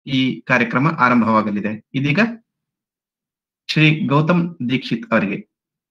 ಈ ಕಾರ್ಯಕ್ರಮ ಆರಂಭವಾಗಲಿದೆ ಇದೀಗ ಶ್ರೀ ಗೌತಮ್ ದೀಕ್ಷಿತ್ ಅವರಿಗೆ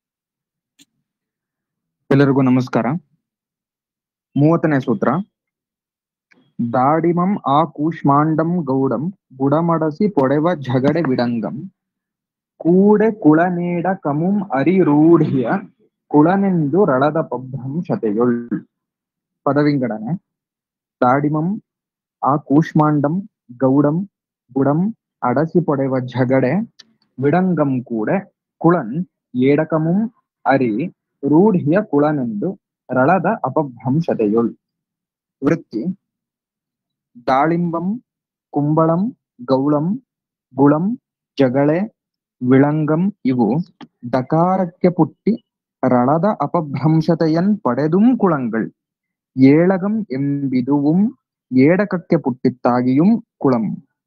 ಎಲ್ಲರಿಗೂ ನಮಸ್ಕಾರ ಮೂವತ್ತನೇ ಸೂತ್ರ ದಾಡಿಮಂ ಆ ಕೂಷ್ಮಾಂಡಂ ಗೌಡಂ ಬುಡಮಡಸಿ ಪೊಡೆವ ಝಗಡೆ ವಿಡಂಗಂ ಕೂಡೆ ಕುಳನೇಡ ಕಮುಂ ಅರಿರೂಢಿಯ ಕುಳನೆಂದು ರಳದ ಪಭ್ರಂಶತೆಯೊಳ್ ಪದವಿಂಗಡನೆ ದಾಡಿಮಂ ಆ ಕೂಷ್ಮಾಂಡಂ ಗೌಡಂ ಬುಡಂ ಅಡಸಿ ಪೊಡೆವ ಝಗಡೆ ವಿಡಂಗಂ ಕೂಡೆ ಕುಳನ್ ಏಡಕಮುಂ ಅರಿ ರೂಢಿಯ ಕುಳನೆಂದು ರಳದ ಅಪಭ್ರಂಶತೆಯೊಳ್ ವೃತ್ತಿ ದಾಳಿಂಬಂ ಕುಂಬಳಂ ಗೌಳಂ ಗುಳಂ ಜಗಳೆ ವಿಳಂಗಂ ಇವು ಡಕಾರಕ್ಕೆ ಪುಟ್ಟಿ ರಳದ ಅಪಭ್ರಂಶತೆಯನ್ ಪಡೆದುಂ ಕುಳಂಗಳ್ ಏಳಗಂ ಎಂಬಿದುவும் ಏಡಕಕ್ಕೆ ಪುಟ್ಟಿತ್ತಾಗಿயும் ಕುಳಂ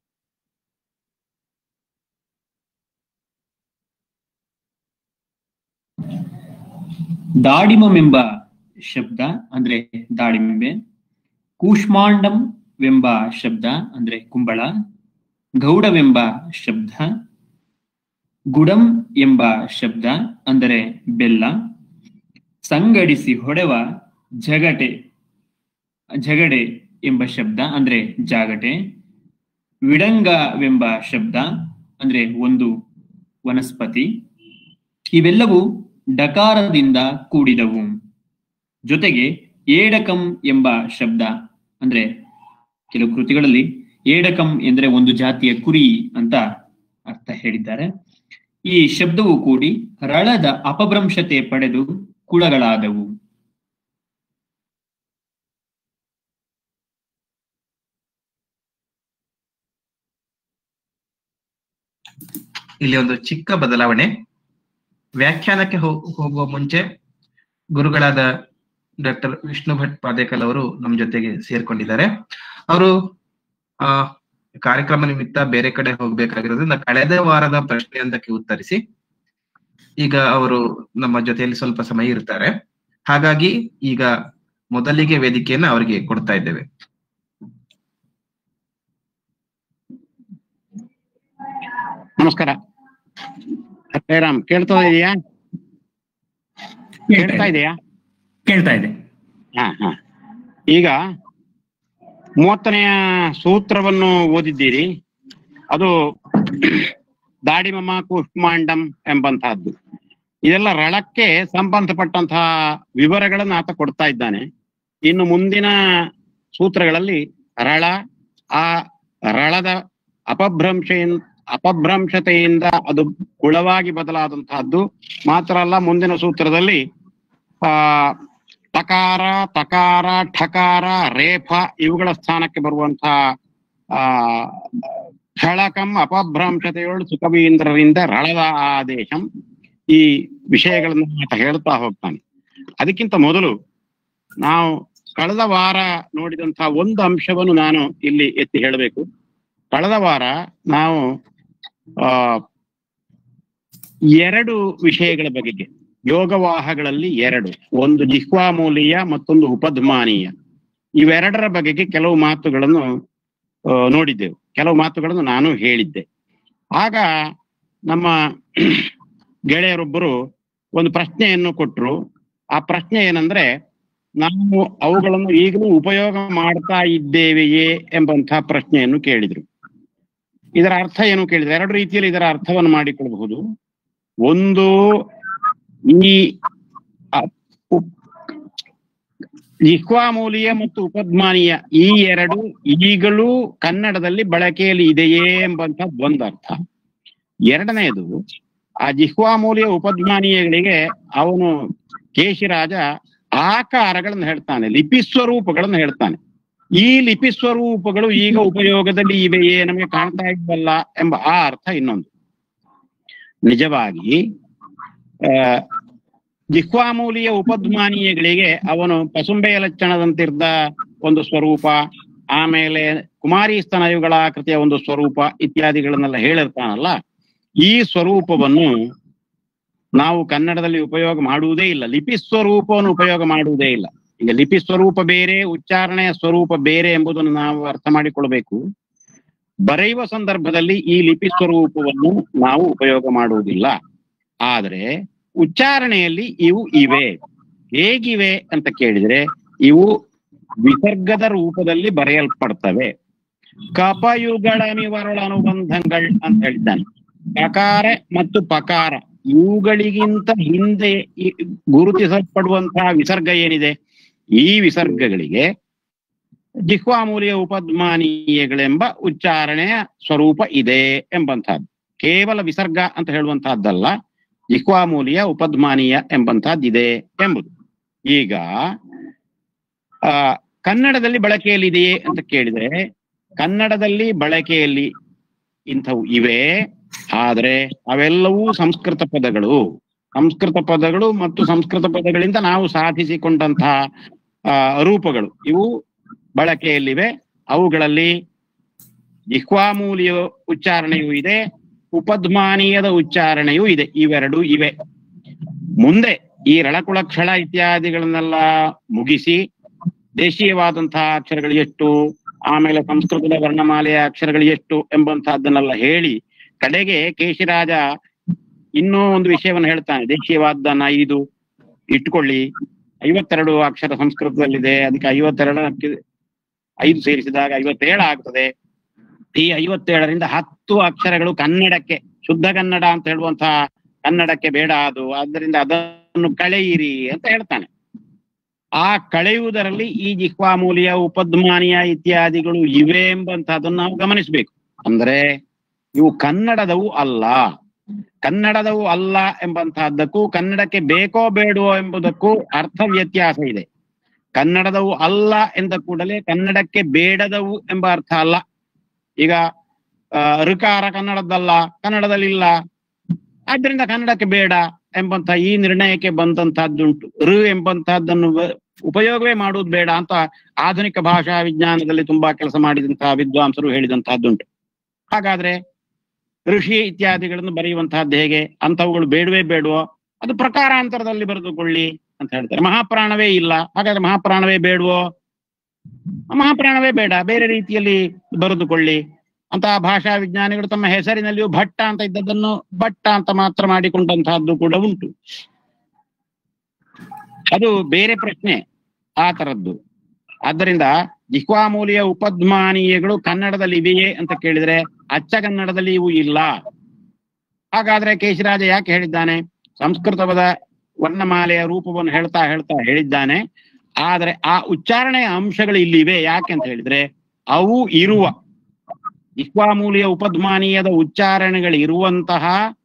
ದಾಡಿಮಂ ಎಂಬ ಶಬ್ದ ಅಂದ್ರೆ ದಾಳಿಂಬೆ ಕೂಷ್ಮಾಂಡಂ ವೆಂಬ ಶಬ್ದ ಅಂದ್ರೆ ಕುಂಬಳ ಗೌಡವೆಂಬ ಶಬ್ದ ಗುಡಂ ಎಂಬ ಶಬ್ದ ಅಂದರೆ ಬೆಲ್ಲ ಸಂಗಡಿಸಿ ಹೊಡೆವ ಜಗಟೆ ಜಗಡೆ ಎಂಬ ಶಬ್ದ ಅಂದ್ರೆ ಜಾಗಟೆ ವಿಡಂಗವೆಂಬ ಶಬ್ದ ಅಂದ್ರೆ ಒಂದು ವನಸ್ಪತಿ ಇವೆಲ್ಲವೂ ಡಕಾರದಿಂದ ಕೂಡಿದವು ಜೊತೆಗೆ ಏಡಕಂ ಎಂಬ ಶಬ್ದ ಅಂದ್ರೆ ಕೆಲವು ಕೃತಿಗಳಲ್ಲಿ ಏಡಕಂ ಎಂದರೆ ಒಂದು ಜಾತಿಯ ಕುರಿ ಅಂತ ಅರ್ಥ ಹೇಳಿದ್ದಾರೆ ಈ ಶಬ್ದವು ಕೂಡಿ ರಳದ ಅಪಭ್ರಂಶತೆ ಪಡೆದು ಕುಳಗಳಾದವು ಇಲ್ಲಿ ಒಂದು ಚಿಕ್ಕ ಬದಲಾವಣೆ ವ್ಯಾಖ್ಯಾನಕ್ಕೆ ಹೋ- ಹೋಗುವ ಮುಂಚೆ ಗುರುಗಳಾದ ಡಾಕ್ಟರ್ ವಿಷ್ಣು ಭಟ್ ಪಾದೇಕಲ್ ಅವರು ನಮ್ಮ ಜೊತೆಗೆ ಸೇರ್ಕೊಂಡಿದ್ದಾರೆ ಅವರು ಆ ಕಾರ್ಯಕ್ರಮ ನಿಮಿತ್ತ ಬೇರೆ ಕಡೆ ಹೋಗ್ಬೇಕಾಗಿರೋದ್ರಿಂದ ಕಳೆದ ವಾರದ ಪ್ರಶ್ನೆಯೊಂದಕ್ಕೆ ಉತ್ತರಿಸಿ ಈಗ ಅವರು ನಮ್ಮ ಜೊತೆಯಲ್ಲಿ ಸ್ವಲ್ಪ ಸಮಯ ಇರ್ತಾರೆ ಹಾಗಾಗಿ ಈಗ ಮೊದಲಿಗೆ ವೇದಿಕೆಯನ್ನ ಅವರಿಗೆ ಕೊಡ್ತಾ ಇದ್ದೇವೆ ನಮಸ್ಕಾರ ಹರೇರಾಮ್ ಕೇಳ್ತಾ ಇದೆಯಾ ಕೇಳ್ತಾ ಇದೆಯಾ ಕೇಳ್ತಾ ಇದೆ ಹಾ ಹಾ ಈಗ ಮೂವತ್ತನೆಯ ಸೂತ್ರವನ್ನು ಓದಿದ್ದೀರಿ ಅದು ದಾಡಿಮಮ ಕುಷ್ಮಾಂಡಂ ಎಂಬಂತಹದ್ದು ಇದೆಲ್ಲ ರಳಕ್ಕೆ ಸಂಬಂಧಪಟ್ಟಂತಹ ವಿವರಗಳನ್ನು ಆತ ಕೊಡ್ತಾ ಇದ್ದಾನೆ ಇನ್ನು ಮುಂದಿನ ಸೂತ್ರಗಳಲ್ಲಿ ರಳ ಆ ರಳದ ಅಪಭ್ರಂಶ ಅಪಭ್ರಂಶತೆಯಿಂದ ಅದು ಕುಳವಾಗಿ ಬದಲಾದಂತಹದ್ದು ಮಾತ್ರ ಅಲ್ಲ ಮುಂದಿನ ಸೂತ್ರದಲ್ಲಿ ಆ ತಕಾರ ತಕಾರ ಠಕಾರ ರೇಫ ಇವುಗಳ ಸ್ಥಾನಕ್ಕೆ ಬರುವಂತಹ ಆ ಕ್ಷಳಕಂ ಅಪಭ್ರಂಶತೆಯೊಳು ಸುಖವೀಂದ್ರರಿಂದ ರಳದ ಆದೇಶಂ ಈ ವಿಷಯಗಳನ್ನು ಆತ ಹೇಳ್ತಾ ಹೋಗ್ತಾನೆ ಅದಕ್ಕಿಂತ ಮೊದಲು ನಾವು ಕಳೆದ ವಾರ ನೋಡಿದಂತಹ ಒಂದು ಅಂಶವನ್ನು ನಾನು ಇಲ್ಲಿ ಎತ್ತಿ ಹೇಳಬೇಕು ಕಳೆದ ವಾರ ನಾವು ಆ ಎರಡು ವಿಷಯಗಳ ಬಗೆಗೆ ಯೋಗವಾಹಗಳಲ್ಲಿ ಎರಡು ಒಂದು ಜಿಹ್ವಾಮೂಲೀಯ ಮತ್ತೊಂದು ಉಪಧ್ಮಾನೀಯ ಇವೆರಡರ ಬಗೆಗೆ ಕೆಲವು ಮಾತುಗಳನ್ನು ಆ, ನೋಡಿದ್ದೆವು ಕೆಲವು ಮಾತುಗಳನ್ನು ನಾನು ಹೇಳಿದ್ದೆ ಆಗ ನಮ್ಮ ಗೆಳೆಯರೊಬ್ಬರು ಒಂದು ಪ್ರಶ್ನೆಯನ್ನು ಕೊಟ್ರು ಆ ಪ್ರಶ್ನೆ ಏನಂದ್ರೆ ನಾವು ಅವುಗಳನ್ನು ಈಗಲೂ ಉಪಯೋಗ ಮಾಡ್ತಾ ಇದ್ದೇವೆಯೇ ಎಂಬಂತಹ ಪ್ರಶ್ನೆಯನ್ನು ಕೇಳಿದ್ರು ಇದರ ಅರ್ಥ ಏನು ಕೇಳಿದ್ರೆ ಎರಡು ರೀತಿಯಲ್ಲಿ ಇದರ ಅರ್ಥವನ್ನು ಮಾಡಿಕೊಳ್ಳಬಹುದು ಒಂದು ಈ ಅ- ಉಪ್- ಜಿಹ್ವಾಮೂಲೀಯ ಮತ್ತು ಉಪಧ್ಮಾನೀಯ ಈ ಎರಡು ಈಗಲೂ ಕನ್ನಡದಲ್ಲಿ ಬಳಕೆಯಲ್ಲಿ ಇದೆಯೇ ಎಂಬಂತ ಒಂದು ಅರ್ಥ ಎರಡನೆಯದು ಆ ಜಿಹ್ವಾಮೂಲಿಯ ಉಪಧ್ಮಾನೀಯಗಳಿಗೆ ಅವನು ಕೇಶಿರಾಜ ಆಕಾರಗಳನ್ನು ಹೇಳ್ತಾನೆ ಲಿಪಿ ಸ್ವರೂಪಗಳನ್ನು ಹೇಳ್ತಾನೆ ಈ ಲಿಪಿ ಸ್ವರೂಪಗಳು ಈಗ ಉಪಯೋಗದಲ್ಲಿ ಇವೆಯೇ ನಮಗೆ ಕಾಣ್ತಾ ಇಲ್ವಲ್ಲ ಎಂಬ ಆ ಅರ್ಥ ಇನ್ನೊಂದು ನಿಜವಾಗಿ ಆ ಜಿಹ್ವಾಮೂಲಿಯ ಉಪಧ್ಮಾನೀಯಗಳಿಗೆ ಅವನು ಪಸುಂಬೆಯ ಲಕ್ಷಣದಂತಿದ್ದ ಒಂದು ಸ್ವರೂಪ ಆಮೇಲೆ ಕುಮಾರಿ ಸ್ತನಯುಗಳ ಕೃತಿಯ ಒಂದು ಸ್ವರೂಪ ಇತ್ಯಾದಿಗಳನ್ನೆಲ್ಲ ಹೇಳಿರ್ತಾನಲ್ಲ ಈ ಸ್ವರೂಪವನ್ನು ನಾವು ಕನ್ನಡದಲ್ಲಿ ಉಪಯೋಗ ಮಾಡುವುದೇ ಇಲ್ಲ ಲಿಪಿ ಸ್ವರೂಪವನ್ನು ಉಪಯೋಗ ಮಾಡುವುದೇ ಇಲ್ಲ ಈಗ ಲಿಪಿ ಸ್ವರೂಪ ಬೇರೆ ಉಚ್ಚಾರಣೆಯ ಸ್ವರೂಪ ಬೇರೆ ಎಂಬುದನ್ನು ನಾವು ಅರ್ಥ ಮಾಡಿಕೊಳ್ಬೇಕು ಬರೆಯುವ ಸಂದರ್ಭದಲ್ಲಿ ಈ ಲಿಪಿ ಸ್ವರೂಪವನ್ನು ನಾವು ಉಪಯೋಗ ಮಾಡುವುದಿಲ್ಲ ಆದರೆ ಉಚ್ಚಾರಣೆಯಲ್ಲಿ ಇವು ಇವೆ ಹೇಗಿವೆ ಅಂತ ಕೇಳಿದ್ರೆ ಇವು ವಿಸರ್ಗದ ರೂಪದಲ್ಲಿ ಬರೆಯಲ್ಪಡ್ತವೆ ಕಪಯುಗಳ ನಿವರಳ ಅನುಬಂಧங்கள் ಅಂತ ಹೇಳಿದ್ದಾನೆ ಕಕಾರ ಮತ್ತು ಪಕಾರ ಇವುಗಳಿಗಿಂತ ಹಿಂದೆ ಈ- ಗುರುತಿಸಲ್ಪಡುವಂತಹ ವಿಸರ್ಗ ಏನಿದೆ ಈ ವಿಸರ್ಗಗಳಿಗೆ ಜಿಹ್ವಾಮೂಲಿಯ ಉಪದ್ಮಾನೀಯಗಳೆಂಬ ಉಚ್ಚಾರಣೆಯ ಸ್ವರೂಪ ಇದೆ ಎಂಬಂತಹದ್ದು ಕೇವಲ ವಿಸರ್ಗ ಅಂತ ಹೇಳುವಂತಹದ್ದಲ್ಲ ಜಿಹ್ವಾಮೂಲಿಯ ಉಪದ್ಮಾನೀಯ ಎಂಬಂತಹದ್ದಿದೆ ಎಂಬುದು ಈಗ ಆ ಕನ್ನಡದಲ್ಲಿ ಬಳಕೆಯಲ್ಲಿದೆಯೇ ಅಂತ ಕೇಳಿದ್ರೆ ಕನ್ನಡದಲ್ಲಿ ಬಳಕೆಯಲ್ಲಿ ಇಂಥವು ಇವೆ ಆದ್ರೆ ಅವೆಲ್ಲವೂ ಸಂಸ್ಕೃತ ಪದಗಳು ಸಂಸ್ಕೃತ ಪದಗಳು ಮತ್ತು ಸಂಸ್ಕೃತ ಪದಗಳಿಂದ ನಾವು ಸಾಧಿಸಿಕೊಂಡಂತಹ ಆ, ರೂಪಗಳು ಇವು ಬಳಕೆಯಲ್ಲಿವೆ ಅವುಗಳಲ್ಲಿ ಜಿಹ್ವಾಮೂಲಿಯ ಉಚ್ಚಾರಣೆಯೂ ಇದೆ ಉಪದ್ಮಾನೀಯದ ಉಚ್ಚಾರಣೆಯೂ ಇದೆ ಇವೆರಡೂ ಇವೆ ಮುಂದೆ ಈ ರಳಕುಳ ಕ್ಷಳ ಇತ್ಯಾದಿಗಳನ್ನೆಲ್ಲ ಮುಗಿಸಿ ದೇಶೀಯವಾದಂತಹ ಅಕ್ಷರಗಳು ಎಷ್ಟು ಆಮೇಲೆ ಸಂಸ್ಕೃತದ ವರ್ಣಮಾಲೆಯ ಅಕ್ಷರಗಳು ಎಷ್ಟು ಎಂಬಂತಹದ್ದನ್ನೆಲ್ಲ ಹೇಳಿ ಕಡೆಗೆ ಕೇಶಿರಾಜ ಇನ್ನೂ ಒಂದು ವಿಷಯವನ್ನು ಹೇಳ್ತಾನೆ ದೇಶೀಯವಾದನ್ನ ಐದು ಇಟ್ಕೊಳ್ಳಿ ಐವತ್ತೆರಡು ಅಕ್ಷರ ಸಂಸ್ಕೃತದಲ್ಲಿದೆ ಅದಕ್ಕೆ ಐವತ್ತೆರಡು ಐದು ಸೇರಿಸಿದಾಗ ಐವತ್ತೇಳು ಆಗ್ತದೆ ಈ ಐವತ್ತೇಳರಿಂದ ಹತ್ತು ಅಕ್ಷರಗಳು ಕನ್ನಡಕ್ಕೆ ಶುದ್ಧ ಕನ್ನಡ ಅಂತ ಹೇಳುವಂತಹ ಕನ್ನಡಕ್ಕೆ ಬೇಡ ಅದು ಆದ್ದರಿಂದ ಅದನ್ನು ಕಳೆಯಿರಿ ಅಂತ ಹೇಳ್ತಾನೆ ಆ ಕಳೆಯುವುದರಲ್ಲಿ ಈ ಜಿಹ್ವಾಮೂಲಿಯ ಉಪದ್ಮಾನಿಯ ಇತ್ಯಾದಿಗಳು ಇವೆ ಎಂಬಂತಹದನ್ನು ನಾವು ಗಮನಿಸಬೇಕು ಅಂದ್ರೆ ಇವು ಕನ್ನಡದವು ಅಲ್ಲ ಕನ್ನಡದವು ಅಲ್ಲ ಎಂಬಂತಹದ್ದಕ್ಕೂ ಕನ್ನಡಕ್ಕೆ ಬೇಕೋ ಬೇಡವೋ ಎಂಬುದಕ್ಕೂ ಅರ್ಥ ವ್ಯತ್ಯಾಸ ಇದೆ ಕನ್ನಡದವು ಅಲ್ಲ ಎಂದ ಕೂಡಲೇ ಕನ್ನಡಕ್ಕೆ ಬೇಡದವು ಎಂಬ ಅರ್ಥ ಅಲ್ಲ ಈಗ ಆ, ಋಕಾರ ಕನ್ನಡದ್ದಲ್ಲ ಕನ್ನಡದಲ್ಲಿಲ್ಲ ಆದ್ರಿಂದ ಕನ್ನಡಕ್ಕೆ ಬೇಡ ಎಂಬಂತ ಈ ನಿರ್ಣಯಕ್ಕೆ ಬಂದಂತಹದ್ದುಂಟು ಋ ಎಂಬಂತಹದ್ದನ್ನು ವ- ಉಪಯೋಗವೇ ಮಾಡುವುದು ಬೇಡ ಅಂತ ಆಧುನಿಕ ಭಾಷಾ ವಿಜ್ಞಾನದಲ್ಲಿ ತುಂಬಾ ಕೆಲಸ ಮಾಡಿದಂತಹ ವಿದ್ವಾಂಸರು ಹೇಳಿದಂತಹದ್ದುಂಟು ಹಾಗಾದ್ರೆ ಋಷಿ ಇತ್ಯಾದಿಗಳನ್ನು ಬರೆಯುವಂತಹದ್ದು ಹೇಗೆ ಅಂತವುಗಳು ಬೇಡವೇ ಬೇಡವೋ ಅದು ಪ್ರಕಾರಾಂತರದಲ್ಲಿ ಬರೆದುಕೊಳ್ಳಿ ಅಂತ ಹೇಳ್ತಾರೆ ಮಹಾಪ್ರಾಣವೇ ಇಲ್ಲ ಹಾಗಾದ್ರೆ ಮಹಾಪ್ರಾಣವೇ ಬೇಡವೋ ಮಹಾಪ್ರಾಣವೇ ಬೇಡ ಬೇರೆ ರೀತಿಯಲ್ಲಿ ಬರೆದುಕೊಳ್ಳಿ ಅಂತಹ ಭಾಷಾ ವಿಜ್ಞಾನಿಗಳು ತಮ್ಮ ಹೆಸರಿನಲ್ಲಿಯೂ ಭಟ್ಟ ಅಂತ ಇದ್ದದ್ದನ್ನು ಭಟ್ಟ ಅಂತ ಮಾತ್ರ ಮಾಡಿಕೊಂಡಂತಹದ್ದು ಕೂಡ ಉಂಟು ಅದು ಬೇರೆ ಪ್ರಶ್ನೆ ಆ ತರದ್ದು ಆದ್ದರಿಂದ ಜಿಹ್ವಾಮೂಲಿಯ ಉಪದ್ಮಾನೀಯಗಳು ಕನ್ನಡದಲ್ಲಿ ಇವೆಯೇ ಅಂತ ಕೇಳಿದ್ರೆ ಅಚ್ಚ ಕನ್ನಡದಲ್ಲಿ ಇವು ಇಲ್ಲ ಹಾಗಾದ್ರೆ ಕೇಶಿರಾಜ ಯಾಕೆ ಹೇಳಿದ್ದಾನೆ ಸಂಸ್ಕೃತ ಪದ ವರ್ಣಮಾಲೆಯ ರೂಪವನ್ನು ಹೇಳ್ತಾ ಹೇಳ್ತಾ ಹೇಳಿದ್ದಾನೆ ಆದ್ರೆ ಆ ಉಚ್ಚಾರಣೆಯ ಅಂಶಗಳು ಇಲ್ಲಿವೆ ಯಾಕೆ ಅಂತ ಹೇಳಿದ್ರೆ ಅವು ಇರುವ ಜಿಹ್ವಾಮೂಲಿಯ ಉಪದ್ಮಾನೀಯದ ಉಚ್ಚಾರಣೆಗಳು ಇರುವಂತಹ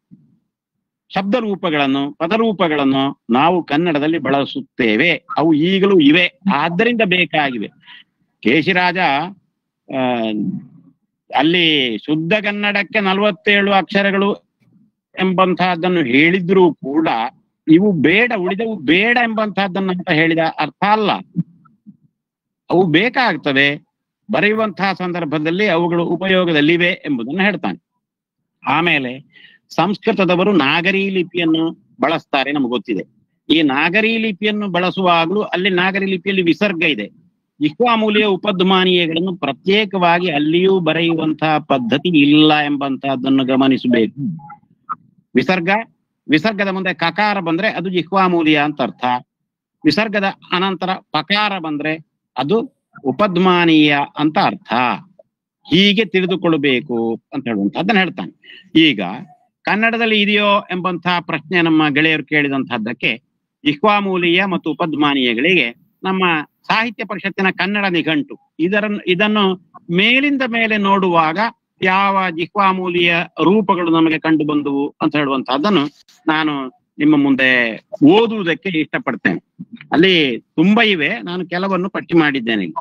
ಶಬ್ದ ರೂಪಗಳನ್ನು ಪದರೂಪಗಳನ್ನು ನಾವು ಕನ್ನಡದಲ್ಲಿ ಬಳಸುತ್ತೇವೆ ಅವು ಈಗಲೂ ಇವೆ ಆದ್ದರಿಂದ ಬೇಕಾಗಿವೆ ಕೇಶಿರಾಜ ಆ, ಅಲ್ಲಿ ಶುದ್ಧ ಕನ್ನಡಕ್ಕೆ ನಲವತ್ತೇಳು ಅಕ್ಷರಗಳು ಎಂಬಂತಹದ್ದನ್ನು ಹೇಳಿದ್ರೂ ಕೂಡ ಇವು ಬೇಡ ಉಳಿದವು ಬೇಡ ಎಂಬಂತಹದ್ದನ್ನು ಅಂತ ಹೇಳಿದ ಅರ್ಥ ಅಲ್ಲ ಅವು ಬೇಕಾಗ್ತವೆ ಬರೆಯುವಂತಹ ಸಂದರ್ಭದಲ್ಲಿ ಅವುಗಳು ಉಪಯೋಗದಲ್ಲಿವೆ ಎಂಬುದನ್ನು ಹೇಳ್ತಾನೆ ಆಮೇಲೆ ಸಂಸ್ಕೃತದವರು ನಾಗರಿ ಲಿಪಿಯನ್ನು ಬಳಸ್ತಾರೆ ನಮ್ಗೆ ಗೊತ್ತಿದೆ ಈ ನಾಗರಿ ಲಿಪಿಯನ್ನು ಬಳಸುವಾಗಲೂ ಅಲ್ಲಿ ನಾಗರಿ ಲಿಪಿಯಲ್ಲಿ ವಿಸರ್ಗ ಇದೆ ಜಿಹ್ವಾಮೂಲಿಯ ಉಪದ್ಮಾನೀಯಗಳನ್ನು ಪ್ರತ್ಯೇಕವಾಗಿ ಅಲ್ಲಿಯೂ ಬರೆಯುವಂತಹ ಪದ್ಧತಿ ಇಲ್ಲ ಎಂಬಂತಹದ್ದನ್ನು ಗಮನಿಸಬೇಕು ವಿಸರ್ಗ ವಿಸರ್ಗದ ಮುಂದೆ ಕಕಾರ ಬಂದ್ರೆ ಅದು ಜಿಹ್ವಾಮೂಲಿಯ ಅಂತ ಅರ್ಥ ವಿಸರ್ಗದ ಅನಂತರ ಪಕಾರ ಬಂದ್ರೆ ಅದು ಉಪದ್ಮಾನೀಯ ಅಂತ ಅರ್ಥ ಹೀಗೆ ತಿಳಿದುಕೊಳ್ಳಬೇಕು ಅಂತ ಹೇಳುವಂತ ಅದನ್ನ ಹೇಳ್ತಾನೆ ಈಗ ಕನ್ನಡದಲ್ಲಿ ಇದೆಯೋ ಎಂಬಂತಹ ಪ್ರಶ್ನೆ ನಮ್ಮ ಗೆಳೆಯರು ಕೇಳಿದಂತಹದ್ದಕ್ಕೆ ಇಹ್ವಾಮೂಲಿಯ ಮತ್ತು ಉಪದ್ಮಾನೀಯಗಳಿಗೆ ನಮ್ಮ ಸಾಹಿತ್ಯ ಪರಿಷತ್ತಿನ ಕನ್ನಡ ನಿಘಂಟು ಇದರನ್ನು ಇದನ್ನು ಮೇಲಿಂದ ಮೇಲೆ ನೋಡುವಾಗ ಯಾವ ಜಿಹ್ವಾಮೂಲಿಯ ರೂಪಗಳು ನಮಗೆ ಕಂಡು ಬಂದವು ಅಂತ ಹೇಳುವಂತಹದ್ದನ್ನು ನಾನು ನಿಮ್ಮ ಮುಂದೆ ಓದುವುದಕ್ಕೆ ಇಷ್ಟಪಡ್ತೇನೆ ಅಲ್ಲಿ ತುಂಬಾ ಇವೆ ನಾನು ಕೆಲವನ್ನು ಪಟ್ಟಿ ಮಾಡಿದ್ದೇನೆ ಇಲ್ಲಿ.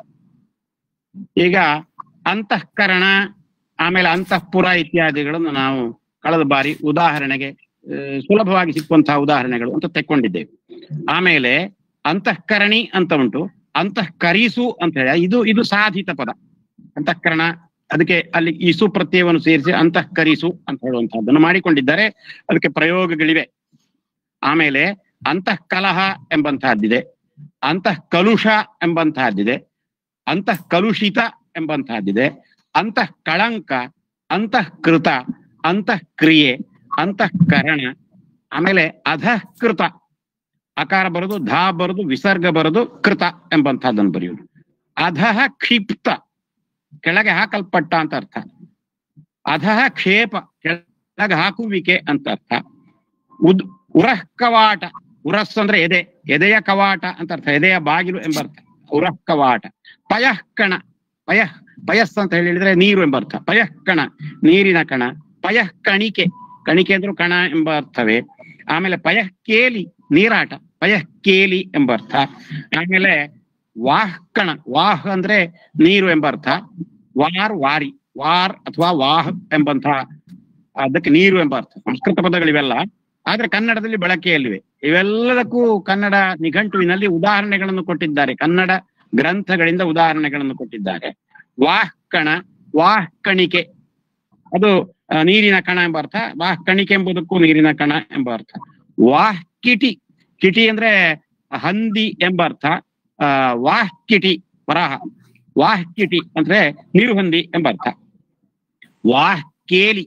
ಈಗ ಅಂತಃಕರಣ ಆಮೇಲೆ ಅಂತಃಪುರ ಇತ್ಯಾದಿಗಳನ್ನು ನಾವು ಕಳೆದ ಬಾರಿ ಉದಾಹರಣೆಗೆ ಆ, ಸುಲಭವಾಗಿ ಸಿಕ್ಕುವಂತಹ ಉದಾಹರಣೆಗಳು ಅಂತ ತೆಕ್ಕೊಂಡಿದ್ದೇವೆ ಆಮೇಲೆ ಅಂತಃಕರಣಿ ಅಂತ ಉಂಟು ಅಂತಃಕರಿಸು ಅಂತ ಹೇಳಿ ಇದು ಇದು ಸಾಧಿತ ಪದ ಅಂತಃಕರಣ ಅದಕ್ಕೆ ಅಲ್ಲಿ ಇಸು ಪ್ರತ್ಯಯವನ್ನು ಸೇರಿಸಿ ಅಂತಃಕರಿಸು ಅಂತ ಹೇಳುವಂತಹದ್ದನ್ನು ಮಾಡಿಕೊಂಡಿದ್ದಾರೆ ಅದಕ್ಕೆ ಪ್ರಯೋಗಗಳಿವೆ ಆಮೇಲೆ ಅಂತಃಕಲಹ ಎಂಬಂತಹದ್ದಿದೆ ಅಂತಃಕಲುಷ ಎಂಬಂತಹದ್ದಿದೆ ಅಂತಃಕಲುಷಿತ ಎಂಬಂತಹದ್ದಿದೆ ಅಂತಃ ಕಳಂಕ ಅಂತಃಕೃತ ಅಂತಃಕ್ರಿಯೆ ಅಂತಃಕರಣ ಆಮೇಲೆ ಅಧಃಕೃತ ಅಕಾರ ಬರೋದು ಧಾ ಬರೋದು ವಿಸರ್ಗ ಬರೋದು ಕೃತ ಎಂಬಂತಹದ್ದನ್ನು ಬರೆಯುವುದು ಅಧಃ ಕ್ಷಿಪ್ತ ಕೆಳಗೆ ಹಾಕಲ್ಪಟ್ಟ ಅಂತ ಅರ್ಥ ಅಧಃ ಕ್ಷೇಪ ಕೆಳಗೆ ಹಾಕುವಿಕೆ ಅಂತ ಅರ್ಥ ಉದ್ ಉರಃ ಕವಾಟ ಉರಸ್ ಅಂದ್ರೆ ಎದೆ ಎದೆಯ ಕವಾಟ ಅಂತ ಅರ್ಥ ಎದೆಯ ಬಾಗಿಲು ಎಂಬ ಅರ್ಥ ಉರಃ ಕವಾಟ ಪಯಃ ಕಣ ಪಯಃ ಪಯಸ್ ಅಂತ ಹೇಳಿದ್ರೆ ನೀರು ಎಂಬ ಅರ್ಥ ಪಯಃ ಕಣ ನೀರಿನ ಕಣ ಪಯಃ ಕಣಿಕೆ ಕಣಿಕೆ ಅಂದ್ರೂ ಕಣ ಎಂಬ ಅರ್ಥವೇ ಆಮೇಲೆ ಪಯಃ ಕೇಲಿ ನೀರಾಟ ಪಯಃ ಕೇಲಿ ಎಂಬ ಅರ್ಥ ಆಮೇಲೆ ವಾಹ್ ಕಣ ವಾಹ್ ಅಂದ್ರೆ ನೀರು ಎಂಬ ಅರ್ಥ ವಾರ್ ವಾರಿ ವಾರ್ ಅಥವಾ ವಾಹ್ ಎಂಬಂತಹ ಅದಕ್ಕೆ ನೀರು ಎಂಬ ಅರ್ಥ ಸಂಸ್ಕೃತ ಪದಗಳಿವೆಲ್ಲ ಆದ್ರೆ ಕನ್ನಡದಲ್ಲಿ ಬಳಕೆಯಲ್ಲಿವೆ ಇವೆಲ್ಲದಕ್ಕೂ ಕನ್ನಡ ನಿಘಂಟುವಿನಲ್ಲಿ ಉದಾಹರಣೆಗಳನ್ನು ಕೊಟ್ಟಿದ್ದಾರೆ ಕನ್ನಡ ಗ್ರಂಥಗಳಿಂದ ಉದಾಹರಣೆಗಳನ್ನು ಕೊಟ್ಟಿದ್ದಾರೆ ವಾಹ್ ಕಣ ವಾಹ್ ಕಣಿಕೆ ಅದು ಆ, ನೀರಿನ ಕಣ ಎಂಬ ಅರ್ಥ ವಾಹ್ ಕಣಿಕೆ ಎಂಬುದಕ್ಕೂ ನೀರಿನ ಕಣ ಎಂಬ ಅರ್ಥ ವಾಹ್ ಕಿಟಿ ಕಿಟಿ ಅಂದ್ರೆ ಹಂದಿ ಎಂಬ ಅರ್ಥ ಆ, ವಾಹ್ ಕಿಟಿ ವರಾಹ ವಾಹ್ ಕಿಟಿ ಅಂದ್ರೆ ನೀರು ಹಂದಿ ಎಂಬ ಅರ್ಥ ವಾಹ್ ಕೇಲಿ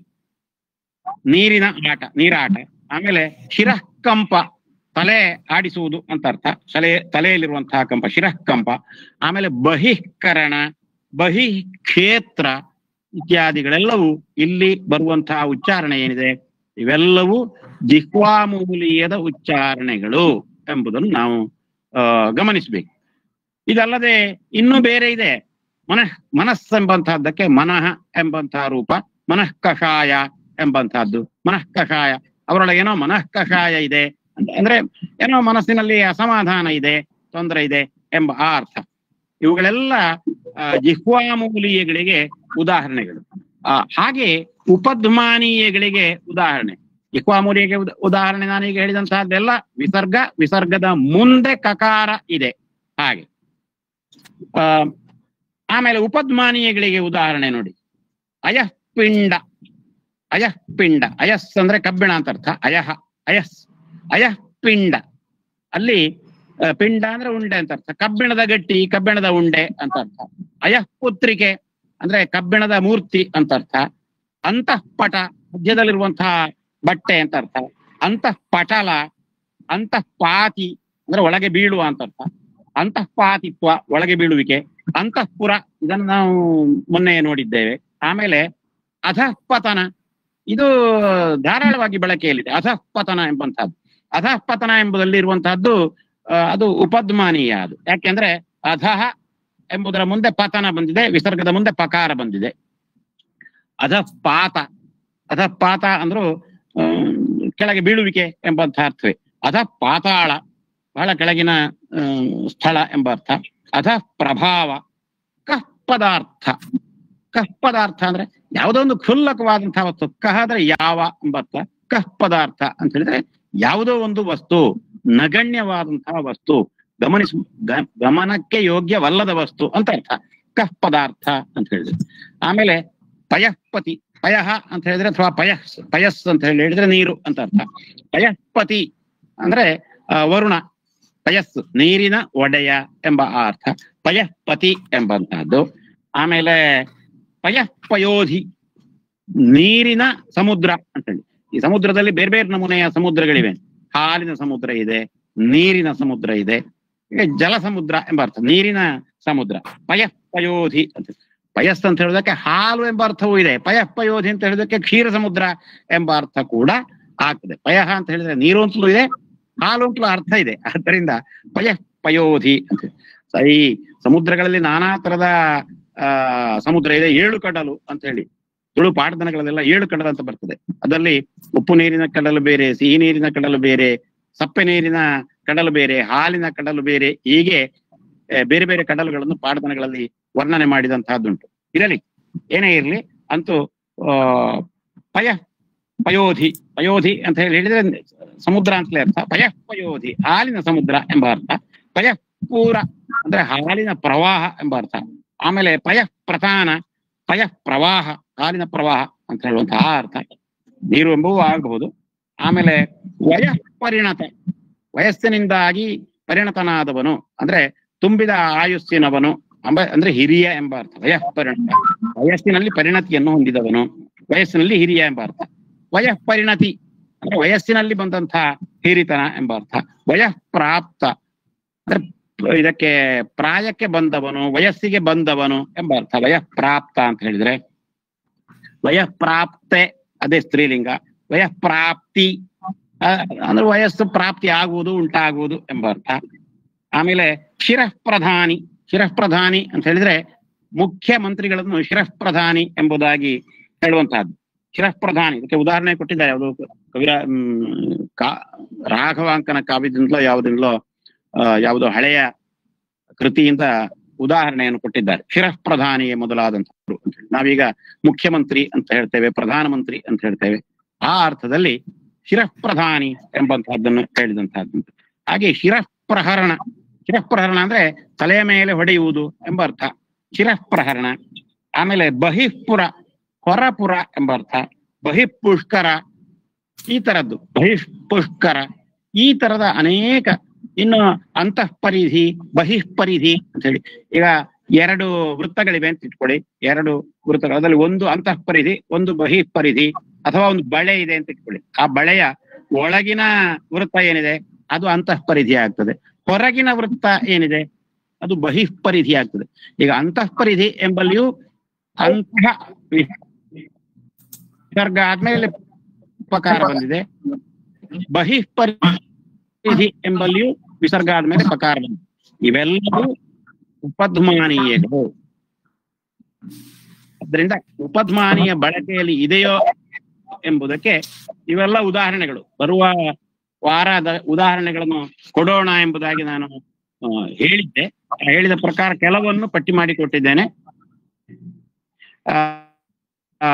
ನೀರಿನ ಆಟ ನೀರಾಟ ಆಮೇಲೆ ಶಿರಃಕಂಪ ತಲೆ ಆಡಿಸುವುದು ಅಂತ ಅರ್ಥ ತಲೆ ತಲೆಯಲ್ಲಿರುವಂತಹ ಕಂಪ ಶಿರಃಕಂಪ ಆಮೇಲೆ ಬಹಿಷ್ಕರಣ ಬಹಿ ಕ್ಷೇತ್ರ ಇತ್ಯಾದಿಗಳೆಲ್ಲವೂ ಇಲ್ಲಿ ಬರುವಂತಹ ಉಚ್ಚಾರಣೆ ಏನಿದೆ ಇವೆಲ್ಲವೂ ಜಿಹ್ವಾಮೂಲೀಯದ ಉಚ್ಚಾರಣೆಗಳು ಎಂಬುದನ್ನು ನಾವು ಆ, ಗಮನಿಸಬೇಕು ಇದಲ್ಲದೆ ಇನ್ನೂ ಬೇರೆ ಇದೆ ಮನಃ ಮನಸ್ಸೆಂಬಂತಹದ್ದಕ್ಕೆ ಮನಃ ಎಂಬಂತಹ ರೂಪ ಮನಃ ಕಷಾಯ ಎಂಬಂತಹದ್ದು ಮನಃ ಕಷಾಯ ಅವರೊಳಗೆ ಏನೋ ಮನಃ ಕಷಾಯ ಇದೆ ಅಂತ ಅಂದ್ರೆ ಏನೋ ಮನಸ್ಸಿನಲ್ಲಿ ಅಸಮಾಧಾನ ಇದೆ ತೊಂದರೆ ಇದೆ ಎಂಬ ಆ ಅರ್ಥ ಇವುಗಳೆಲ್ಲ ಆ, ಜಿಹ್ವಾಮೂಲೀಯಗಳಿಗೆ ಉದಾಹರಣೆಗಳು ಆ, ಹಾಗೆ ಉಪಧ್ಮಾನೀಯಗಳಿಗೆ ಉದಾಹರಣೆ ಜಿಹ್ವಾಮೂಲಿಯಗೆ ಉದ- ಉದಾಹರಣೆ ನಾನೀಗ ಹೇಳಿದಂತಹದ್ದೆಲ್ಲ ವಿಸರ್ಗ ವಿಸರ್ಗದ ಮುಂದೆ ಕಕಾರ ಇದೆ ಹಾಗೆ ಆ, ಆಮೇಲೆ ಉಪಧ್ಮಾನೀಯಗಳಿಗೆ ಉದಾಹರಣೆ ನೋಡಿ ಅಯಃ ಪಿಂಡ ಅಯಃ ಪಿಂಡ ಅಯಸ್ ಅಂದ್ರೆ ಕಬ್ಬಿಣ ಅಂತ ಅರ್ಥ ಅಯಃ ಅಯಸ್ ಅಯಃ ಪಿಂಡ ಅಲ್ಲಿ ಆ, ಪಿಂಡ ಅಂದ್ರೆ ಉಂಡೆ ಅಂತ ಅರ್ಥ ಕಬ್ಬಿಣದ ಗಟ್ಟಿ ಕಬ್ಬಿಣದ ಉಂಡೆ ಅಂತ ಅರ್ಥ ಅಯಃ ಪುತ್ರಿಕೆ ಅಂದ್ರೆ ಕಬ್ಬಿಣದ ಮೂರ್ತಿ ಅಂತ ಅರ್ಥ ಅಂತಃಪಟ ಮಧ್ಯದಲ್ಲಿರುವಂತಹ ಬಟ್ಟೆ ಅಂತ ಅರ್ಥ ಅಂತಃಪಟಲ ಅಂತಃಪಾತಿ ಅಂದ್ರೆ ಒಳಗೆ ಬೀಳುವ ಅಂತ ಅರ್ಥ ಅಂತಃಪಾತಿತ್ವ ಒಳಗೆ ಬೀಳುವಿಕೆ ಅಂತಃಪುರ ಇದನ್ನು ನಾವು ಮೊನ್ನೆ ನೋಡಿದ್ದೇವೆ ಆಮೇಲೆ ಅಧಃಪತನ ಇದು ಧಾರಾಳವಾಗಿ ಬಳಕೆಯಲ್ಲಿದೆ ಅಧಃಪತನ ಎಂಬಂತಹದ್ದು ಅಧಃಪತನ ಎಂಬುದಲ್ಲಿ ಇರುವಂತಹದ್ದು ಆ, ಅದು ಉಪದ್ಮಾನೀಯ ಅದು ಯಾಕೆಂದ್ರೆ ಅಧಃ ಎಂಬುದರ ಮುಂದೆ ಪತನ ಬಂದಿದೆ ವಿಸರ್ಗದ ಮುಂದೆ ಪಕಾರ ಬಂದಿದೆ ಅಧಃಪಾತ ಅಧಃಪಾತ ಅಂದ್ರು ಆ, ಕೆಳಗೆ ಬೀಳುವಿಕೆ ಎಂಬಂತಹ ಅರ್ಥವೇ ಅಧಃ ಪಾತಾಳ ಬಹಳ ಕೆಳಗಿನ ಆ, ಸ್ಥಳ ಎಂಬ ಅರ್ಥ ಅಧಃ ಪ್ರಭಾವ ಕಃ ಪದಾರ್ಥ ಕಃ ಪದಾರ್ಥ ಅಂದ್ರೆ ಯಾವುದೋ ಒಂದು ಕ್ಷುಲ್ಲಕವಾದಂತಹ ವಸ್ತು ಕಹ ಅಂದ್ರೆ ಯಾವ ಎಂಬ ಅರ್ಥ ಕಃ ಪದಾರ್ಥ ಅಂತ ಹೇಳಿದ್ರೆ ಯಾವುದೋ ಒಂದು ವಸ್ತು ನಗಣ್ಯವಾದಂತಹ ವಸ್ತು ಗಮನಿಸ ಗ- ಗಮನಕ್ಕೆ ಯೋಗ್ಯವಲ್ಲದ ವಸ್ತು ಅಂತ ಅರ್ಥ ಕಃ ಪದಾರ್ಥ ಅಂತ ಹೇಳಿದ್ರೆ ಆಮೇಲೆ ಪಯಃಪತಿ ಪಯಃ ಅಂತ ಹೇಳಿದ್ರೆ ಅಥವಾ ಪಯಸ್ ಪಯಸ್ ಅಂತ ಹೇಳಿ ಹೇಳಿದ್ರೆ ನೀರು ಅಂತ ಅರ್ಥ ಪಯಃಪತಿ ಅಂದ್ರೆ ಆ, ವರುಣ ಪಯಸ್ ನೀರಿನ ಒಡೆಯ ಎಂಬ ಆ ಅರ್ಥ ಪಯಃಪತಿ ಎಂಬಂತಹದ್ದು ಆಮೇಲೆ ಪಯಃಪಯೋಧಿ ನೀರಿನ ಸಮುದ್ರ ಅಂತ ಹೇಳಿ ಈ ಸಮುದ್ರದಲ್ಲಿ ಬೇರೆ ಬೇರೆ ನಮೂನೆಯ ಸಮುದ್ರಗಳಿವೆ ಹಾಲಿನ ಸಮುದ್ರ ಇದೆ ನೀರಿನ ಸಮುದ್ರ ಇದೆ ಈಗ ಜಲ ಸಮುದ್ರ ಎಂಬ ಅರ್ಥ ನೀರಿನ ಸಮುದ್ರ ಪಯಃಪಯೋಧಿ ಅಂತ ಪಯಸ್ ಅಂತ ಹೇಳೋದಕ್ಕೆ ಹಾಲು ಎಂಬ ಅರ್ಥವೂ ಇದೆ ಪಯಃಪಯೋಧಿ ಅಂತ ಹೇಳೋದಕ್ಕೆ ಕ್ಷೀರ ಸಮುದ್ರ ಎಂಬ ಅರ್ಥ ಕೂಡ ಆಗ್ತದೆ ಪಯಃ ಅಂತ ಹೇಳಿದ್ರೆ ನೀರು ಅಂತಲೂ ಇದೆ ಹಾಲು ಅಂತಲೂ ಅರ್ಥ ಇದೆ ಆದ್ದರಿಂದ ಪಯಃಪಯೋಧಿ ಅಂತ ಈ ಸಮುದ್ರಗಳಲ್ಲಿ ನಾನಾ ತರದ ಆ ಸಮುದ್ರ ಇದೆ ಏಳು ಕಡಲು ಅಂತ ಹೇಳಿ ತುಳು ಪಾಠದನಗಳಲ್ಲೆಲ್ಲ ಏಳು ಕಡಲು ಅಂತ ಬರ್ತದೆ ಅದರಲ್ಲಿ ಉಪ್ಪು ನೀರಿನ ಕಡಲು ಬೇರೆ ಸಿಹಿ ನೀರಿನ ಕಡಲು ಬೇರೆ ಸಪ್ಪೆ ನೀರಿನ ಕಡಲು ಬೇರೆ ಹಾಲಿನ ಕಡಲು ಬೇರೆ ಹೀಗೆ ಆ, ಬೇರೆ ಬೇರೆ ಕಡಲುಗಳನ್ನು ಪಾಠದನಗಳಲ್ಲಿ ವರ್ಣನೆ ಮಾಡಿದಂತಹದ್ದುಂಟು ಇರಲಿ ಏನೇ ಇರಲಿ ಅಂತೂ ಆ ಪಯ ಪಯೋಧಿ ಪಯೋಧಿ ಅಂತ ಹೇಳಿ ಹೇಳಿದ್ರೆ ಸಮುದ್ರ ಅಂತಲೇ ಅರ್ಥ ಪಯಃ ಪಯೋಧಿ ಹಾಲಿನ ಸಮುದ್ರ ಎಂಬ ಅರ್ಥ ಪಯಃ ಪೂರ ಅಂದ್ರೆ ಹಾಲಿನ ಪ್ರವಾಹ ಎಂಬ ಅರ್ಥ ಆಮೇಲೆ ಪಯಃ ಪ್ರಧಾನ ಪಯಃ ಪ್ರವಾಹ ಹಾಲಿನ ಪ್ರವಾಹ ಅಂತ ಹೇಳುವಂತಹ ಅರ್ಥ ನೀರು ಎಂಬುವು ಆಗಬಹುದು ಆಮೇಲೆ ವಯಃ ಪರಿಣತ ವಯಸ್ಸಿನಿಂದಾಗಿ ಪರಿಣತನಾದವನು ಅಂದ್ರೆ ತುಂಬಿದ ಆಯುಸ್ಸಿನವನು ಅಂಬ ಅಂದ್ರೆ ಹಿರಿಯ ಎಂಬ ಅರ್ಥ ವಯಃ ಪರಿಣತ ವಯಸ್ಸಿನಲ್ಲಿ ಪರಿಣತಿಯನ್ನು ಹೊಂದಿದವನು ವಯಸ್ಸಿನಲ್ಲಿ ಹಿರಿಯ ಎಂಬ ಅರ್ಥ ವಯಃ ಪರಿಣತಿ ಅಂದ್ರೆ ವಯಸ್ಸಿನಲ್ಲಿ ಬಂದಂತಹ ಹಿರಿತನ ಎಂಬ ಅರ್ಥ ವಯಃ ಪ್ರಾಪ್ತ ಅಂದ್ರೆ ಇದಕ್ಕೆ ಪ್ರಾಯಕ್ಕೆ ಬಂದವನು ವಯಸ್ಸಿಗೆ ಬಂದವನು ಎಂಬ ಅರ್ಥ ವಯಃ ಪ್ರಾಪ್ತ ಅಂತ ಹೇಳಿದ್ರೆ ವಯಃ ಪ್ರಾಪ್ತೆ ಅದೇ ಸ್ತ್ರೀಲಿಂಗ ವಯಃ ಪ್ರಾಪ್ತಿ ಆ, ಅಂದ್ರೆ ವಯಸ್ಸು ಪ್ರಾಪ್ತಿ ಆಗುವುದು ಉಂಟಾಗುವುದು ಎಂಬ ಅರ್ಥ ಆಮೇಲೆ ಶಿರಃ ಪ್ರಧಾನಿ ಶಿರಃ ಪ್ರಧಾನಿ ಅಂತ ಹೇಳಿದ್ರೆ ಮುಖ್ಯಮಂತ್ರಿಗಳನ್ನು ಶಿರಃ ಪ್ರಧಾನಿ ಎಂಬುದಾಗಿ ಹೇಳುವಂತಹದ್ದು ಶಿರಃ ಪ್ರಧಾನಿ ಇದಕ್ಕೆ ಉದಾಹರಣೆ ಕೊಟ್ಟಿದ್ದಾರೆ ಯಾವುದು ಕವಿರ ಹ್ಮ್, ಕಾ ರಾಘವಾಂಕನ ಕಾವ್ಯದಿಂದಲೋ ಯಾವುದಿಂದಲೋ ಆ, ಯಾವುದೋ ಹಳೆಯ ಕೃತಿಯಿಂದ ಉದಾಹರಣೆಯನ್ನು ಕೊಟ್ಟಿದ್ದಾರೆ ಶಿರಃ ಪ್ರಧಾನಿ ಮೊದಲಾದಂತಹವರು ಅಂತ ಹೇಳಿ ನಾವೀಗ ಮುಖ್ಯಮಂತ್ರಿ ಅಂತ ಹೇಳ್ತೇವೆ ಪ್ರಧಾನಮಂತ್ರಿ ಅಂತ ಹೇಳ್ತೇವೆ ಆ ಅರ್ಥದಲ್ಲಿ ಶಿರಃ ಪ್ರಧಾನಿ ಎಂಬಂತಹದ್ದನ್ನು ಹೇಳಿದಂತಹದ್ದು ಹಾಗೆ ಶಿರಃ ಪ್ರಹರಣ ಶಿರಃ ಪ್ರಹರಣ ಅಂದ್ರೆ ತಲೆಯ ಮೇಲೆ ಹೊಡೆಯುವುದು ಎಂಬ ಅರ್ಥ ಶಿರಃ ಪ್ರಹರಣ ಆಮೇಲೆ ಬಹಿಃಪುರ ಹೊರಪುರ ಎಂಬ ಅರ್ಥ ಬಹಿಃಪುಷ್ಕರ ಈ ತರದ್ದು ಬಹಿಷ್ಪುಷ್ಕರ ಈ ತರದ ಅನೇಕ ಇನ್ನು ಅಂತಃಪರಿಧಿ ಬಹಿಷ್ಪರಿಧಿ ಅಂತ ಹೇಳಿ ಈಗ ಎರಡು ವೃತ್ತಗಳಿವೆ ಅಂತ ಇಟ್ಕೊಳ್ಳಿ ಎರಡು ವೃತ್ತಗಳು ಅದರಲ್ಲಿ ಒಂದು ಅಂತಃಪರಿಧಿ ಒಂದು ಬಹಿಷ್ಪರಿಧಿ ಅಥವಾ ಒಂದು ಬಳೆ ಇದೆ ಅಂತ ಇಟ್ಕೊಳ್ಳಿ ಆ ಬಳೆಯ ಒಳಗಿನ ವೃತ್ತ ಏನಿದೆ ಅದು ಅಂತಃಪರಿಧಿ ಆಗ್ತದೆ ಹೊರಗಿನ ವೃತ್ತ ಏನಿದೆ ಅದು ಬಹಿಷ್ಪರಿಧಿ ಆಗ್ತದೆ ಈಗ ಅಂತಃಪರಿಧಿ ಎಂಬಲ್ಲಿಯೂ ಅಂತಹ ವಿಸರ್ಗ ಆದ್ಮೇಲೆ ಉಪಕಾರ ಬಂದಿದೆ ಬಹಿಷ್ಪರಿಧಿ ಎಂಬಲ್ಲಿಯೂ ವಿಸರ್ಗ ಆದ್ಮೇಲೆ ಪಕಾರ ಬಂದಿದೆ ಇವೆಲ್ಲವೂ ಉಪಧ್ಮಾನೀಯಗಳು ಅದರಿಂದ ಉಪಧ್ಮಾನೀಯ ಬಳಕೆಯಲ್ಲಿ ಇದೆಯೋ ಎಂಬುದಕ್ಕೆ ಇವೆಲ್ಲ ಉದಾಹರಣೆಗಳು ಬರುವ ವಾರದ ಉದಾಹರಣೆಗಳನ್ನು ಕೊಡೋಣ ಎಂಬುದಾಗಿ ನಾನು ಆ, ಹೇಳಿದ್ದೆ ಆ ಹೇಳಿದ ಪ್ರಕಾರ ಕೆಲವನ್ನು ಪಟ್ಟಿ ಮಾಡಿಕೊಟ್ಟಿದ್ದೇನೆ ಆ, ಆ,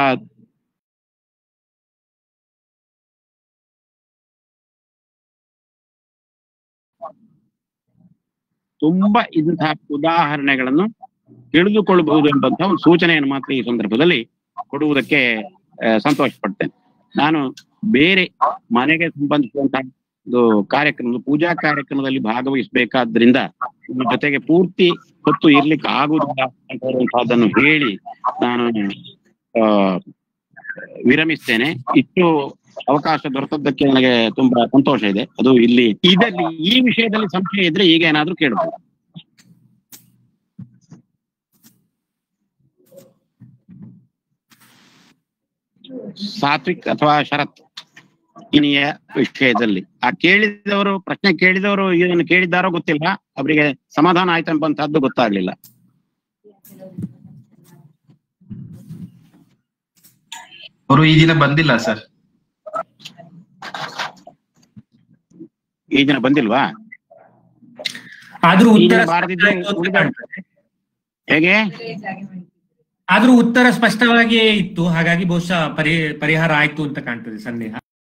ತುಂಬಾ ಇಂತಹ ಉದಾಹರಣೆಗಳನ್ನು ತಿಳಿದುಕೊಳ್ಳಬಹುದು ಎಂಬಂತಹ ಒಂದು ಸೂಚನೆಯನ್ನು ಮಾತ್ರ ಈ ಸಂದರ್ಭದಲ್ಲಿ ಕೊಡುವುದಕ್ಕೆ ಆ, ಸಂತೋಷ ಪಡ್ತೇನೆ ನಾನು ಬೇರೆ ಮನೆಗೆ ಸಂಬಂಧಿಸಿದಂತಹ ಒಂದು ಕಾರ್ಯಕ್ರಮ ಪೂಜಾ ಕಾರ್ಯಕ್ರಮದಲ್ಲಿ ಭಾಗವಹಿಸಬೇಕಾದ್ರಿಂದ ನಿಮ್ಮ ಜೊತೆಗೆ ಪೂರ್ತಿ ಹೊತ್ತು ಇರ್ಲಿಕ್ಕೆ ಆಗುವುದಿಲ್ಲ ಅಂತ ಹೇಳುವಂತಹದ್ದನ್ನು ಹೇಳಿ ನಾನು ಆ ವಿರಮಿಸ್ತೇನೆ ಇಷ್ಟು ಅವಕಾಶ ದೊರೆತದ್ದಕ್ಕೆ ನನಗೆ ತುಂಬಾ ಸಂತೋಷ ಇದೆ ಅದು ಇಲ್ಲಿ ಇದರಲ್ಲಿ ಈ ವಿಷಯದಲ್ಲಿ ಸಂಶಯ ಇದ್ರೆ ಈಗ ಏನಾದ್ರೂ ಕೇಳಬಹುದು ಸಾತ್ವಿಕ್ ಅಥವಾ ಶರತ್ ಇನಿಯ ವಿಷಯದಲ್ಲಿ ಆ ಕೇಳಿದವರು ಪ್ರಶ್ನೆ ಕೇಳಿದವರು ಇದನ್ನು ಕೇಳಿದ್ದಾರೋ ಗೊತ್ತಿಲ್ಲ ಅವರಿಗೆ ಸಮಾಧಾನ ಆಯ್ತು ಎಂಬಂತಹದ್ದು ಗೊತ್ತಾಗ್ಲಿಲ್ಲ ಅವರು ಈ ದಿನ ಬಂದಿಲ್ಲ ಸರ್ ಈ ದಿನ ಬಂದಿಲ್ವಾ ಆದ್ರೂ ಈ ಉತ್ತರ ದಿನ ಬಾರದಿದ್ರೆ ಸ್ಪಷ್ಟ ಆಯ್ತು ಅಂತ ಉಳಿದ- ಕಾಣ್ತದೆ. ಹೇಗೆ ಆದ್ರೂ ಉತ್ತರ ಸ್ಪಷ್ಟವಾಗಿಯೇ ಇತ್ತು ಹಾಗಾಗಿ ಬಹುಶಃ ಪರಿ ಪರಿಹಾರ ಆಯ್ತು ಅಂತ ಕಾಣ್ತದೆ ಸಂದೇಹ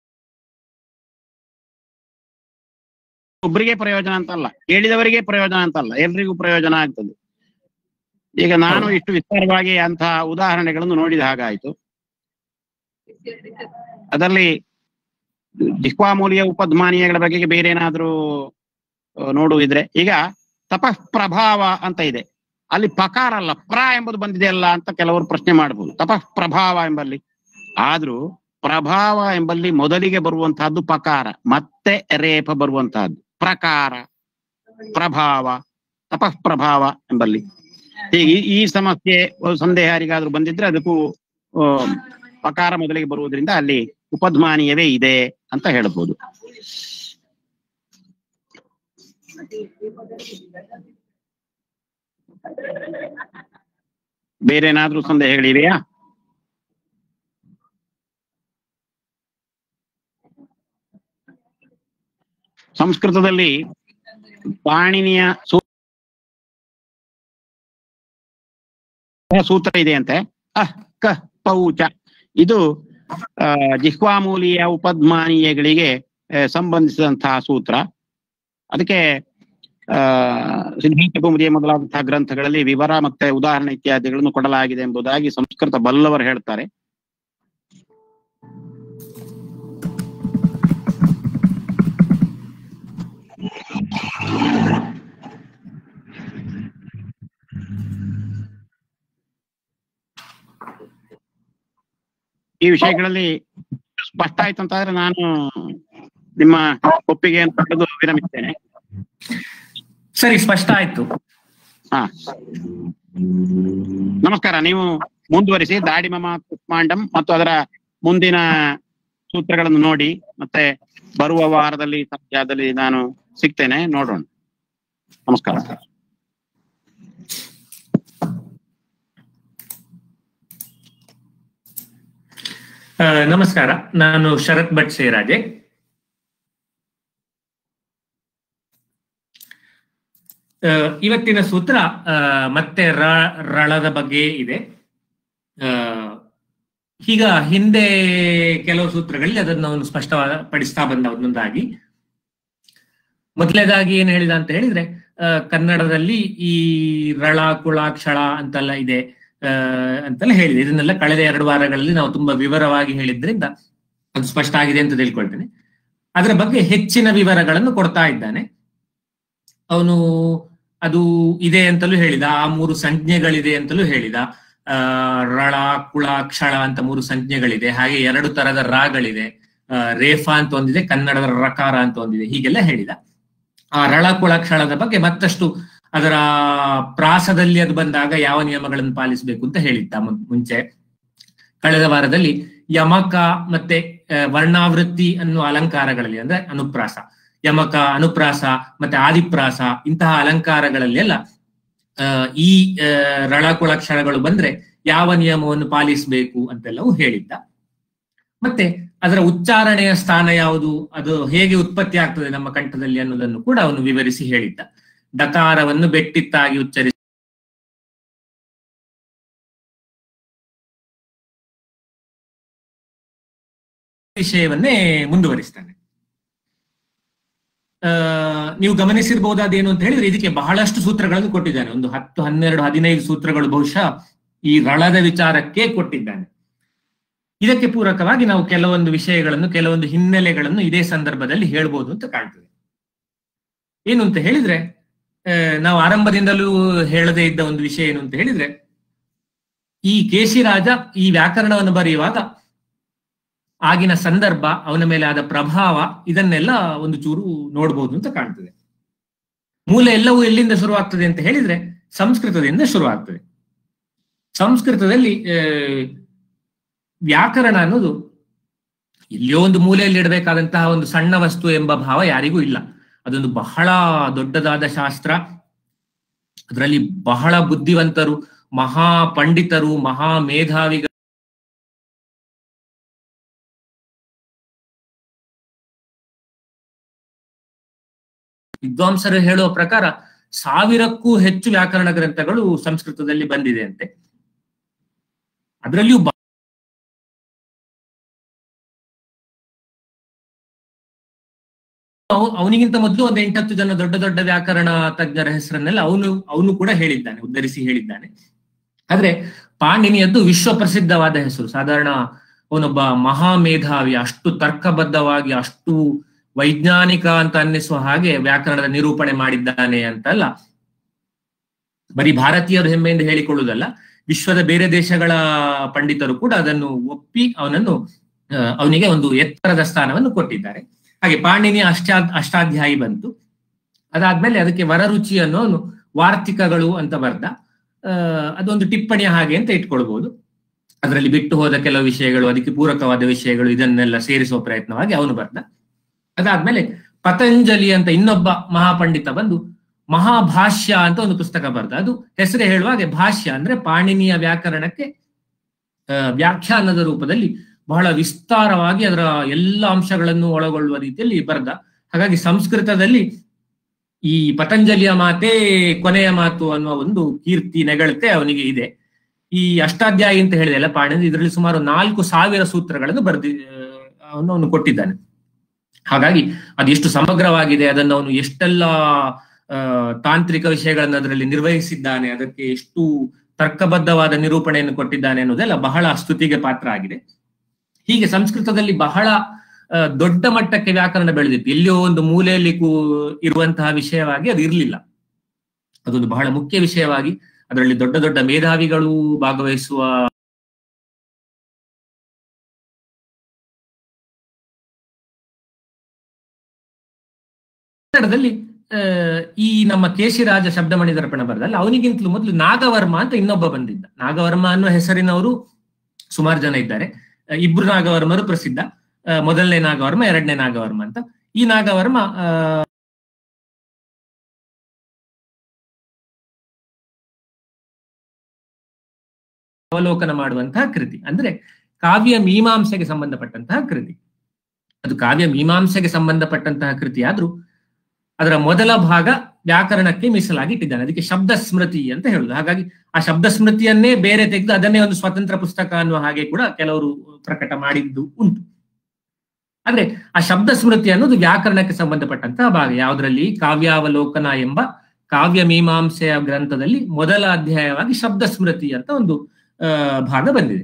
ಒಬ್ಬರಿಗೆ ಪ್ರಯೋಜನ ಅಂತಲ್ಲ ಕೇಳಿದವರಿಗೆ ಪ್ರಯೋಜನ ಅಂತಲ್ಲ ಎಲ್ರಿಗೂ ಪ್ರಯೋಜನ ಆಗ್ತದೆ ಈಗ ನಾನು ಇಷ್ಟು ವಿಸ್ತಾರವಾಗಿ ಅಂತಹ ಉದಾಹರಣೆಗಳನ್ನು ನೋಡಿದ ಹಾಗಾಯ್ತು ಅದರಲ್ಲಿ ಜಿಹ್ವಾಮೂಲಿಯ ಉಪಧ್ಮಾನೀಯಗಳ ಬಗೆಗೆ ಬೇರೆ ಏನಾದ್ರೂ ಆ, ನೋಡುವುದಿದ್ರೆ ಈಗ ತಪಃ ಪ್ರಭಾವ ಅಂತ ಇದೆ ಅಲ್ಲಿ ಪಕಾರ ಅಲ್ಲ ಪ್ರ ಎಂಬುದು ಬಂದಿದೆಯಲ್ಲ ಅಂತ ಕೆಲವರು ಪ್ರಶ್ನೆ ಮಾಡಬಹುದು ತಪಃ ಪ್ರಭಾವ ಎಂಬಲ್ಲಿ ಆದ್ರೂ ಪ್ರಭಾವ ಎಂಬಲ್ಲಿ ಮೊದಲಿಗೆ ಬರುವಂತಹದ್ದು ಪಕಾರ ಮತ್ತೆ ರೇಪ ಬರುವಂತಹದ್ದು ಪ್ರಕಾರ ಪ್ರಭಾವ ತಪಃ ಪ್ರಭಾವ ಎಂಬಲ್ಲಿ ಹೀಗೆ ಈ- ಈ ಸಮಸ್ಯೆ ಒಂದು ಸಂದೇಹ ಯಾರಿಗಾದ್ರೂ ಬಂದಿದ್ರೆ ಅದಕ್ಕೂ ಆ, ಪಕಾರ ಮೊದಲಿಗೆ ಬರುವುದರಿಂದ ಅಲ್ಲಿ ಉಪಧ್ಮಾನೀಯವೇ ಇದೆ ಅಂತ ಹೇಳ್ಬೋದು ಬೇರೆ ಏನಾದ್ರೂ ಸಂದೇಹಗಳಿವೆಯಾ ಸಂಸ್ಕೃತದಲ್ಲಿ ಪಾಣಿನಿಯ ಸೂ- ಸೂತ್ರ ಇದೆಯಂತೆ ಅಹ್ ಕ ಪೌಚ ಇದು ಆ, ಜಿಹ್ವಾಮೂಲಿಯ ಉಪಧ್ಮಾನೀಯಗಳಿಗೆ ಆ, ಸಂಬಂಧಿಸಿದಂತಹ ಸೂತ್ರ ಅದಕ್ಕೆ ಆ ಸಿದ್ಧಾಂತ ಕೌಮುದಿಯ ಮೊದಲಾದಂತಹ ಗ್ರಂಥಗಳಲ್ಲಿ ವಿವರ ಮತ್ತೆ ಉದಾಹರಣೆ ಇತ್ಯಾದಿಗಳನ್ನು ಕೊಡಲಾಗಿದೆ ಎಂಬುದಾಗಿ ಸಂಸ್ಕೃತ ಬಲ್ಲವರು ಹೇಳ್ತಾರೆ ಈ ವಿಷಯಗಳಲ್ಲಿ ಸ್ಪಷ್ಟ ಆಯ್ತು ಅಂತಾದ್ರೆ ನಾನು ನಿಮ್ಮ ಒಪ್ಪಿಗೆಯನ್ನು ಪಡೆದು ವಿರಮಿಸ್ತೇನೆ ಸರಿ ಸ್ಪಷ್ಟ ಆಯ್ತು ಹಾ ನಮಸ್ಕಾರ ನೀವು ಮುಂದುವರಿಸಿ ದಾಡಿಮಮ ಕುಷ್ಮಾಂಡಂ ಮತ್ತು ಅದರ ಮುಂದಿನ ಸೂತ್ರಗಳನ್ನು ನೋಡಿ ಮತ್ತೆ ಬರುವ ವಾರದಲ್ಲಿ ಸದ್ಯದಲ್ಲಿ ನಾನು ಸಿಗ್ತೇನೆ ನೋಡೋಣ ನಮಸ್ಕಾರ ಆ, ನಮಸ್ಕಾರ ನಾನು ಶರತ್ ಭಟ್ ಸೇರಾಜೆ ಆ, ಇವತ್ತಿನ ಸೂತ್ರ ಆ, ಮತ್ತೆ ರ ರಳದ ಬಗ್ಗೆ ಇದೆ ಆ, ಈಗ ಹಿಂದೆ ಕೆಲವು ಸೂತ್ರಗಳಲ್ಲಿ ಅದನ್ನು ಅವನು ಸ್ಪಷ್ಟಪಡಿಸ್ತಾ ಬಂದ ಒಂದೊಂದಾಗಿ ಮೊದಲನೇದಾಗಿ ಏನ್ ಹೇಳಿದ ಅಂತ ಹೇಳಿದ್ರೆ ಆ, ಕನ್ನಡದಲ್ಲಿ ಈ ರಳ ಕುಳ ಕ್ಷಳ ಅಂತೆಲ್ಲ ಇದೆ ಆ, ಅಂತೆಲ್ಲ ಹೇಳಿದೆ ಇದನ್ನೆಲ್ಲ ಕಳೆದ ಎರಡು ವಾರಗಳಲ್ಲಿ ನಾವು ತುಂಬಾ ವಿವರವಾಗಿ ಹೇಳಿದ್ರಿಂದ ಅದು ಸ್ಪಷ್ಟ ಆಗಿದೆ ಅಂತ ತಿಳ್ಕೊಳ್ತೇನೆ ಅದರ ಬಗ್ಗೆ ಹೆಚ್ಚಿನ ವಿವರಗಳನ್ನು ಕೊಡ್ತಾ ಇದ್ದಾನೆ ಅವನು ಅದು ಇದೆ ಅಂತಲೂ ಹೇಳಿದ ಆ ಮೂರು ಸಂಜ್ಞೆಗಳಿದೆ ಅಂತಲೂ ಹೇಳಿದ ಆ ರಳ ಕುಳ ಕ್ಷಳ ಅಂತ ಮೂರು ಸಂಜ್ಞೆಗಳಿದೆ ಹಾಗೆ ಎರಡು ತರದ ರಾಗಳಿದೆ ಆ, ರೇಫಾ ಅಂತ ಒಂದಿದೆ ಕನ್ನಡದ ರಕಾರ ಅಂತ ಒಂದಿದೆ ಹೀಗೆಲ್ಲ ಹೇಳಿದ ಆ ರಳ ಕುಳ ಕ್ಷಳದ ಬಗ್ಗೆ ಮತ್ತಷ್ಟು ಅದರ ಪ್ರಾಸದಲ್ಲಿ ಅದು ಬಂದಾಗ ಯಾವ ನಿಯಮಗಳನ್ನು ಪಾಲಿಸಬೇಕು ಅಂತ ಹೇಳಿದ್ದ ಮುಂ- ಮುಂಚೆ ಕಳೆದ ವಾರದಲ್ಲಿ ಯಮಕ ಮತ್ತೆ ಆ, ವರ್ಣಾವೃತ್ತಿ ಅನ್ನುವ ಅಲಂಕಾರಗಳಲ್ಲಿ ಅಂದ್ರೆ ಅನುಪ್ರಾಸ ಯಮಕ ಅನುಪ್ರಾಸ ಮತ್ತೆ ಆದಿಪ್ರಾಸ ಇಂತಹ ಅಲಂಕಾರಗಳಲ್ಲಿ ಎಲ್ಲ ಆ, ಈ ಆ, ರಳಕುಳಕ್ಷರಗಳು ಬಂದ್ರೆ ಯಾವ ನಿಯಮವನ್ನು ಪಾಲಿಸಬೇಕು ಅಂತೆಲ್ಲವೂ ಹೇಳಿದ್ದ ಮತ್ತೆ ಅದರ ಉಚ್ಚಾರಣೆಯ ಸ್ಥಾನ ಯಾವುದು ಅದು ಹೇಗೆ ಉತ್ಪತ್ತಿ ಆಗ್ತದೆ ನಮ್ಮ ಕಂಠದಲ್ಲಿ ಅನ್ನೋದನ್ನು ಕೂಡ ಅವನು ವಿವರಿಸಿ ಹೇಳಿದ್ದ ಡಕಾರವನ್ನು ಬೆಟ್ಟಿತ್ತಾಗಿ ಉಚ್ಚರಿಸಿ ವಿಷಯವನ್ನೇ ಮುಂದುವರಿಸ್ತಾನೆ ಆ, ನೀವು ಗಮನಿಸಿರ್ಬಹುದಾದೇನು ಅಂತ ಹೇಳಿದ್ರೆ ಇದಕ್ಕೆ ಬಹಳಷ್ಟು ಸೂತ್ರಗಳನ್ನು ಕೊಟ್ಟಿದ್ದಾನೆ ಒಂದು ಹತ್ತು ಹನ್ನೆರಡು ಹದಿನೈದು ಸೂತ್ರಗಳು ಬಹುಶಃ ಈ ರಳದ ವಿಚಾರಕ್ಕೆ ಕೊಟ್ಟಿದ್ದಾನೆ ಇದಕ್ಕೆ ಪೂರಕವಾಗಿ ನಾವು ಕೆಲವೊಂದು ವಿಷಯಗಳನ್ನು ಕೆಲವೊಂದು ಹಿನ್ನೆಲೆಗಳನ್ನು ಇದೇ ಸಂದರ್ಭದಲ್ಲಿ ಹೇಳ್ಬೋದು ಅಂತ ಕಾಣ್ತದೆ ಏನು ಅಂತ ಹೇಳಿದ್ರೆ ಆ, ನಾವು ಆರಂಭದಿಂದಲೂ ಹೇಳದೇ ಇದ್ದ ಒಂದು ವಿಷಯ ಏನು ಅಂತ ಹೇಳಿದ್ರೆ ಈ ಕೇಶಿರಾಜ ಈ ವ್ಯಾಕರಣವನ್ನು ಬರೆಯುವಾಗ ಆಗಿನ ಸಂದರ್ಭ ಅವನ ಮೇಲೆ ಆದ ಪ್ರಭಾವ ಇದನ್ನೆಲ್ಲ ಒಂದು ಚೂರು ನೋಡ್ಬೋದು ಅಂತ ಕಾಣ್ತದೆ ಮೂಲ ಎಲ್ಲವೂ ಎಲ್ಲಿಂದ ಶುರುವಾಗ್ತದೆ ಅಂತ ಹೇಳಿದ್ರೆ ಸಂಸ್ಕೃತದಿಂದ ಶುರುವಾಗ್ತದೆ ಸಂಸ್ಕೃತದಲ್ಲಿ ಆ, ವ್ಯಾಕರಣ ಅನ್ನೋದು ಎಲ್ಲಿಯೋ ಒಂದು ಮೂಲೆಯಲ್ಲಿ ಇಡಬೇಕಾದಂತಹ ಒಂದು ಸಣ್ಣ ವಸ್ತು ಎಂಬ ಭಾವ ಯಾರಿಗೂ ಇಲ್ಲ ಅದೊಂದು ಬಹಳ ದೊಡ್ಡದಾದ ಶಾಸ್ತ್ರ ಅದರಲ್ಲಿ ಬಹಳ ಬುದ್ಧಿವಂತರು ಮಹಾ ಪಂಡಿತರು ಮಹಾ ಮೇಧಾವಿಗಳು ವಿದ್ವಾಂಸರು ಹೇಳುವ ಪ್ರಕಾರ ಸಾವಿರಕ್ಕೂ ಹೆಚ್ಚು ವ್ಯಾಕರಣ ಗ್ರಂಥಗಳು ಸಂಸ್ಕೃತದಲ್ಲಿ ಬಂದಿದೆ ಅಂತೆ ಅದರಲ್ಲಿಯೂ ಬ- ಅವ- ಅವನಿಗಿಂತ ಮೊದಲು ಒಂದು ಎಂಟತ್ತು ಜನ ದೊಡ್ಡ ದೊಡ್ಡ ವ್ಯಾಕರಣ ತಜ್ಞರ ಹೆಸರನ್ನೆಲ್ಲ ಅವನು ಅವನು ಕೂಡ ಹೇಳಿದ್ದಾನೆ ಉದ್ಧರಿಸಿ ಹೇಳಿದ್ದಾನೆ ಆದ್ರೆ ಪಾಣಿನಿಯದ್ದು ವಿಶ್ವ ಪ್ರಸಿದ್ಧವಾದ ಹೆಸರು ಸಾಧಾರಣ ಅವನೊಬ್ಬ ಮಹಾ ಮೇಧಾವಿ ಅಷ್ಟು ತರ್ಕಬದ್ಧವಾಗಿ ಅಷ್ಟು ವೈಜ್ಞಾನಿಕ ಅಂತ ಅನ್ನಿಸುವ ಹಾಗೆ ವ್ಯಾಕರಣದ ನಿರೂಪಣೆ ಮಾಡಿದ್ದಾನೆ ಅಂತಲ್ಲ ಬರೀ ಭಾರತೀಯರು ಹೆಮ್ಮೆಯಿಂದ ಹೇಳಿಕೊಳ್ಳುವುದಲ್ಲ ವಿಶ್ವದ ಬೇರೆ ದೇಶಗಳ ಪಂಡಿತರು ಕೂಡ ಅದನ್ನು ಒಪ್ಪಿ ಅವನನ್ನು ಆ, ಅವನಿಗೆ ಒಂದು ಎತ್ತರದ ಸ್ಥಾನವನ್ನು ಕೊಟ್ಟಿದ್ದಾರೆ ಹಾಗೆ ಪಾಣಿನಿ ಅಷ್ಟಾ ಅಷ್ಟಾಧ್ಯಾಯಿ ಬಂತು ಅದಾದ್ಮೇಲೆ ಅದಕ್ಕೆ ವರರುಚಿ ಅನ್ನೋನು ವಾರ್ತಿಕಗಳು ಅಂತ ಬರ್ದ ಆ, ಅದೊಂದು ಟಿಪ್ಪಣಿಯ ಹಾಗೆ ಅಂತ ಇಟ್ಕೊಳ್ಬಹುದು ಅದರಲ್ಲಿ ಬಿಟ್ಟು ಹೋದ ಕೆಲವು ವಿಷಯಗಳು ಅದಕ್ಕೆ ಪೂರಕವಾದ ವಿಷಯಗಳು ಇದನ್ನೆಲ್ಲ ಸೇರಿಸುವ ಪ್ರಯತ್ನವಾಗಿ ಅವನು ಬರ್ದ ಅದಾದ್ಮೇಲೆ ಪತಂಜಲಿ ಅಂತ ಇನ್ನೊಬ್ಬ ಮಹಾಪಂಡಿತ ಬಂದು ಮಹಾಭಾಷ್ಯ ಅಂತ ಒಂದು ಪುಸ್ತಕ ಬರ್ದ ಅದು ಹೆಸರೇ ಹೇಳುವಾಗೆ ಭಾಷ್ಯ ಅಂದ್ರೆ ಪಾಣಿನಿಯ ವ್ಯಾಕರಣಕ್ಕೆ ಆ, ವ್ಯಾಖ್ಯಾನದ ರೂಪದಲ್ಲಿ ಬಹಳ ವಿಸ್ತಾರವಾಗಿ ಅದರ ಎಲ್ಲ ಅಂಶಗಳನ್ನು ಒಳಗೊಳ್ಳುವ ರೀತಿಯಲ್ಲಿ ಬರ್ದ ಹಾಗಾಗಿ ಸಂಸ್ಕೃತದಲ್ಲಿ ಈ ಪತಂಜಲಿಯ ಮಾತೇ ಕೊನೆಯ ಮಾತು ಅನ್ನುವ ಒಂದು ಕೀರ್ತಿ ನೆಗಳತೆ ಅವನಿಗೆ ಇದೆ ಈ ಅಷ್ಟಾಧ್ಯಾಯಿ ಅಂತ ಹೇಳಿದೆಲ್ಲ ಪಾಣಿನಿ ಇದರಲ್ಲಿ ಸುಮಾರು ನಾಲ್ಕು ಸಾವಿರ ಸೂತ್ರಗಳನ್ನು ಬರೆದಿ ಅವನು ಅವನು ಕೊಟ್ಟಿದ್ದಾನೆ ಹಾಗಾಗಿ ಅದೆಷ್ಟು ಸಮಗ್ರವಾಗಿದೆ ಅದನ್ನು ಅವನು ಎಷ್ಟೆಲ್ಲ ಆ, ತಾಂತ್ರಿಕ ವಿಷಯಗಳನ್ನು ಅದರಲ್ಲಿ ನಿರ್ವಹಿಸಿದ್ದಾನೆ ಅದಕ್ಕೆ ಎಷ್ಟು ತರ್ಕಬದ್ಧವಾದ ನಿರೂಪಣೆಯನ್ನು ಕೊಟ್ಟಿದ್ದಾನೆ ಅನ್ನೋದೆಲ್ಲ ಬಹಳ ಸ್ತುತಿಗೆ ಪಾತ್ರ ಆಗಿದೆ ಹೀಗೆ ಸಂಸ್ಕೃತದಲ್ಲಿ ಬಹಳ ಆ, ದೊಡ್ಡ ಮಟ್ಟಕ್ಕೆ ವ್ಯಾಕರಣ ಬೆಳೆದಿತ್ತು ಎಲ್ಲಿಯೋ ಒಂದು ಮೂಲೆಯಲ್ಲಿ ಕೂ ಇರುವಂತಹ ವಿಷಯವಾಗಿ ಅದು ಇರಲಿಲ್ಲ ಅದೊಂದು ಬಹಳ ಮುಖ್ಯ ವಿಷಯವಾಗಿ ಅದರಲ್ಲಿ ದೊಡ್ಡ ದೊಡ್ಡ ಮೇಧಾವಿಗಳು ಭಾಗವಹಿಸುವ ಕನ್ನಡದಲ್ಲಿ ಆ, ಈ ನಮ್ಮ ಕೇಶಿರಾಜ ಶಬ್ದಮಣಿ ದರ್ಪಣ ಬರದಲ್ಲಿ ಅವನಿಗಿಂತಲೂ ಮೊದಲು ನಾಗವರ್ಮ ಅಂತ ಇನ್ನೊಬ್ಬ ಬಂದಿದ್ದ ನಾಗವರ್ಮ ಅನ್ನುವ ಹೆಸರಿನವರು ಸುಮಾರು ಜನ ಇದ್ದಾರೆ ಆ, ಇಬ್ರು ನಾಗವರ್ಮರು ಪ್ರಸಿದ್ಧ ಆ, ಮೊದಲನೇ ನಾಗವರ್ಮ ಎರಡನೇ ನಾಗವರ್ಮ ಅಂತ ಈ ನಾಗವರ್ಮ ಆ, ಅವಲೋಕನ ಮಾಡುವಂತಹ ಕೃತಿ ಅಂದ್ರೆ ಕಾವ್ಯ ಮೀಮಾಂಸೆಗೆ ಸಂಬಂಧಪಟ್ಟಂತಹ ಕೃತಿ ಅದು ಕಾವ್ಯ ಮೀಮಾಂಸೆಗೆ ಸಂಬಂಧಪಟ್ಟಂತಹ ಕೃತಿ ಆದ್ರೂ ಅದರ ಮೊದಲ ಭಾಗ ವ್ಯಾಕರಣಕ್ಕೆ ಮೀಸಲಾಗಿ ಇಟ್ಟಿದ್ದಾನೆ ಅದಕ್ಕೆ ಶಬ್ದ ಸ್ಮೃತಿ ಅಂತ ಹೇಳುದು ಹಾಗಾಗಿ ಆ ಶಬ್ದ ಸ್ಮೃತಿಯನ್ನೇ ಬೇರೆ ತೆಗೆದು ಅದನ್ನೇ ಒಂದು ಸ್ವತಂತ್ರ ಪುಸ್ತಕ ಅನ್ನುವ ಹಾಗೆ ಕೂಡ ಕೆಲವರು ಪ್ರಕಟ ಮಾಡಿದ್ದು ಉಂಟು ಆದ್ರೆ ಆ ಶಬ್ದ ಸ್ಮೃತಿ ಅನ್ನೋದು ವ್ಯಾಕರಣಕ್ಕೆ ಸಂಬಂಧಪಟ್ಟಂತಹ ಭಾಗ ಯಾವುದರಲ್ಲಿ ಕಾವ್ಯಾವಲೋಕನ ಎಂಬ ಕಾವ್ಯ ಮೀಮಾಂಸೆಯ ಗ್ರಂಥದಲ್ಲಿ ಮೊದಲ ಅಧ್ಯಾಯವಾಗಿ ಶಬ್ದ ಸ್ಮೃತಿ ಅಂತ ಒಂದು ಆ, ಭಾಗ ಬಂದಿದೆ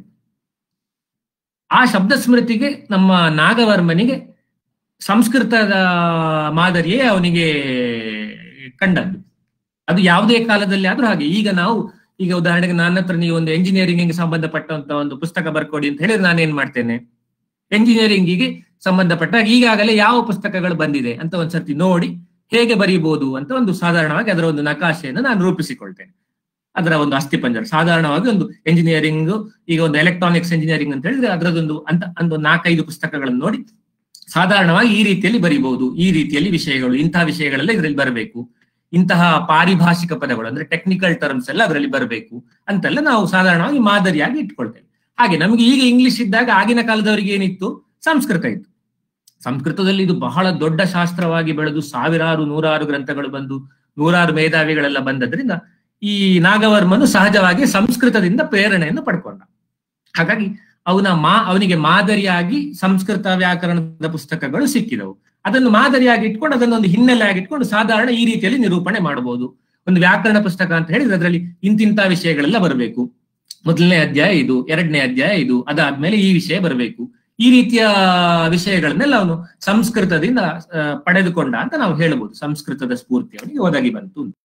ಆ ಶಬ್ದ ಸ್ಮೃತಿಗೆ ನಮ್ಮ ನಾಗವರ್ಮನಿಗೆ ಸಂಸ್ಕೃತದ ಮಾದರಿಯೇ ಅವನಿಗೆ ಕಂಡದ್ದು ಅದು ಯಾವುದೇ ಕಾಲದಲ್ಲಿ ಆದ್ರೂ ಹಾಗೆ ಈಗ ನಾವು ಈಗ ಉದಾಹರಣೆಗೆ ನನ್ನ ಹತ್ರ ನೀವು ಒಂದು ಎಂಜಿನಿಯರಿಂಗ್ ಸಂಬಂಧಪಟ್ಟಂತ ಒಂದು ಪುಸ್ತಕ ಬರ್ಕೊಡಿ ಅಂತ ಹೇಳಿದ್ರೆ ನಾನೇನ್ ಮಾಡ್ತೇನೆ ಎಂಜಿನಿಯರಿಂಗಿಗೆ ಸಂಬಂಧಪಟ್ಟ ಈಗಾಗಲೇ ಯಾವ ಪುಸ್ತಕಗಳು ಬಂದಿದೆ ಅಂತ ಒಂದ್ಸರ್ತಿ ನೋಡಿ ಹೇಗೆ ಬರೀಬಹುದು ಅಂತ ಒಂದು ಸಾಧಾರಣವಾಗಿ ಅದರ ಒಂದು ನಕಾಶೆಯನ್ನು ನಾನು ರೂಪಿಸಿಕೊಳ್ತೇನೆ ಅದರ ಒಂದು ಅಸ್ಥಿಪಂಜರ ಸಾಧಾರಣವಾಗಿ ಒಂದು ಎಂಜಿನಿಯರಿಂಗ್ ಈಗ ಒಂದು ಎಲೆಕ್ಟ್ರಾನಿಕ್ಸ್ ಎಂಜಿನಿಯರಿಂಗ್ ಅಂತ ಹೇಳಿದ್ರೆ ಅದರದೊಂದು ಅಂತ ಒಂದು ನಾಲ್ಕೈದು ಪುಸ್ತಕಗಳನ್ನು ನೋಡಿ ಸಾಧಾರಣವಾಗಿ ಈ ರೀತಿಯಲ್ಲಿ ಬರೀಬಹುದು ಈ ರೀತಿಯಲ್ಲಿ ವಿಷಯಗಳು ಇಂತಹ ವಿಷಯಗಳೆಲ್ಲ ಇದರಲ್ಲಿ ಬರಬೇಕು ಇಂತಹ ಪಾರಿಭಾಷಿಕ ಪದಗಳು ಅಂದ್ರೆ ಟೆಕ್ನಿಕಲ್ ಟರ್ಮ್ಸ್ ಎಲ್ಲ ಅದರಲ್ಲಿ ಬರಬೇಕು ಅಂತೆಲ್ಲ ನಾವು ಸಾಧಾರಣವಾಗಿ ಮಾದರಿಯಾಗಿ ಇಟ್ಕೊಳ್ತೇವೆ ಹಾಗೆ ನಮಗೆ ಈಗ ಇಂಗ್ಲಿಷ್ ಇದ್ದಾಗ ಆಗಿನ ಕಾಲದವರಿಗೆ ಏನಿತ್ತು ಸಂಸ್ಕೃತ ಇತ್ತು ಸಂಸ್ಕೃತದಲ್ಲಿ ಇದು ಬಹಳ ದೊಡ್ಡ ಶಾಸ್ತ್ರವಾಗಿ ಬೆಳೆದು ಸಾವಿರಾರು ನೂರಾರು ಗ್ರಂಥಗಳು ಬಂದು ನೂರಾರು ಮೇಧಾವಿಗಳೆಲ್ಲ ಬಂದದ್ರಿಂದ ಈ ನಾಗವರ್ಮನು ಸಹಜವಾಗಿ ಸಂಸ್ಕೃತದಿಂದ ಪ್ರೇರಣೆಯನ್ನು ಪಡ್ಕೊಂಡ ಹಾಗಾಗಿ ಅವನ ಮಾ ಅವನಿಗೆ ಮಾದರಿಯಾಗಿ ಸಂಸ್ಕೃತ ವ್ಯಾಕರಣದ ಪುಸ್ತಕಗಳು ಸಿಕ್ಕಿದವು ಅದನ್ನು ಮಾದರಿಯಾಗಿ ಇಟ್ಕೊಂಡು ಅದನ್ನೊಂದು ಹಿನ್ನೆಲೆಯಾಗಿ ಇಟ್ಕೊಂಡು ಸಾಧಾರಣ ಈ ರೀತಿಯಲ್ಲಿ ನಿರೂಪಣೆ ಮಾಡಬಹುದು ಒಂದು ವ್ಯಾಕರಣ ಪುಸ್ತಕ ಅಂತ ಹೇಳಿದ್ರೆ ಅದರಲ್ಲಿ ಇಂತಿಂತ ವಿಷಯಗಳೆಲ್ಲ ಬರಬೇಕು ಮೊದಲನೇ ಅಧ್ಯಾಯ ಇದು ಎರಡನೇ ಅಧ್ಯಾಯ ಇದು ಅದಾದ್ಮೇಲೆ ಈ ವಿಷಯ ಬರಬೇಕು ಈ ರೀತಿಯ ವಿಷಯಗಳನ್ನೆಲ್ಲ ಅವನು ಸಂಸ್ಕೃತದಿಂದ ಆ, ಪಡೆದುಕೊಂಡ ಅಂತ ನಾವು ಹೇಳ್ಬೋದು ಸಂಸ್ಕೃತದ ಸ್ಫೂರ್ತಿ ಅವನಿಗೆ ಒದಗಿ ಬಂತು ಅಂತ.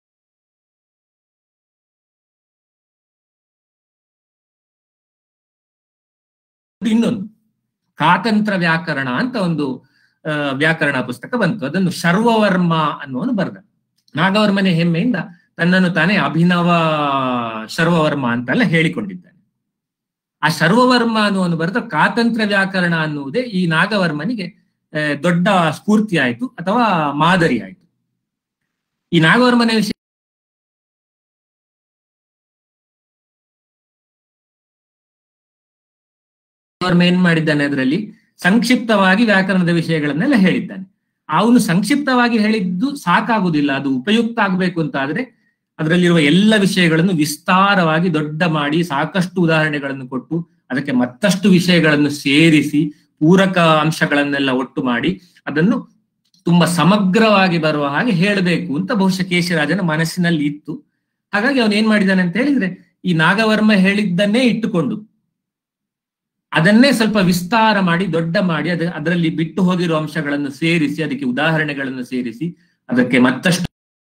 ಇನ್ನೊಂದು ಕಾತಂತ್ರ ವ್ಯಾಕರಣ ಅಂತ ಒಂದು ಆ, ವ್ಯಾಕರಣ ಪುಸ್ತಕ ಬಂತು ಅದನ್ನು ಶರ್ವವರ್ಮ ಅನ್ನುವನು ಬರೆದ ನಾಗವರ್ಮನೆ ಹೆಮ್ಮೆಯಿಂದ ತನ್ನನ್ನು ತಾನೇ ಅಭಿನವ ಶರ್ವವರ್ಮ ಅಂತೆಲ್ಲ ಹೇಳಿಕೊಂಡಿದ್ದಾನೆ ಆ ಶರ್ವವರ್ಮ ಅನ್ನುವನು ಬರೆದ ಕಾತಂತ್ರ ವ್ಯಾಕರಣ ಅನ್ನುವುದೇ ಈ ನಾಗವರ್ಮನಿಗೆ ಆ, ದೊಡ್ಡ ಸ್ಫೂರ್ತಿ ಆಯಿತು ಅಥವಾ ಮಾದರಿ ಆಯಿತು ಈ ನಾಗವರ್ಮನ ವಿಷಯ ವರ್ಮ ಏನ್ ಮಾಡಿದ್ದಾನೆ ಅದರಲ್ಲಿ ಸಂಕ್ಷಿಪ್ತವಾಗಿ ವ್ಯಾಕರಣದ ವಿಷಯಗಳನ್ನೆಲ್ಲ ಹೇಳಿದ್ದಾನೆ ಅವನು ಸಂಕ್ಷಿಪ್ತವಾಗಿ ಹೇಳಿದ್ದು ಸಾಕಾಗುವುದಿಲ್ಲ ಅದು ಉಪಯುಕ್ತ ಆಗ್ಬೇಕು ಅಂತ ಆದ್ರೆ ಅದರಲ್ಲಿರುವ ಎಲ್ಲ ವಿಷಯಗಳನ್ನು ವಿಸ್ತಾರವಾಗಿ ದೊಡ್ಡ ಮಾಡಿ ಸಾಕಷ್ಟು ಉದಾಹರಣೆಗಳನ್ನು ಕೊಟ್ಟು ಅದಕ್ಕೆ ಮತ್ತಷ್ಟು ವಿಷಯಗಳನ್ನು ಸೇರಿಸಿ ಪೂರಕ ಅಂಶಗಳನ್ನೆಲ್ಲ ಒಟ್ಟು ಮಾಡಿ ಅದನ್ನು ತುಂಬಾ ಸಮಗ್ರವಾಗಿ ಬರುವ ಹಾಗೆ ಹೇಳಬೇಕು ಅಂತ ಬಹುಶಃ ಕೇಶರಾಜನ ಮನಸ್ಸಿನಲ್ಲಿ ಇತ್ತು ಹಾಗಾಗಿ ಅವನು ಏನ್ ಮಾಡಿದ್ದಾನೆ ಅಂತ ಹೇಳಿದ್ರೆ ಈ ನಾಗವರ್ಮ ಹೇಳಿದ್ದನ್ನೇ ಇಟ್ಟುಕೊಂಡು ಅದನ್ನೇ ಸ್ವಲ್ಪ ವಿಸ್ತಾರ ಮಾಡಿ ದೊಡ್ಡ ಮಾಡಿ ಅದ ಅದರಲ್ಲಿ ಬಿಟ್ಟು ಹೋಗಿರೋ ಅಂಶಗಳನ್ನು ಸೇರಿಸಿ ಅದಕ್ಕೆ ಉದಾಹರಣೆಗಳನ್ನು ಸೇರಿಸಿ ಅದಕ್ಕೆ ಮತ್ತಷ್ಟು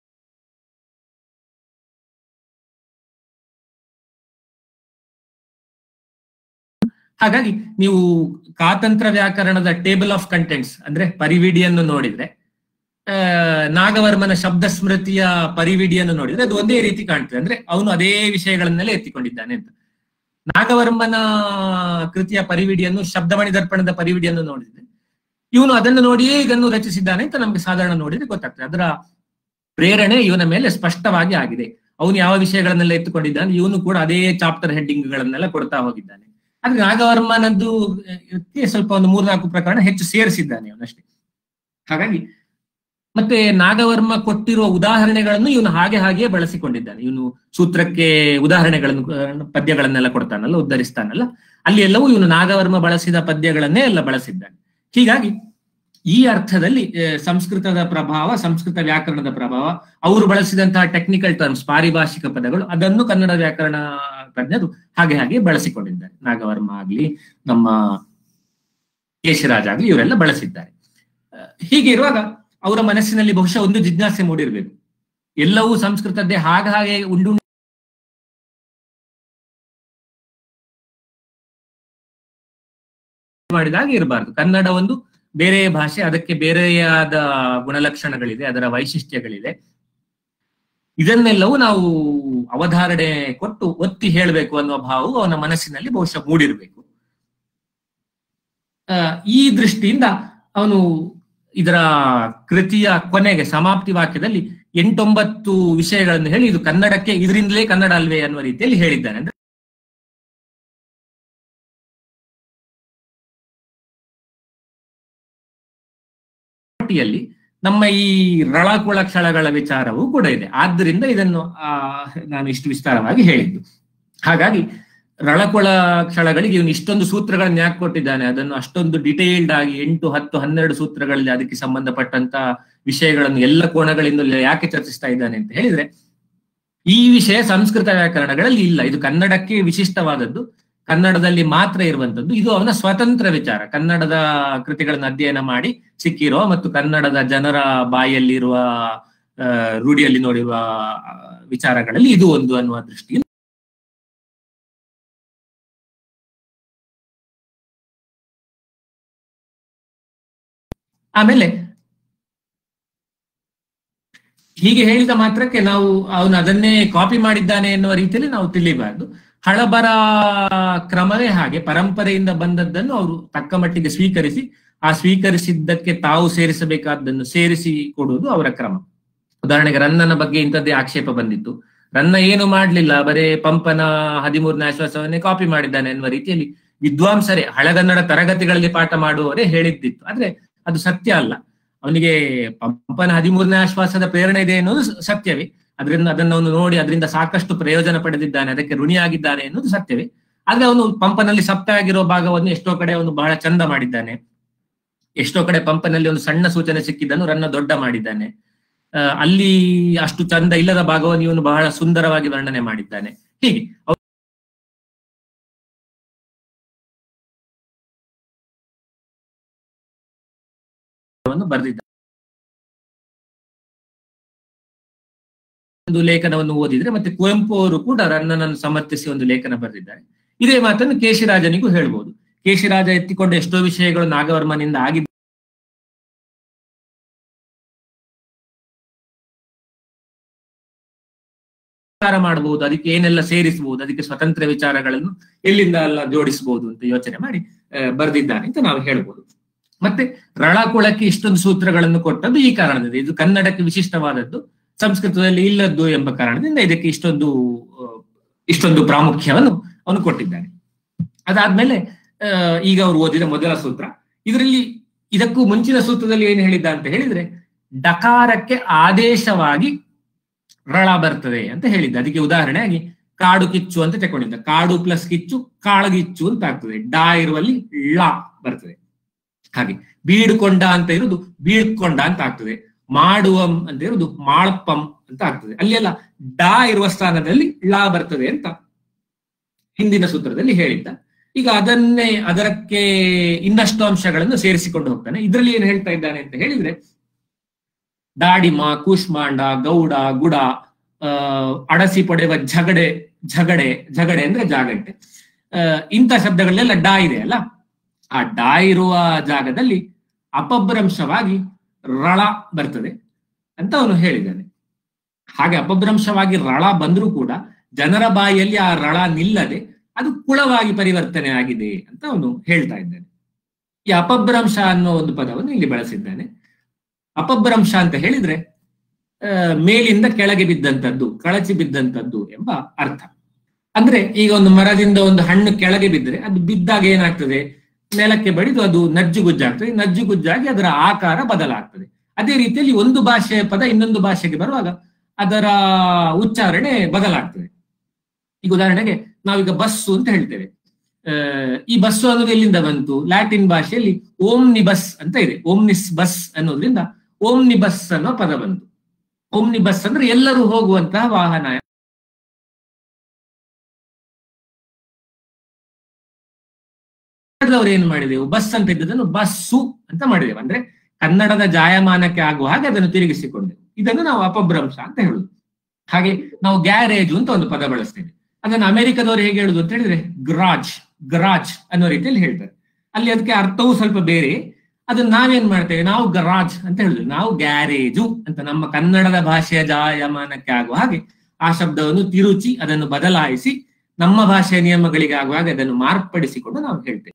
ಹಾಗಾಗಿ ನೀವು ಕಾತಂತ್ರ ವ್ಯಾಕರಣದ ಟೇಬಲ್ ಆಫ್ ಕಂಟೆಂಟ್ಸ್ ಅಂದ್ರೆ ಪರಿವಿಡಿಯನ್ನು ನೋಡಿದ್ರೆ ಆ, ನಾಗವರ್ಮನ ಶಬ್ದ ಸ್ಮೃತಿಯ ಪರಿವಿಡಿಯನ್ನು ನೋಡಿದ್ರೆ ಅದು ಒಂದೇ ರೀತಿ ಕಾಣ್ತದೆ ಅಂದ್ರೆ ಅವನು ಅದೇ ವಿಷಯಗಳನ್ನೆಲ್ಲ ಎತ್ತಿಕೊಂಡಿದ್ದಾನೆ ಅಂತ ನಾಗವರ್ಮನ ಕೃತಿಯ ಪರಿವಿಡಿಯನ್ನು ಶಬ್ದಮಣಿ ದರ್ಪಣದ ಪರಿವಿಡಿಯನ್ನು ನೋಡಿದ್ರೆ ಇವನು ಅದನ್ನು ನೋಡಿಯೇ ಇದನ್ನು ರಚಿಸಿದ್ದಾನೆ ಅಂತ ನಮ್ಗೆ ಸಾಧಾರಣ ನೋಡಿದ್ರೆ ಗೊತ್ತಾಗ್ತದೆ ಅದರ ಪ್ರೇರಣೆ ಇವನ ಮೇಲೆ ಸ್ಪಷ್ಟವಾಗಿ ಆಗಿದೆ ಅವನು ಯಾವ ವಿಷಯಗಳನ್ನೆಲ್ಲ ಎತ್ತುಕೊಂಡಿದ್ದಾನೆ ಇವನು ಕೂಡ ಅದೇ ಚಾಪ್ಟರ್ ಹೆಡ್ಡಿಂಗ್ ಗಳನ್ನೆಲ್ಲ ಕೊಡ್ತಾ ಹೋಗಿದ್ದಾನೆ ಆದ್ರೆ ನಾಗವರ್ಮನದ್ದು ಇದಕ್ಕೆ ಸ್ವಲ್ಪ ಒಂದು ಮೂರ್ನಾಲ್ಕು ಪ್ರಕರಣ ಹೆಚ್ಚು ಸೇರಿಸಿದ್ದಾನೆ ಅವನಷ್ಟೇ ಹಾಗಾಗಿ ಮತ್ತೆ ನಾಗವರ್ಮ ಕೊಟ್ಟಿರುವ ಉದಾಹರಣೆಗಳನ್ನು ಇವನು ಹಾಗೆ ಹಾಗೆಯೇ ಬಳಸಿಕೊಂಡಿದ್ದಾನೆ ಇವನು ಸೂತ್ರಕ್ಕೆ ಉದಾಹರಣೆಗಳನ್ನು ಆ, ಪದ್ಯಗಳನ್ನೆಲ್ಲ ಕೊಡ್ತಾನಲ್ಲ ಉದ್ಧರಿಸ್ತಾನಲ್ಲ ಅಲ್ಲಿ ಎಲ್ಲವೂ ಇವನು ನಾಗವರ್ಮ ಬಳಸಿದ ಪದ್ಯಗಳನ್ನೇ ಎಲ್ಲ ಬಳಸಿದ್ದಾನೆ ಹೀಗಾಗಿ ಈ ಅರ್ಥದಲ್ಲಿ ಆ, ಸಂಸ್ಕೃತದ ಪ್ರಭಾವ ಸಂಸ್ಕೃತ ವ್ಯಾಕರಣದ ಪ್ರಭಾವ ಅವರು ಬಳಸಿದಂತಹ ಟೆಕ್ನಿಕಲ್ ಟರ್ಮ್ಸ್ ಪಾರಿಭಾಷಿಕ ಪದಗಳು ಅದನ್ನು ಕನ್ನಡ ವ್ಯಾಕರಣ ತಜ್ಞರು ಹಾಗೆ ಹಾಗೆ ಬಳಸಿಕೊಂಡಿದ್ದಾರೆ ನಾಗವರ್ಮ ಆಗ್ಲಿ ನಮ್ಮ ಕೇಶರಾಜ್ ಆಗ್ಲಿ ಇವರೆಲ್ಲ ಬಳಸಿದ್ದಾರೆ ಆ, ಹೀಗೆ ಇರುವಾಗ ಅವರ ಮನಸ್ಸಿನಲ್ಲಿ ಬಹುಶಃ ಒಂದು ಜಿಜ್ಞಾಸೆ ಮೂಡಿರ್ಬೇಕು ಎಲ್ಲವೂ ಸಂಸ್ಕೃತದ್ದೇ ಹಾಗ ಹಾಗೆ ಉಂಡು ಮಾಡಿದಾಗ ಇರಬಾರ್ದು ಕನ್ನಡ ಒಂದು ಬೇರೆ ಭಾಷೆ ಅದಕ್ಕೆ ಬೇರೆಯಾದ ಗುಣಲಕ್ಷಣಗಳಿದೆ ಅದರ ವೈಶಿಷ್ಟ್ಯಗಳಿದೆ ಇದನ್ನೆಲ್ಲವೂ ನಾವು ಅವಧಾರಣೆ ಕೊಟ್ಟು ಒತ್ತಿ ಹೇಳಬೇಕು ಅನ್ನುವ ಭಾವವು ಅವನ ಮನಸ್ಸಿನಲ್ಲಿ ಬಹುಶಃ ಮೂಡಿರಬೇಕು ಆ, ಈ ದೃಷ್ಟಿಯಿಂದ ಅವನು ಇದರ ಕೃತಿಯ ಕೊನೆಗೆ ಸಮಾಪ್ತಿ ವಾಕ್ಯದಲ್ಲಿ ಎಂಟೊಂಬತ್ತು ವಿಷಯಗಳನ್ನು ಹೇಳಿ ಇದು ಕನ್ನಡಕ್ಕೆ ಇದರಿಂದಲೇ ಕನ್ನಡ ಅಲ್ವೇ ಅನ್ನುವ ರೀತಿಯಲ್ಲಿ ಹೇಳಿದ್ದಾನೆ ಅಂದ್ರೆ ಪಟ್ಟಿಯಲ್ಲಿ ನಮ್ಮ ಈ ರಳಕುಳ ಕ್ಷಳಗಳ ವಿಚಾರವೂ ಕೂಡ ಇದೆ ಆದ್ದರಿಂದ ಇದನ್ನು ಆ ನಾನು ಇಷ್ಟು ವಿಸ್ತಾರವಾಗಿ ಹೇಳಿದ್ದು ಹಾಗಾಗಿ ರಳಕೊಳ ಕ್ಷಳಗಳಿಗೆ ಇವನು ಇಷ್ಟೊಂದು ಸೂತ್ರಗಳನ್ನು ಯಾಕೆ ಕೊಟ್ಟಿದ್ದಾನೆ ಅದನ್ನು ಅಷ್ಟೊಂದು ಡಿಟೇಲ್ಡ್ ಆಗಿ ಎಂಟು ಹತ್ತು ಹನ್ನೆರಡು ಸೂತ್ರಗಳಲ್ಲಿ ಅದಕ್ಕೆ ಸಂಬಂಧಪಟ್ಟಂತ ವಿಷಯಗಳನ್ನು ಎಲ್ಲ ಕೋಣಗಳಿಂದ ಯಾಕೆ ಚರ್ಚಿಸ್ತಾ ಇದ್ದಾನೆ ಅಂತ ಹೇಳಿದ್ರೆ ಈ ವಿಷಯ ಸಂಸ್ಕೃತ ವ್ಯಾಕರಣಗಳಲ್ಲಿ ಇಲ್ಲ ಇದು ಕನ್ನಡಕ್ಕೆ ವಿಶಿಷ್ಟವಾದದ್ದು ಕನ್ನಡದಲ್ಲಿ ಮಾತ್ರ ಇರುವಂತದ್ದು ಇದು ಅವನ ಸ್ವತಂತ್ರ ವಿಚಾರ ಕನ್ನಡದ ಕೃತಿಗಳನ್ನು ಅಧ್ಯಯನ ಮಾಡಿ ಸಿಕ್ಕಿರುವ ಮತ್ತು ಕನ್ನಡದ ಜನರ ಬಾಯಲ್ಲಿರುವ ಆ, ರೂಢಿಯಲ್ಲಿ ನೋಡಿರುವ ಆ, ವಿಚಾರಗಳಲ್ಲಿ ಇದು ಒಂದು ಅನ್ನುವ ದೃಷ್ಟಿಯಿಂದ ಆಮೇಲೆ ಹೀಗೆ ಹೇಳಿದ ಮಾತ್ರಕ್ಕೆ ನಾವು ಅವನು ಅದನ್ನೇ ಕಾಪಿ ಮಾಡಿದ್ದಾನೆ ಎನ್ನುವ ರೀತಿಯಲ್ಲಿ ನಾವು ತಿಳಿಬಾರದು ಹಳಬರ ಕ್ರಮವೇ ಹಾಗೆ ಪರಂಪರೆಯಿಂದ ಬಂದದ್ದನ್ನು ಅವರು ತಕ್ಕ ಮಟ್ಟಿಗೆ ಸ್ವೀಕರಿಸಿ ಆ ಸ್ವೀಕರಿಸಿದ್ದಕ್ಕೆ ತಾವು ಸೇರಿಸಬೇಕಾದ್ದನ್ನು ಸೇರಿಸಿ ಕೊಡುವುದು ಅವರ ಕ್ರಮ ಉದಾಹರಣೆಗೆ ರನ್ನನ ಬಗ್ಗೆ ಇಂಥದ್ದೇ ಆಕ್ಷೇಪ ಬಂದಿತ್ತು ರನ್ನ ಏನು ಮಾಡ್ಲಿಲ್ಲ ಬರೇ ಪಂಪನ ಹದಿಮೂರನೇ ಆಶ್ವಾಸವನ್ನೇ ಕಾಪಿ ಮಾಡಿದ್ದಾನೆ ಎನ್ನುವ ರೀತಿಯಲ್ಲಿ ವಿದ್ವಾಂಸರೇ ಹಳಗನ್ನಡ ತರಗತಿಗಳಲ್ಲಿ ಪಾಠ ಮಾಡುವವರೇ ಹೇಳಿದ್ದಿತ್ತು ಆದ್ರೆ ಅದು ಸತ್ಯ ಅಲ್ಲ ಅವನಿಗೆ ಪಂಪನ ಹದಿಮೂರನೇ ಆಶ್ವಾಸದ ಪ್ರೇರಣೆ ಇದೆ ಎನ್ನುವುದು ಸ- ಸತ್ಯವೇ ಅದರಿಂದ ಅದನ್ನು ಅವನು ನೋಡಿ ಅದರಿಂದ ಸಾಕಷ್ಟು ಪ್ರಯೋಜನ ಪಡೆದಿದ್ದಾನೆ ಅದಕ್ಕೆ ಋಣಿಯಾಗಿದ್ದಾನೆ ಎನ್ನುವುದು ಸತ್ಯವೇ ಆದ್ರೆ ಅವನು ಪಂಪನಲ್ಲಿ ಸಪ್ತ ಆಗಿರೋ ಭಾಗವನ್ನು ಎಷ್ಟೋ ಕಡೆ ಅವನು ಬಹಳ ಚಂದ ಮಾಡಿದ್ದಾನೆ ಎಷ್ಟೋ ಕಡೆ ಪಂಪನಲ್ಲಿ ಒಂದು ಸಣ್ಣ ಸೂಚನೆ ಸಿಕ್ಕಿದ್ದನ್ನು ರನ್ನ ದೊಡ್ಡ ಮಾಡಿದ್ದಾನೆ ಆ, ಅಲ್ಲಿ ಅಷ್ಟು ಚಂದ ಇಲ್ಲದ ಭಾಗವನ್ನು ಇವನು ಬಹಳ ಸುಂದರವಾಗಿ ವರ್ಣನೆ ಮಾಡಿದ್ದಾನೆ ಹೀಗೆ ಅವನ್ನು ಬರೆದಿದ್ದ ಒಂದು ಲೇಖನವನ್ನು ಓದಿದ್ರೆ ಮತ್ತೆ ಕುವೆಂಪು ಅವರು ಕೂಡ ರನ್ನನನ್ನು ಸಮರ್ಥಿಸಿ ಒಂದು ಲೇಖನ ಬರೆದಿದ್ದಾರೆ ಇದೇ ಮಾತನ್ನು ಕೇಶಿರಾಜನಿಗೂ ಹೇಳ್ಬೋದು ಕೇಶಿರಾಜ ಎತ್ತಿಕೊಂಡ ಎಷ್ಟೋ ವಿಷಯಗಳು ನಾಗವರ್ಮನಿಂದ ಆಗಿದ್ದ ವಿಚಾರ ಮಾಡಬಹುದು ಅದಕ್ಕೆ ಏನೆಲ್ಲ ಸೇರಿಸಬಹುದು ಅದಕ್ಕೆ ಸ್ವತಂತ್ರ ವಿಚಾರಗಳನ್ನು ಎಲ್ಲಿಂದ ಎಲ್ಲ ಜೋಡಿಸಬಹುದು ಅಂತ ಯೋಚನೆ ಮಾಡಿ ಆ, ಬರೆದಿದ್ದಾನೆ ಅಂತ ನಾವು ಹೇಳ್ಬೋದು ಮತ್ತೆ ರಳಕುಳಕ್ಕೆ ಇಷ್ಟೊಂದು ಸೂತ್ರಗಳನ್ನು ಕೊಟ್ಟದ್ದು ಈ ಕಾರಣದಿಂದ ಇದು ಕನ್ನಡಕ್ಕೆ ವಿಶಿಷ್ಟವಾದದ್ದು ಸಂಸ್ಕೃತದಲ್ಲಿ ಇಲ್ಲದ್ದು ಎಂಬ ಕಾರಣದಿಂದ ಇದಕ್ಕೆ ಇಷ್ಟೊಂದು ಆ, ಇಷ್ಟೊಂದು ಪ್ರಾಮುಖ್ಯವನ್ನು ಅವನು ಕೊಟ್ಟಿದ್ದಾನೆ ಅದಾದ್ಮೇಲೆ ಆ, ಈಗ ಅವರು ಓದಿದ ಮೊದಲ ಸೂತ್ರ ಇದರಲ್ಲಿ ಇದಕ್ಕೂ ಮುಂಚಿನ ಸೂತ್ರದಲ್ಲಿ ಏನು ಹೇಳಿದ್ದ ಅಂತ ಹೇಳಿದ್ರೆ ಡಕಾರಕ್ಕೆ ಆದೇಶವಾಗಿ ರಳ ಬರ್ತದೆ ಅಂತ ಹೇಳಿದ್ದ ಅದಕ್ಕೆ ಉದಾಹರಣೆಯಾಗಿ ಕಾಡು ಕಿಚ್ಚು ಅಂತ ತಗೊಂಡಿದ್ದ ಕಾಡು ಪ್ಲಸ್ ಕಿಚ್ಚು ಕಾಳಗಿಚ್ಚು ಅಂತ ಆಗ್ತದೆ ಡಾ ಇರುವಲ್ಲಿ ಳ ಬರ್ತದೆ ಹಾಗೆ ಬೀಡ್ಕೊಂಡ ಅಂತ ಇರುವುದು ಬೀಳ್ಕೊಂಡ ಅಂತ ಆಗ್ತದೆ ಮಾಡುವಂ ಅಂತ ಇರುವುದು ಮಾಳ್ಪಂ ಅಂತ ಆಗ್ತದೆ ಅಲ್ಲೆಲ್ಲ ಡಾ ಇರುವ ಸ್ಥಾನದಲ್ಲಿ ಳ ಬರ್ತದೆ ಅಂತ ಹಿಂದಿನ ಸೂತ್ರದಲ್ಲಿ ಹೇಳಿದ್ದ ಈಗ ಅದನ್ನೇ ಅದಕ್ಕೆ ಇನ್ನಷ್ಟು ಅಂಶಗಳನ್ನು ಸೇರಿಸಿಕೊಂಡು ಹೋಗ್ತಾನೆ ಇದರಲ್ಲಿ ಏನ್ ಹೇಳ್ತಾ ಇದ್ದಾನೆ ಅಂತ ಹೇಳಿದ್ರೆ ದಾಡಿಮ ಕೂಷ್ಮಾಂಡ ಗೌಡ ಗುಡ ಆ, ಅಡಸಿ ಪಡೆಯುವ ಝಗಡೆ ಝಗಡೆ ಝಗಡೆ ಅಂದ್ರೆ ಜಾಗಟ್ಟೆ ಆ, ಇಂಥ ಶಬ್ದಗಳೆಲ್ಲ ಡಾ ಇದೆ ಅಲ್ಲ ಆ ಡಾ ಇರುವ ಜಾಗದಲ್ಲಿ ಅಪಭ್ರಂಶವಾಗಿ ರಳ ಬರ್ತದೆ ಅಂತ ಅವನು ಹೇಳಿದ್ದಾನೆ ಹಾಗೆ ಅಪಭ್ರಂಶವಾಗಿ ರಳ ಬಂದ್ರೂ ಕೂಡ ಜನರ ಬಾಯಿಯಲ್ಲಿ ಆ ರಳ ನಿಲ್ಲದೆ ಅದು ಕುಳವಾಗಿ ಪರಿವರ್ತನೆ ಆಗಿದೆ ಅಂತ ಅವನು ಹೇಳ್ತಾ ಇದ್ದಾನೆ ಈ ಅಪಭ್ರಂಶ ಅನ್ನೋ ಒಂದು ಪದವನ್ನು ಇಲ್ಲಿ ಬಳಸಿದ್ದಾನೆ ಅಪಭ್ರಂಶ ಅಂತ ಹೇಳಿದ್ರೆ ಆ, ಮೇಲಿಂದ ಕೆಳಗೆ ಬಿದ್ದಂತದ್ದು ಕಳಚಿ ಬಿದ್ದಂತದ್ದು ಎಂಬ ಅರ್ಥ ಅಂದ್ರೆ ಈಗ ಒಂದು ಮರದಿಂದ ಒಂದು ಹಣ್ಣು ಕೆಳಗೆ ಬಿದ್ದರೆ ಅದು ಬಿದ್ದಾಗ ಏನಾಗ್ತದೆ ನೆಲಕ್ಕೆ ಬಡಿದು ಅದು ನಜ್ಜುಗುಜ್ಜಾಗ್ತದೆ ನಜ್ಜುಗುಜ್ಜಾಗಿ ಅದರ ಆಕಾರ ಬದಲಾಗ್ತದೆ ಅದೇ ರೀತಿಯಲ್ಲಿ ಒಂದು ಭಾಷೆಯ ಪದ ಇನ್ನೊಂದು ಭಾಷೆಗೆ ಬರುವಾಗ ಅದರ ಉಚ್ಚಾರಣೆ ಬದಲಾಗ್ತದೆ ಈಗ ಉದಾಹರಣೆಗೆ ನಾವೀಗ ಬಸ್ಸು ಅಂತ ಹೇಳ್ತೇವೆ ಆ, ಈ ಬಸ್ಸು ಅನ್ನೋದು ಎಲ್ಲಿಂದ ಬಂತು ಲ್ಯಾಟಿನ್ ಭಾಷೆಯಲ್ಲಿ ಓಮ್ನಿ ಬಸ್ ಅಂತ ಇದೆ ಓಮ್ನಿಸ್ ಬಸ್ ಅನ್ನೋದ್ರಿಂದ ಓಮ್ನಿ ಬಸ್ ಅನ್ನೋ ಪದ ಬಂತು ಓಮ್ನಿ ಬಸ್ ಅಂದ್ರೆ ಎಲ್ಲರೂ ಹೋಗುವಂತಹ ವಾಹನ ಅವ್ರು ಏನ್ ಮಾಡಿದೆವು ಬಸ್ ಅಂತ ಇದ್ದದನ್ನು ಬಸ್ಸು ಅಂತ ಮಾಡಿದೆವು ಅಂದ್ರೆ ಕನ್ನಡದ ಜಾಯಮಾನಕ್ಕೆ ಆಗುವ ಹಾಗೆ ಅದನ್ನು ತಿರುಗಿಸಿಕೊಂಡೆವು ಇದನ್ನು ನಾವು ಅಪಭ್ರಂಶ ಅಂತ ಹೇಳುದು ಹಾಗೆ ನಾವು ಗ್ಯಾರೇಜು ಅಂತ ಒಂದು ಪದ ಬಳಸ್ತೇವೆ ಅದನ್ನು ಅಮೆರಿಕದವರು ಹೇಗೆ ಹೇಳುದು ಅಂತ ಹೇಳಿದ್ರೆ ಗ್ರಾಜ್ ಗ್ರಾಜ್ ಅನ್ನೋ ರೀತಿಯಲ್ಲಿ ಹೇಳ್ತಾರೆ ಅಲ್ಲಿ ಅದಕ್ಕೆ ಅರ್ಥವೂ ಸ್ವಲ್ಪ ಬೇರೆ ಅದನ್ನ ನಾವೇನ್ ಮಾಡ್ತೇವೆ ನಾವು ಗರಾಜ್ ಅಂತ ಹೇಳುದು ನಾವು ಗ್ಯಾರೇಜು ಅಂತ ನಮ್ಮ ಕನ್ನಡದ ಭಾಷೆಯ ಜಾಯಮಾನಕ್ಕೆ ಆಗುವ ಹಾಗೆ ಆ ಶಬ್ದವನ್ನು ತಿರುಚಿ ಅದನ್ನು ಬದಲಾಯಿಸಿ ನಮ್ಮ ಭಾಷೆಯ ನಿಯಮಗಳಿಗೆ ಆಗುವಾಗ ಅದನ್ನು ಮಾರ್ಪಡಿಸಿಕೊಂಡು ನಾವು ಹೇಳ್ತೇವೆ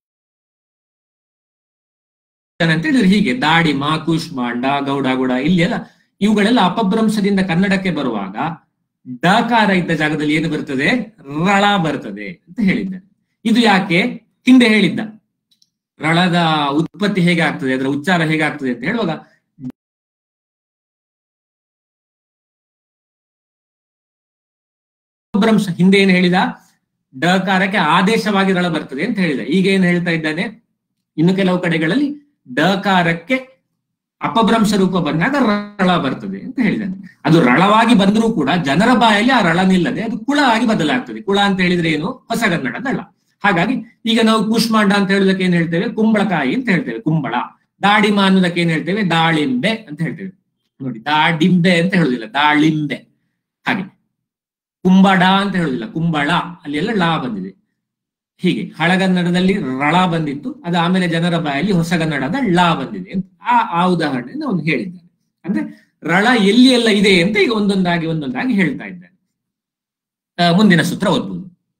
ಅಂತ ಹೇಳಿದ್ರೆ ಹೀಗೆ ದಾಡಿಮ ಕೂಷ್ಮಾಂಡ ಗೌಡ ಗುಡ ಇಲ್ಲೆಲ್ಲ ಇವುಗಳೆಲ್ಲ ಅಪಭ್ರಂಶದಿಂದ ಕನ್ನಡಕ್ಕೆ ಬರುವಾಗ ಡಕಾರ ಇದ್ದ ಜಾಗದಲ್ಲಿ ಏನು ಬರ್ತದೆ ರಳ ಬರ್ತದೆ ಅಂತ ಹೇಳಿದ್ದಾನೆ ಇದು ಯಾಕೆ ಹಿಂದೆ ಹೇಳಿದ್ದ ರಳದ ಉತ್ಪತ್ತಿ ಹೇಗೆ ಆಗ್ತದೆ ಅದರ ಉಚ್ಚಾರ ಹೇಗೆ ಆಗ್ತದೆ ಅಂತ ಹೇಳುವಾಗ ಅಪಭ್ರಂಶ ಹಿಂದೆ ಏನು ಹೇಳಿದ ಡಕಾರಕ್ಕೆ ಆದೇಶವಾಗಿ ರಳ ಬರ್ತದೆ ಅಂತ ಹೇಳಿದ ಈಗ ಏನ್ ಹೇಳ್ತಾ ಇದ್ದಾನೆ ಇನ್ನು ಕೆಲವು ಕಡೆಗಳಲ್ಲಿ ಡಕಾರಕ್ಕೆ ಅಪಭ್ರಂಶ ರೂಪ ಬಂದಾಗ ರಳ ಬರ್ತದೆ ಅಂತ ಹೇಳಿದ್ದಾನೆ ಅದು ರಳವಾಗಿ ಬಂದರೂ ಕೂಡ ಜನರ ಬಾಯಲ್ಲಿ ಆ ರಳ ನಿಲ್ಲದೆ ಅದು ಕುಳ ಆಗಿ ಬದಲಾಗ್ತದೆ ಕುಳ ಅಂತ ಹೇಳಿದ್ರೆ ಏನು ಹೊಸಗನ್ನಡ ದಳ ಹಾಗಾಗಿ ಈಗ ನಾವು ಕೂಷ್ಮಾಂಡ ಅಂತ ಹೇಳೋದಕ್ಕೆ ಏನ್ ಹೇಳ್ತೇವೆ ಕುಂಬಳಕಾಯಿ ಅಂತ ಹೇಳ್ತೇವೆ ಕುಂಬಳ ದಾಡಿಮ ಅನ್ನೋದಕ್ಕೆ ಏನ್ ಹೇಳ್ತೇವೆ ದಾಳಿಂಬೆ ಅಂತ ಹೇಳ್ತೇವೆ ನೋಡಿ ದಾಡಿಂಬೆ ಅಂತ ಹೇಳುದಿಲ್ಲ ದಾಳಿಂಬೆ ಹಾಗೆ ಕುಂಬಡ ಅಂತ ಹೇಳುದಿಲ್ಲ ಕುಂಬಳ ಅಲ್ಲಿ ಎಲ್ಲ ಲಾ ಬಂದಿದೆ ಹೀಗೆ ಹಳಗನ್ನಡದಲ್ಲಿ ರಳ ಬಂದಿತ್ತು ಅದು ಆಮೇಲೆ ಜನರ ಬಾಯಲ್ಲಿ ಹೊಸಗನ್ನಡದ ಲಾ ಬಂದಿದೆ ಅಂತ ಆ ಆ ಉದಾಹರಣೆಯನ್ನು ಅವನು ಹೇಳಿದ್ದಾನೆ ಅಂದ್ರೆ ರಳ ಎಲ್ಲಿ ಎಲ್ಲ ಇದೆ ಅಂತ ಈಗ ಒಂದೊಂದಾಗಿ ಒಂದೊಂದಾಗಿ ಹೇಳ್ತಾ ಇದ್ದಾನೆ ಆ, ಮುಂದಿನ ಸೂತ್ರ ಓದ್ಬೋದು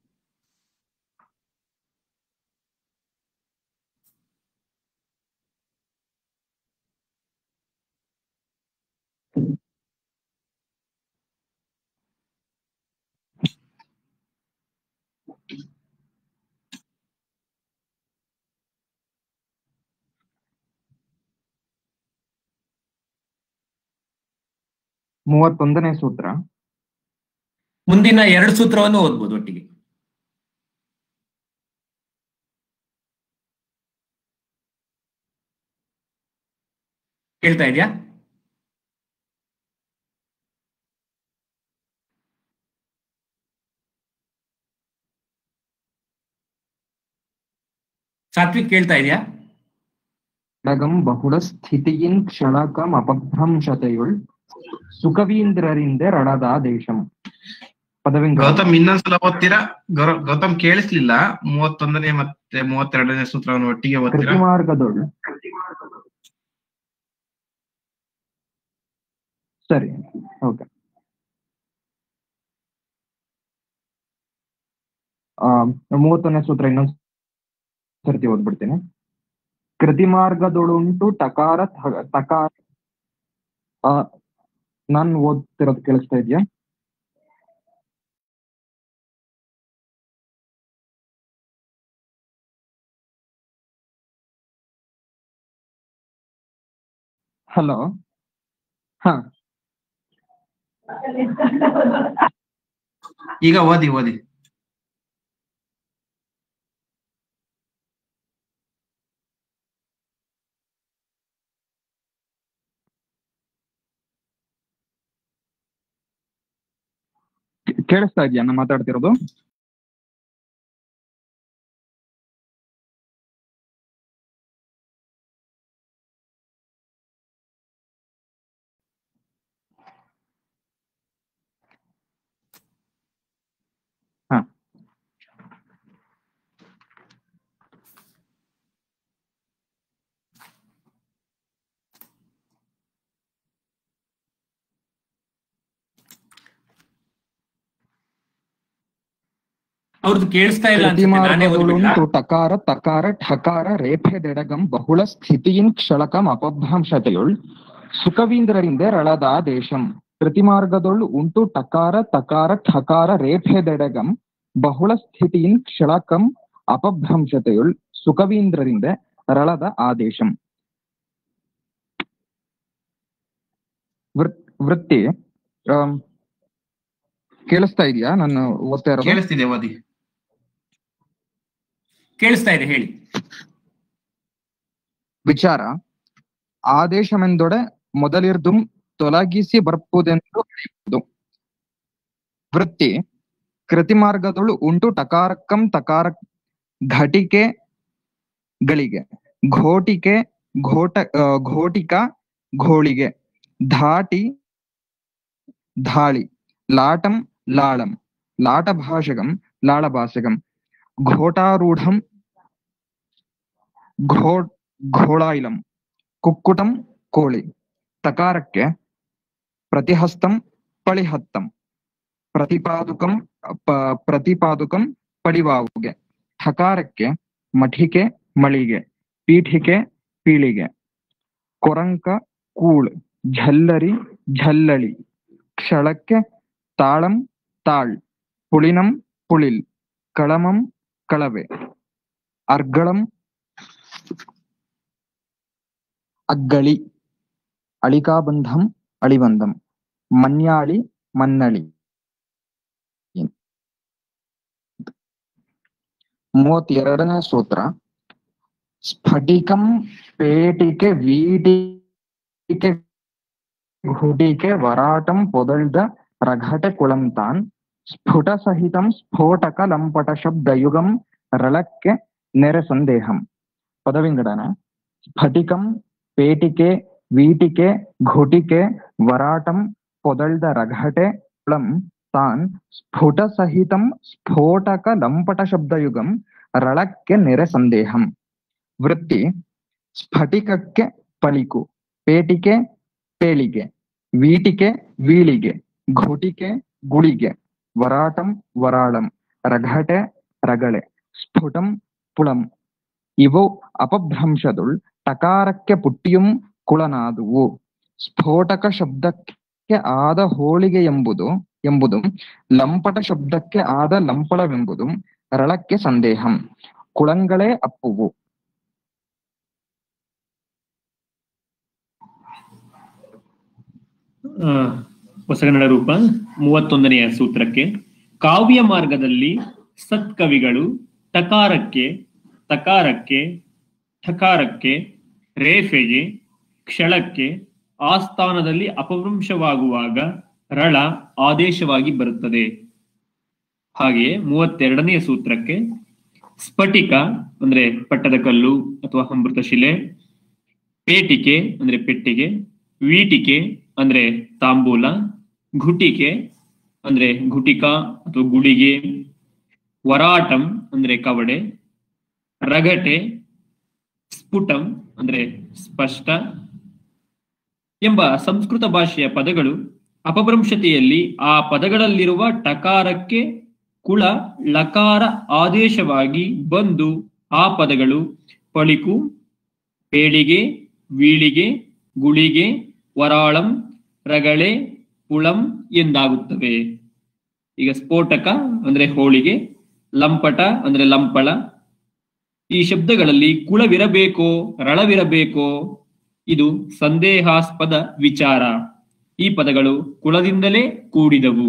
ಮೂವತ್ತೊಂದನೇ ಸೂತ್ರ ಮುಂದಿನ ಎರಡು ಸೂತ್ರವನ್ನು ಓದ್ಬೋದು ಒಟ್ಟಿಗೆ ಕೇಳ್ತಾ ಇದೆಯಾ ಸಾತ್ವಿಕ್ ಕೇಳ್ತಾ ಇದೆಯಾ ഘടകം ബഹുള സ്ഥിതിയിൻ ക്ഷണകം അപഭ്രംശതയുൾ ಸುಖವೀಂದ್ರರಿಂದ ರಡದ ದೇಶಂ ಪದವಿಂಗ ಗೌತಮ್ ಇನ್ನೊಂದ್ಸಲ ಓದ್ತೀರಾ ಗೌರ- ಗೌತಮ್ ಕೇಳಿಸ್ಲಿಲ್ಲ ಮೂವತ್ತೊಂದನೇ ಮತ್ತೆ ಮೂವತ್ತೆರಡನೇ ಸೂತ್ರವನ್ನು ಒಟ್ಟಿಗೆ ಓದ್ತೀರಾ ಕೃತಿಮಾರ್ಗದೊಳ್ ಸರಿ ಓಕೆ ಆ ಮೂವತ್ತೊಂದನೇ ಸೂತ್ರ ಇನ್ನೊಂದ್ ಸರ್ತಿ ಓದ್ಬಿಡ್ತೀನಿ ಕೃತಿಮಾರ್ಗದೊಳುಂಟು ಟಕಾರ ಥ- ತಕಾರ ಆ ನಾನ್ ಓದ್ತಿರೋದು ಕೇಳಿಸ್ತಾ ಇದೆಯಾ ಹಲೋ ಹಾ ಈಗ ಓದಿ ಓದಿ ಕೇಳಿಸ್ತಾ ಇದೆಯಾ ನಾನು ಮಾತಾಡ್ತಿರೋದು ಹಾ ಅವ್ರದ್ದು ಕೇಳಿಸ್ತಾ ಇಲ್ಲ ಅನ್ಸುತ್ತೆ ನಾನೇ ಓದ್ಬಿಡ್ಲಾ? ಪ್ರತಿಮಾರ್ಗದೊಳುಂಟು ಟಕಾರ ತಕಾರ ಠಕಾರ ರೇಫೆದೆಡಗಂ ಬಹುಳ ಸ್ಥಿತಿಯಿನ್ ಕ್ಷಳಕಂ ಅಪಭ್ರಂಶತೆಯುಳ್ ಸುಖವೀಂದ್ರರಿಂದ ರಳದ ದೇಶಂ ಪ್ರತಿಮಾರ್ಗದೊಳು ಉಂಟು ಟಕಾರ ತಕಾರ ಠಕಾರ ರೇಫೆದೆಡಗಂ ಬಹುಳ ಸ್ಥಿತಿಯಿನ್ ಕ್ಷಳಕಂ ಅಪಭ್ರಂಶತೆಯುಳ್ ಸುಖವೀಂದ್ರರಿಂದ ರಳದ ಆದೇಶಂ ವೃತ್- ವೃತ್ತಿ ಆಮ್, ಕೇಳಿಸ್ತಾ ಇದೆಯಾ ನಾನು ಓದ್ತಾ ಇರೋದು ಕೇಳಿಸ್ತಿದೆ ಓದಿ ಕೇಳಿಸ್ತಾ ಇದೆ ಹೇಳಿ ವಿಚಾರ ಆದೇಶಮೆಂದೊಡೆ ಮೊದಲಿರ್ದುಂ ತೊಲಗಿಸಿ ಬರ್ಪುದೆಂದು ಹೇಳಿವುದು ವೃತ್ತಿ ಕೃತಿಮಾರ್ಗದೊಳು ಉಂಟು ಟಕಾರಕ್ಕಂ ತಕಾರ ಘಟಿಕೆಗಳಿಗೆ ಘೋಟಿಕೆ ಘೋಟ ಆ, ಘೋಟಿಕ ಘೋಳಿಗೆ ಧಾಟಿ ಧಾಳಿ ಲಾಟಂ ಲಾಳಂ ಲಾಟಭಾಷಕಂ ಲಾಳಭಾಷಕಂ ಘೋಟಾರೂಢಂ ಘೋ ಘೋಳಾಯಿಲಂ ಕುಕ್ಕುಟಂ ಕೋಳಿ ತಕಾರಕ್ಕೆ ಪ್ರತಿಹಸ್ತಂ ಪಳಿಹತ್ತಂ ಪ್ರತಿಪಾದುಕಂ ಪ- ಪ್ರತಿಪಾದುಕಂ ಪಡಿವಾವುಗೆ ಠಕಾರಕ್ಕೆ ಮಠಿಕೆ ಮಳಿಗೆ ಪೀಠಿಕೆ ಪೀಳಿಗೆ ಕೊರಂಕ ಕೂಳ್ ಝಲ್ಲರಿ ಝಲ್ಲಳಿ ಕ್ಷಳಕ್ಕೆ ತಾಳಂ ತಾಳ್ ಪುಳಿನಂ ಪುಳಿಲ್ ಕಳಮಂ ಕಳವೆ ಅರ್ಗಳಂ ಅಗ್ಗಳಿ ಅಳಿಕಾಬಂಧಂ ಅಳಿಬಂಧಂ ಮನ್ಯಾಳಿ ಮನ್ನಳಿ ಮೂವತ್ತೆರಡನೇ ಸೂತ್ರ ಸ್ಫಟಿಕಂ ಪೇಟಿಕೆ ವೀಟಿಕೆ ಘುಟಿಕೆ ವರಾಟಂ ಪೊದಳ್ದ ರಘಟೆ ಕುಳಂತಾನ್ ಸ್ಫುಟ ಸಹಿತಂ ಸ್ಫೋಟಕ ಲಂಪಟ ಶಬ್ದಯುಗಂ ರಳಕ್ಕೆ ನೆರೆ ಸಂದೇಹಂ ಪದವಿಂಗಡನ ಸ್ಫಟಿಕಂ ಪೇಟಿಕೆ ವೀಟಿಕೆ ಘುಟಿಕೆ ವರಾಟಂ ಪೊದಳ್ದ ರಘಟೆ ಕುಳಂ ತಾನ್ ಸ್ಫುಟ ಸಹಿತಂ ಸ್ಫೋಟಕ ಲಂಪಟ ಶಬ್ದಯುಗಂ ರಳಕ್ಕೆ ನೆರೆ ಸಂದೇಹಂ ವೃತ್ತಿ ಸ್ಫಟಿಕಕ್ಕೆ ಪಲಿಕು ಪೇಟಿಕೆ ಪೇಳಿಗೆ ವೀಟಿಕೆ ವೀಳಿಗೆ ಘುಟಿಕೆ ಗುಳಿಗೆ ವರಾಟಂ ವರಾಳಂ ರಘಟೆ ರಗಳೆ ಸ್ಫುಟಂ ಪುಳಂ ಇವು ಅಪಭ್ರಂಶದುಳ್ ಟಕಾರಕ್ಕೆ ಪುಟ್ಟಿಯುಂ ಕುಳನಾದುವು ಸ್ಫೋಟಕ ಶಬ್ದಕ್ಕೆ ಆದ ಹೋಳಿಗೆ ಎಂಬುದು ಎಂಬುದು ಲಂಪಟ ಶಬ್ದಕ್ಕೆ ಆದ ಲಂಪಳವೆಂಬುದು ರಳಕ್ಕೆ ಸಂದೇಹಂ ಕುಳಂಗಳೇ ಅಪ್ಪುವು ಆ, ಹೊಸಗನ್ನಡ ರೂಪ ಮೂವತ್ತೊಂದನೆಯ ಸೂತ್ರಕ್ಕೆ ಕಾವ್ಯ ಮಾರ್ಗದಲ್ಲಿ ಸತ್ಕವಿಗಳು ಟಕಾರಕ್ಕೆ ತಕಾರಕ್ಕೆ ಠಕಾರಕ್ಕೆ ರೇಫೆಗೆ ಕ್ಷಳಕ್ಕೆ ಆಸ್ಥಾನದಲ್ಲಿ ಅಪಭ್ರಂಶವಾಗುವಾಗ ರಳ ಆದೇಶವಾಗಿ ಬರುತ್ತದೆ ಹಾಗೆಯೇ ಮೂವತ್ತೆರಡನೆಯ ಸೂತ್ರಕ್ಕೆ ಸ್ಫಟಿಕ ಅಂದ್ರೆ ಪಟ್ಟದ ಕಲ್ಲು ಅಥವಾ ಅಮೃತ ಶಿಲೆ ಪೇಟಿಕೆ ಅಂದ್ರೆ ಪೆಟ್ಟಿಗೆ ವೀಟಿಕೆ ಅಂದ್ರೆ ತಾಂಬೂಲ ಘುಟಿಕೆ ಅಂದ್ರೆ ಘುಟಿಕ ಅಥವಾ ಗುಳಿಗೆ ವರಾಟಂ ಅಂದ್ರೆ ಕವಡೆ ರಗಟೆ ಸ್ಫುಟಂ ಅಂದ್ರೆ ಸ್ಪಷ್ಟ ಎಂಬ ಸಂಸ್ಕೃತ ಭಾಷೆಯ ಪದಗಳು ಅಪಭ್ರಂಶತೆಯಲ್ಲಿ ಆ ಪದಗಳಲ್ಲಿರುವ ಟಕಾರಕ್ಕೆ ಕುಳ ಲಕಾರ ಆದೇಶವಾಗಿ ಬಂದು ಆ ಪದಗಳು ಪಳಿಕು ಪೇಳಿಗೆ ವೀಳಿಗೆ ಗುಳಿಗೆ ವರಾಳಂ ರಗಳೆ ಪುಳಂ ಎಂದಾಗುತ್ತವೆ ಈಗ ಸ್ಫೋಟಕ ಅಂದ್ರೆ ಹೋಳಿಗೆ ಲಂಪಟ ಅಂದ್ರೆ ಲಂಪಳ ಈ ಶಬ್ದಗಳಲ್ಲಿ ಕುಳವಿರಬೇಕೋ ರಳವಿರಬೇಕೋ ಇದು ಸಂದೇಹಾಸ್ಪದ ವಿಚಾರ ಈ ಪದಗಳು ಕುಳದಿಂದಲೇ ಕೂಡಿದವು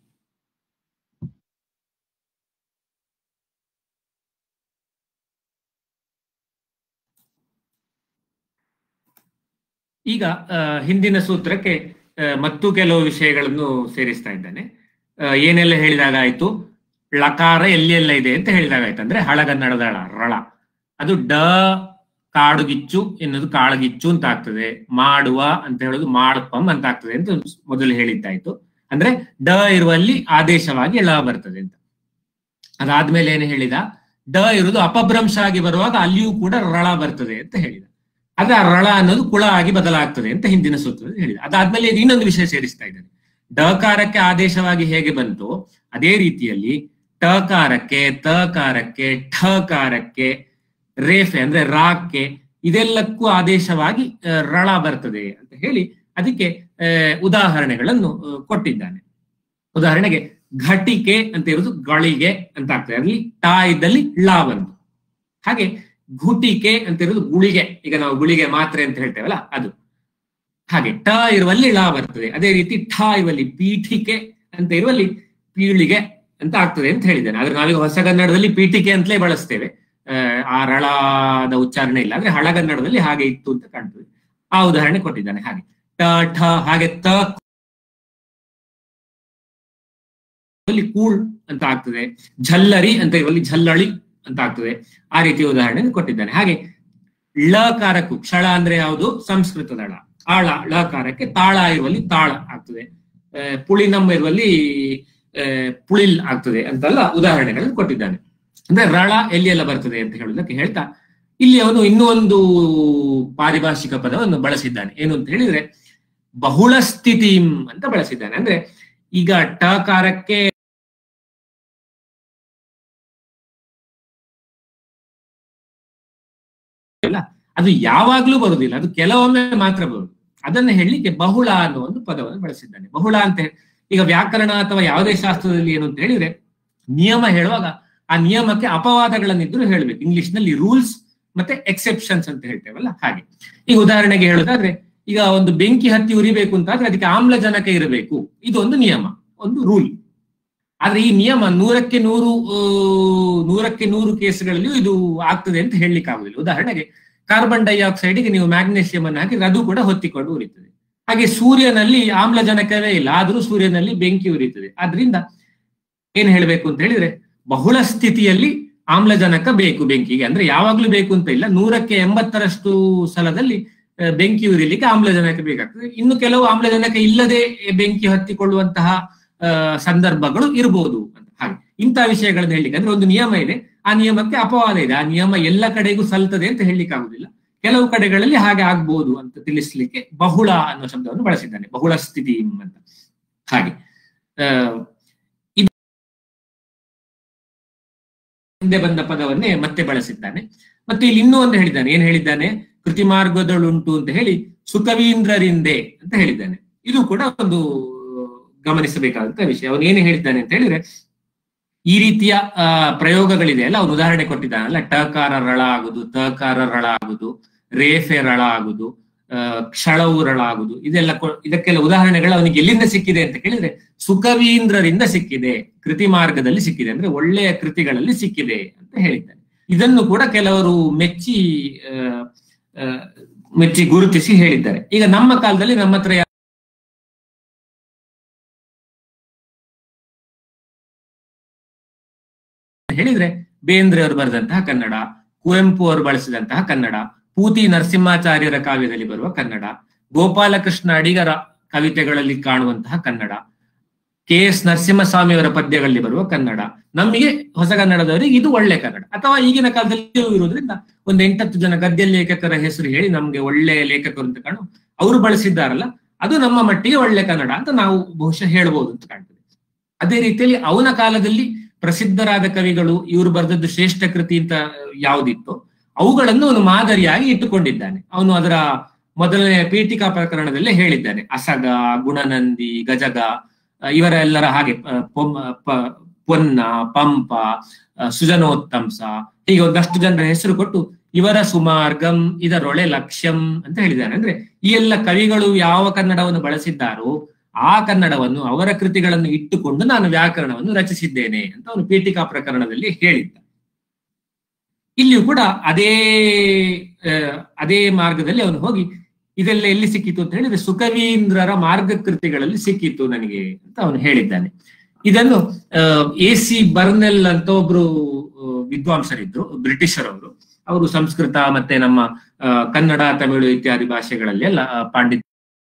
ಈಗ ಆ, ಹಿಂದಿನ ಸೂತ್ರಕ್ಕೆ ಆ, ಮತ್ತು ಕೆಲವು ವಿಷಯಗಳನ್ನು ಸೇರಿಸ್ತಾ ಇದ್ದಾನೆ ಆ, ಏನೆಲ್ಲ ಹೇಳಿದಾಗ ಆಯ್ತು ಲಕಾರ ಎಲ್ಲೆಲ್ಲ ಇದೆ ಅಂತ ಹೇಳಿದಾಗ ಆಯ್ತು ಅಂದ್ರೆ ಹಳಗನ್ನಡದ ಳ, ರಳ ಅದು ಡ ಕಾಡುಗಿಚ್ಚು ಎನ್ನುವುದು ಕಾಳಗಿಚ್ಚು ಅಂತ ಆಗ್ತದೆ ಮಾಡುವ ಅಂತ ಹೇಳೋದು ಮಾಡಪಂ ಅಂತ ಆಗ್ತದೆ ಅಂತ ಮೊದಲು ಹೇಳಿದ್ದಾಯ್ತು ಅಂದ್ರೆ ಡ ಇರುವಲ್ಲಿ ಆದೇಶವಾಗಿ ಳ ಬರ್ತದೆ ಅಂತ ಅದಾದ್ಮೇಲೆ ಏನು ಹೇಳಿದ ಡ ಇರುವುದು ಅಪಭ್ರಂಶ ಆಗಿ ಬರುವಾಗ ಅಲ್ಲಿಯೂ ಕೂಡ ರಳ ಬರ್ತದೆ ಅಂತ ಹೇಳಿದ ಆದ್ರೆ ಆ ರಳ ಅನ್ನೋದು ಕುಳ ಆಗಿ ಬದಲಾಗ್ತದೆ ಅಂತ ಹಿಂದಿನ ಸೂತ್ರದಲ್ಲಿ ಹೇಳಿದ ಅದಾದ್ಮೇಲೆ ಈಗ ಇನ್ನೊಂದು ವಿಷಯ ಸೇರಿಸ್ತಾ ಇದ್ದಾನೆ ಡಕಾರಕ್ಕೆ ಆದೇಶವಾಗಿ ಹೇಗೆ ಬಂತು ಅದೇ ರೀತಿಯಲ್ಲಿ ಟಕಾರಕ್ಕೆ ತಕಾರಕ್ಕೆ ಠಕಾರಕ್ಕೆ ರೇಫೆ ಅಂದ್ರೆ ರಾಕ್ಕೆ ಇದೆಲ್ಲಕ್ಕೂ ಆದೇಶವಾಗಿ ಆ, ರಳ ಬರ್ತದೆ ಅಂತ ಹೇಳಿ ಅದಕ್ಕೆ ಆ, ಉದಾಹರಣೆಗಳನ್ನು ಆ, ಕೊಟ್ಟಿದ್ದಾನೆ ಉದಾಹರಣೆಗೆ ಘಟಿಕೆ ಅಂತ ಇರೋದು ಗಳಿಗೆ ಅಂತ ಆಗ್ತದೆ ಅಲ್ಲಿ ಟಾ ಇದ್ದಲ್ಲಿ ಳ ಬಂತು ಹಾಗೆ ಘುಟಿಕೆ ಅಂತ ಇರೋದು ಗುಳಿಗೆ ಈಗ ನಾವು ಗುಳಿಗೆ ಮಾತ್ರೆ ಅಂತ ಹೇಳ್ತೇವಲ್ಲ ಅದು ಹಾಗೆ ಟ ಇರುವಲ್ಲಿ ಳ ಬರ್ತದೆ ಅದೇ ರೀತಿ ಠ ಇರುವಲ್ಲಿ ಪೀಠಿಕೆ ಅಂತ ಇರುವಲ್ಲಿ ಪೀಳಿಗೆ ಅಂತ ಆಗ್ತದೆ ಅಂತ ಹೇಳಿದ್ದೇನೆ ಆದ್ರೆ ನಾವೀಗ ಹೊಸಗನ್ನಡದಲ್ಲಿ ಪೀಠಿಕೆ ಅಂತಲೇ ಬಳಸ್ತೇವೆ ಆ, ಆ ರಳದ ಉಚ್ಚಾರಣೆ ಇಲ್ಲ ಅಂದ್ರೆ ಹಳಗನ್ನಡದಲ್ಲಿ ಹಾಗೆ ಇತ್ತು ಅಂತ ಕಾಣ್ತದೆ ಆ ಉದಾಹರಣೆ ಕೊಟ್ಟಿದ್ದಾನೆ ಹಾಗೆ ಟ ಠ ಹಾಗೆ ತ ಅಲ್ಲಿ ಕೂಳ್ ಅಂತ ಆಗ್ತದೆ ಝಲ್ಲರಿ ಅಂತ ಇರುವಲ್ಲಿ ಝಲ್ಲಳಿ ಅಂತ ಆಗ್ತದೆ ಆ ರೀತಿಯ ಉದಾಹರಣೆ ಕೊಟ್ಟಿದ್ದಾನೆ ಹಾಗೆ ಳಕಾರಕ್ಕೂ ಕ್ಷಳ ಅಂದ್ರೆ ಯಾವುದು ಸಂಸ್ಕೃತದ ಳ ಆಳ ಳಕಾರಕ್ಕೆ ತಾಳ ಇರುವಲ್ಲಿ ತಾಳ ಆಗ್ತದೆ ಆ, ಪುಳಿನಂ ಇರುವಲ್ಲಿ ಆ, ಪುಳಿಲ್ ಆಗ್ತದೆ ಅಂತೆಲ್ಲ ಉದಾಹರಣೆಗಳನ್ನು ಕೊಟ್ಟಿದ್ದಾನೆ ಅಂದ್ರೆ ರಳ ಎಲ್ಲಿ ಎಲ್ಲ ಬರ್ತದೆ ಅಂತ ಹೇಳುವುದಕ್ಕೆ ಹೇಳ್ತಾ ಇಲ್ಲಿ ಅವನು ಇನ್ನೂ ಒಂದು ಪಾರಿಭಾಷಿಕ ಪದವನ್ನು ಬಳಸಿದ್ದಾನೆ ಏನು ಅಂತ ಹೇಳಿದ್ರೆ ಬಹುಳ ಸ್ಥಿತಿಂ ಅಂತ ಬಳಸಿದ್ದಾನೆ ಅಂದ್ರೆ ಈಗ ಟಕಾರಕ್ಕೆ ಅಲ್ಲ ಅದು ಯಾವಾಗ್ಲೂ ಬರುದಿಲ್ಲ ಅದು ಕೆಲವೊಮ್ಮೆ ಮಾತ್ರ ಬರುದು ಅದನ್ನ ಹೇಳಲಿಕ್ಕೆ ಬಹುಳ ಅನ್ನೋ ಒಂದು ಪದವನ್ನು ಬಳಸಿದ್ದಾನೆ ಬಹುಳ ಅಂತ ಹೇಳಿ ಈಗ ವ್ಯಾಕರಣ ಅಥವಾ ಯಾವುದೇ ಶಾಸ್ತ್ರದಲ್ಲಿ ಏನು ಅಂತ ಹೇಳಿದ್ರೆ ನಿಯಮ ಹೇಳುವಾಗ ಆ ನಿಯಮಕ್ಕೆ ಅಪವಾದಗಳನ್ನಿದ್ರು ಹೇಳ್ಬೇಕು ಇಂಗ್ಲಿಷ್ ನಲ್ಲಿ ರೂಲ್ಸ್ ಮತ್ತೆ ಎಕ್ಸೆಪ್ಷನ್ಸ್ ಅಂತ ಹೇಳ್ತೇವಲ್ಲ ಹಾಗೆ ಈಗ ಉದಾಹರಣೆಗೆ ಹೇಳೋದಾದ್ರೆ ಈಗ ಒಂದು ಬೆಂಕಿ ಹತ್ತಿ ಉರಿಬೇಕು ಅಂತ ಆದ್ರೆ ಅದಕ್ಕೆ ಆಮ್ಲಜನಕ ಇರಬೇಕು ಇದು ಒಂದು ನಿಯಮ ಒಂದು ರೂಲ್ ಆದ್ರೆ ಈ ನಿಯಮ ನೂರಕ್ಕೆ ನೂರು ಆ, ನೂರಕ್ಕೆ ನೂರು ಕೇಸ್ಗಳಲ್ಲಿಯೂ ಇದು ಆಗ್ತದೆ ಅಂತ ಹೇಳಲಿಕ್ಕೆ ಆಗುದಿಲ್ಲ ಉದಾಹರಣೆಗೆ ಕಾರ್ಬನ್ ಡೈಆಕ್ಸೈಡ್ಗೆ ನೀವು ಮ್ಯಾಗ್ನೇಷಿಯಂ ಅನ್ನು ಹಾಕಿದ್ರೆ ಅದು ಕೂಡ ಹೊತ್ತಿಕೊಂಡು ಉರಿತದೆ ಹಾಗೆ ಸೂರ್ಯನಲ್ಲಿ ಆಮ್ಲಜನಕವೇ ಇಲ್ಲ ಆದ್ರೂ ಸೂರ್ಯನಲ್ಲಿ ಬೆಂಕಿ ಉರಿತದೆ ಆದ್ರಿಂದ ಏನ್ ಹೇಳ್ಬೇಕು ಅಂತ ಹೇಳಿದ್ರೆ ಬಹುಳ ಸ್ಥಿತಿಯಲ್ಲಿ ಆಮ್ಲಜನಕ ಬೇಕು ಬೆಂಕಿಗೆ ಅಂದ್ರೆ ಯಾವಾಗ್ಲೂ ಬೇಕು ಅಂತ ಇಲ್ಲ ನೂರಕ್ಕೆ ಎಂಬತ್ತರಷ್ಟು ಸಲದಲ್ಲಿ ಆ, ಬೆಂಕಿ ಉರಿಲಿಕ್ಕೆ ಆಮ್ಲಜನಕ ಬೇಕಾಗ್ತದೆ ಇನ್ನು ಕೆಲವು ಆಮ್ಲಜನಕ ಇಲ್ಲದೆ ಬೆಂಕಿ ಹತ್ತಿಕೊಳ್ಳುವಂತಹ ಆ, ಸಂದರ್ಭಗಳು ಇರಬಹುದು ಅಂತ ಹಾಗೆ ಇಂತಹ ವಿಷಯಗಳನ್ನ ಹೇಳಲಿಕ್ಕೆ ಅಂದ್ರೆ ಒಂದು ನಿಯಮ ಇದೆ ಆ ನಿಯಮಕ್ಕೆ ಅಪವಾದ ಇದೆ ಆ ನಿಯಮ ಎಲ್ಲ ಕಡೆಗೂ ಸಲ್ತದೆ ಅಂತ ಹೇಳಲಿಕ್ಕೆ ಆಗುದಿಲ್ಲ ಕೆಲವು ಕಡೆಗಳಲ್ಲಿ ಹಾಗೆ ಆಗ್ಬಹುದು ಅಂತ ತಿಳಿಸ್ಲಿಕ್ಕೆ ಬಹುಳ ಅನ್ನೋ ಶಬ್ದವನ್ನು ಬಳಸಿದ್ದಾನೆ ಬಹುಳ ಸ್ಥಿತಿ ಅಂತ ಹಾಗೆ ಆ, ಇದು ಹಿಂದೆ ಬಂದ ಪದವನ್ನೇ ಮತ್ತೆ ಬಳಸಿದ್ದಾನೆ ಮತ್ತೆ ಇಲ್ಲಿ ಇನ್ನೂ ಒಂದು ಹೇಳಿದ್ದಾನೆ ಏನ್ ಹೇಳಿದ್ದಾನೆ ಕೃತಿ ಮಾರ್ಗದಳುಂಟು ಅಂತ ಹೇಳಿ ಸುಕವೀಂದ್ರರಿಂದೆ ಅಂತ ಹೇಳಿದ್ದಾನೆ ಇದು ಕೂಡ ಒಂದು ಗಮನಿಸಬೇಕಾದಂತ ವಿಷಯ ಅವನು ಏನು ಹೇಳಿದ್ದಾನೆ ಅಂತ ಹೇಳಿದ್ರೆ ಈ ರೀತಿಯ ಆ, ಪ್ರಯೋಗಗಳಿದೆ ಅಲ್ಲ ಅವನು ಉದಾಹರಣೆ ಕೊಟ್ಟಿದ್ದಾನಲ್ಲ ಟಕಾರ ರಳ ಆಗುದು ತಕಾರ ರಳ ಆಗುದು ರೇಫೆ ರಳ ಆಗುದು ಆ, ಕ್ಷಳವು ರಳ ಆಗುದು ಇದೆಲ್ಲ ಕೊ- ಇದಕ್ಕೆಲ್ಲ ಉದಾಹರಣೆಗಳು ಅವನಿಗೆ ಎಲ್ಲಿಂದ ಸಿಕ್ಕಿದೆ ಅಂತ ಕೇಳಿದ್ರೆ ಸುಕವೀಂದ್ರರಿಂದ ಸಿಕ್ಕಿದೆ ಕೃತಿ ಮಾರ್ಗದಲ್ಲಿ ಸಿಕ್ಕಿದೆ ಅಂದ್ರೆ ಒಳ್ಳೆಯ ಕೃತಿಗಳಲ್ಲಿ ಸಿಕ್ಕಿದೆ ಅಂತ ಹೇಳಿದ್ದಾನೆ ಇದನ್ನು ಕೂಡ ಕೆಲವರು ಮೆಚ್ಚಿ ಆ, ಆ, ಮೆಚ್ಚಿ ಗುರುತಿಸಿ ಹೇಳಿದ್ದಾರೆ ಈಗ ನಮ್ಮ ಕಾಲದಲ್ಲಿ ನಮ್ಮ ಹತ್ರ ಯಾ- ಹೇಳಿದ್ರೆ ಬೇಂದ್ರೆ ಅವರು ಬರೆದಂತಹ ಕನ್ನಡ ಕುವೆಂಪು ಅವರು ಬಳಸಿದಂತಹ ಕನ್ನಡ ಪೂತಿ ನರಸಿಂಹಾಚಾರ್ಯರ ಕಾವ್ಯದಲ್ಲಿ ಬರುವ ಕನ್ನಡ ಗೋಪಾಲಕೃಷ್ಣ ಅಡಿಗರ ಕವಿತೆಗಳಲ್ಲಿ ಕಾಣುವಂತಹ ಕನ್ನಡ ಕೆ ಎಸ್ ನರಸಿಂಹಸ್ವಾಮಿಯವರ ಪದ್ಯಗಳಲ್ಲಿ ಬರುವ ಕನ್ನಡ ನಮಗೆ ಹೊಸಗನ್ನಡದವರಿಗೆ ಇದು ಒಳ್ಳೆ ಕನ್ನಡ ಅಥವಾ ಈಗಿನ ಕಾಲದಲ್ಲಿ ಇರುವುದರಿಂದ ಒಂದು ಎಂಟತ್ತು ಜನ ಗದ್ಯ ಲೇಖಕರ ಹೆಸರು ಹೇಳಿ ನಮ್ಗೆ ಒಳ್ಳೆ ಲೇಖಕರು ಅಂತ ಕಾಣು ಅವರು ಬಳಸಿದ್ದಾರಲ್ಲ ಅದು ನಮ್ಮ ಮಟ್ಟಿಗೆ ಒಳ್ಳೆ ಕನ್ನಡ ಅಂತ ನಾವು ಬಹುಶಃ ಹೇಳ್ಬೋದು ಅಂತ ಕಾಣ್ತದೆ ಅದೇ ರೀತಿಯಲ್ಲಿ ಅವನ ಕಾಲದಲ್ಲಿ ಪ್ರಸಿದ್ಧರಾದ ಕವಿಗಳು ಇವರು ಬರೆದದ್ದು ಶ್ರೇಷ್ಠ ಕೃತಿ ಅಂತ ಯಾವುದಿತ್ತು ಅವುಗಳನ್ನು ಅವನು ಮಾದರಿಯಾಗಿ ಇಟ್ಟುಕೊಂಡಿದ್ದಾನೆ ಅವನು ಅದರ ಮೊದಲನೇ ಪೀಠಿಕಾ ಪ್ರಕರಣದಲ್ಲೇ ಹೇಳಿದ್ದಾನೆ ಅಸಗ ಗುಣನಂದಿ ಗಜಗ ಆ, ಇವರ ಎಲ್ಲರ ಹಾಗೆ ಆ, ಪೊಮ್ಮ ಪ- ಪೊನ್ನ ಪಂಪ ಆ, ಸುಜನೋತ್ತಂಸ ಹೀಗೆ ಒಂದಷ್ಟು ಜನರ ಹೆಸರು ಕೊಟ್ಟು ಇವರ ಸುಮಾರ್ಗಂ ಇದರೊಳೆ ಲಕ್ಷ್ಯಂ ಅಂತ ಹೇಳಿದ್ದಾನೆ ಅಂದ್ರೆ ಈ ಎಲ್ಲ ಕವಿಗಳು ಯಾವ ಕನ್ನಡವನ್ನು ಬಳಸಿದ್ದಾರೋ ಆ ಕನ್ನಡವನ್ನು ಅವರ ಕೃತಿಗಳನ್ನು ಇಟ್ಟುಕೊಂಡು ನಾನು ವ್ಯಾಕರಣವನ್ನು ರಚಿಸಿದ್ದೇನೆ ಅಂತ ಅವನು ಪೀಠಿಕಾ ಪ್ರಕರಣದಲ್ಲಿ ಹೇಳಿದ್ದ ಇಲ್ಲಿಯೂ ಕೂಡ ಅದೇ ಆ, ಅದೇ ಮಾರ್ಗದಲ್ಲಿ ಅವನು ಹೋಗಿ ಇದೆಲ್ಲ ಎಲ್ಲಿ ಸಿಕ್ಕಿತು ಅಂತ ಹೇಳಿದ್ರೆ ಸುಕವೀಂದ್ರರ ಮಾರ್ಗಕೃತಿಗಳಲ್ಲಿ ಸಿಕ್ಕಿತು ನನಗೆ ಅಂತ ಅವನು ಹೇಳಿದ್ದಾನೆ ಇದನ್ನು ಎ ಸಿ ಬರ್ನೆಲ್ ಅಂತ ಒಬ್ರು ಆ, ವಿದ್ವಾಂಸರಿದ್ರು ಬ್ರಿಟಿಷರವರು ಅವರು ಸಂಸ್ಕೃತ ಮತ್ತೆ ನಮ್ಮ ಆ, ಕನ್ನಡ ತಮಿಳು ಇತ್ಯಾದಿ ಭಾಷೆಗಳಲ್ಲಿ ಎಲ್ಲ ಆ, ಪಾಂಡಿತ್ಯ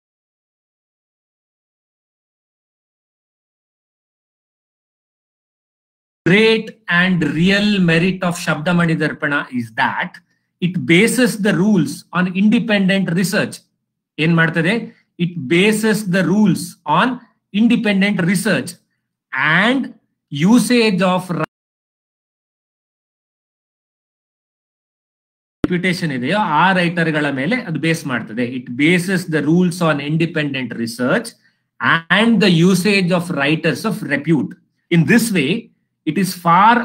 great and real merit of Shabdamani Darpana is that it bases the rules on independent research. ಏನ್ ಮಾಡ್ತದೆ it bases the rules on independent research and usage of reputation ಇದೆಯೋ ಆ ರೈಟರ್ಗಳ ಮೇಲೆ ಅದು ಬೇಸ್ ಮಾಡ್ತದೆ it bases the rules on independent research and the usage of writers of repute in this way it is far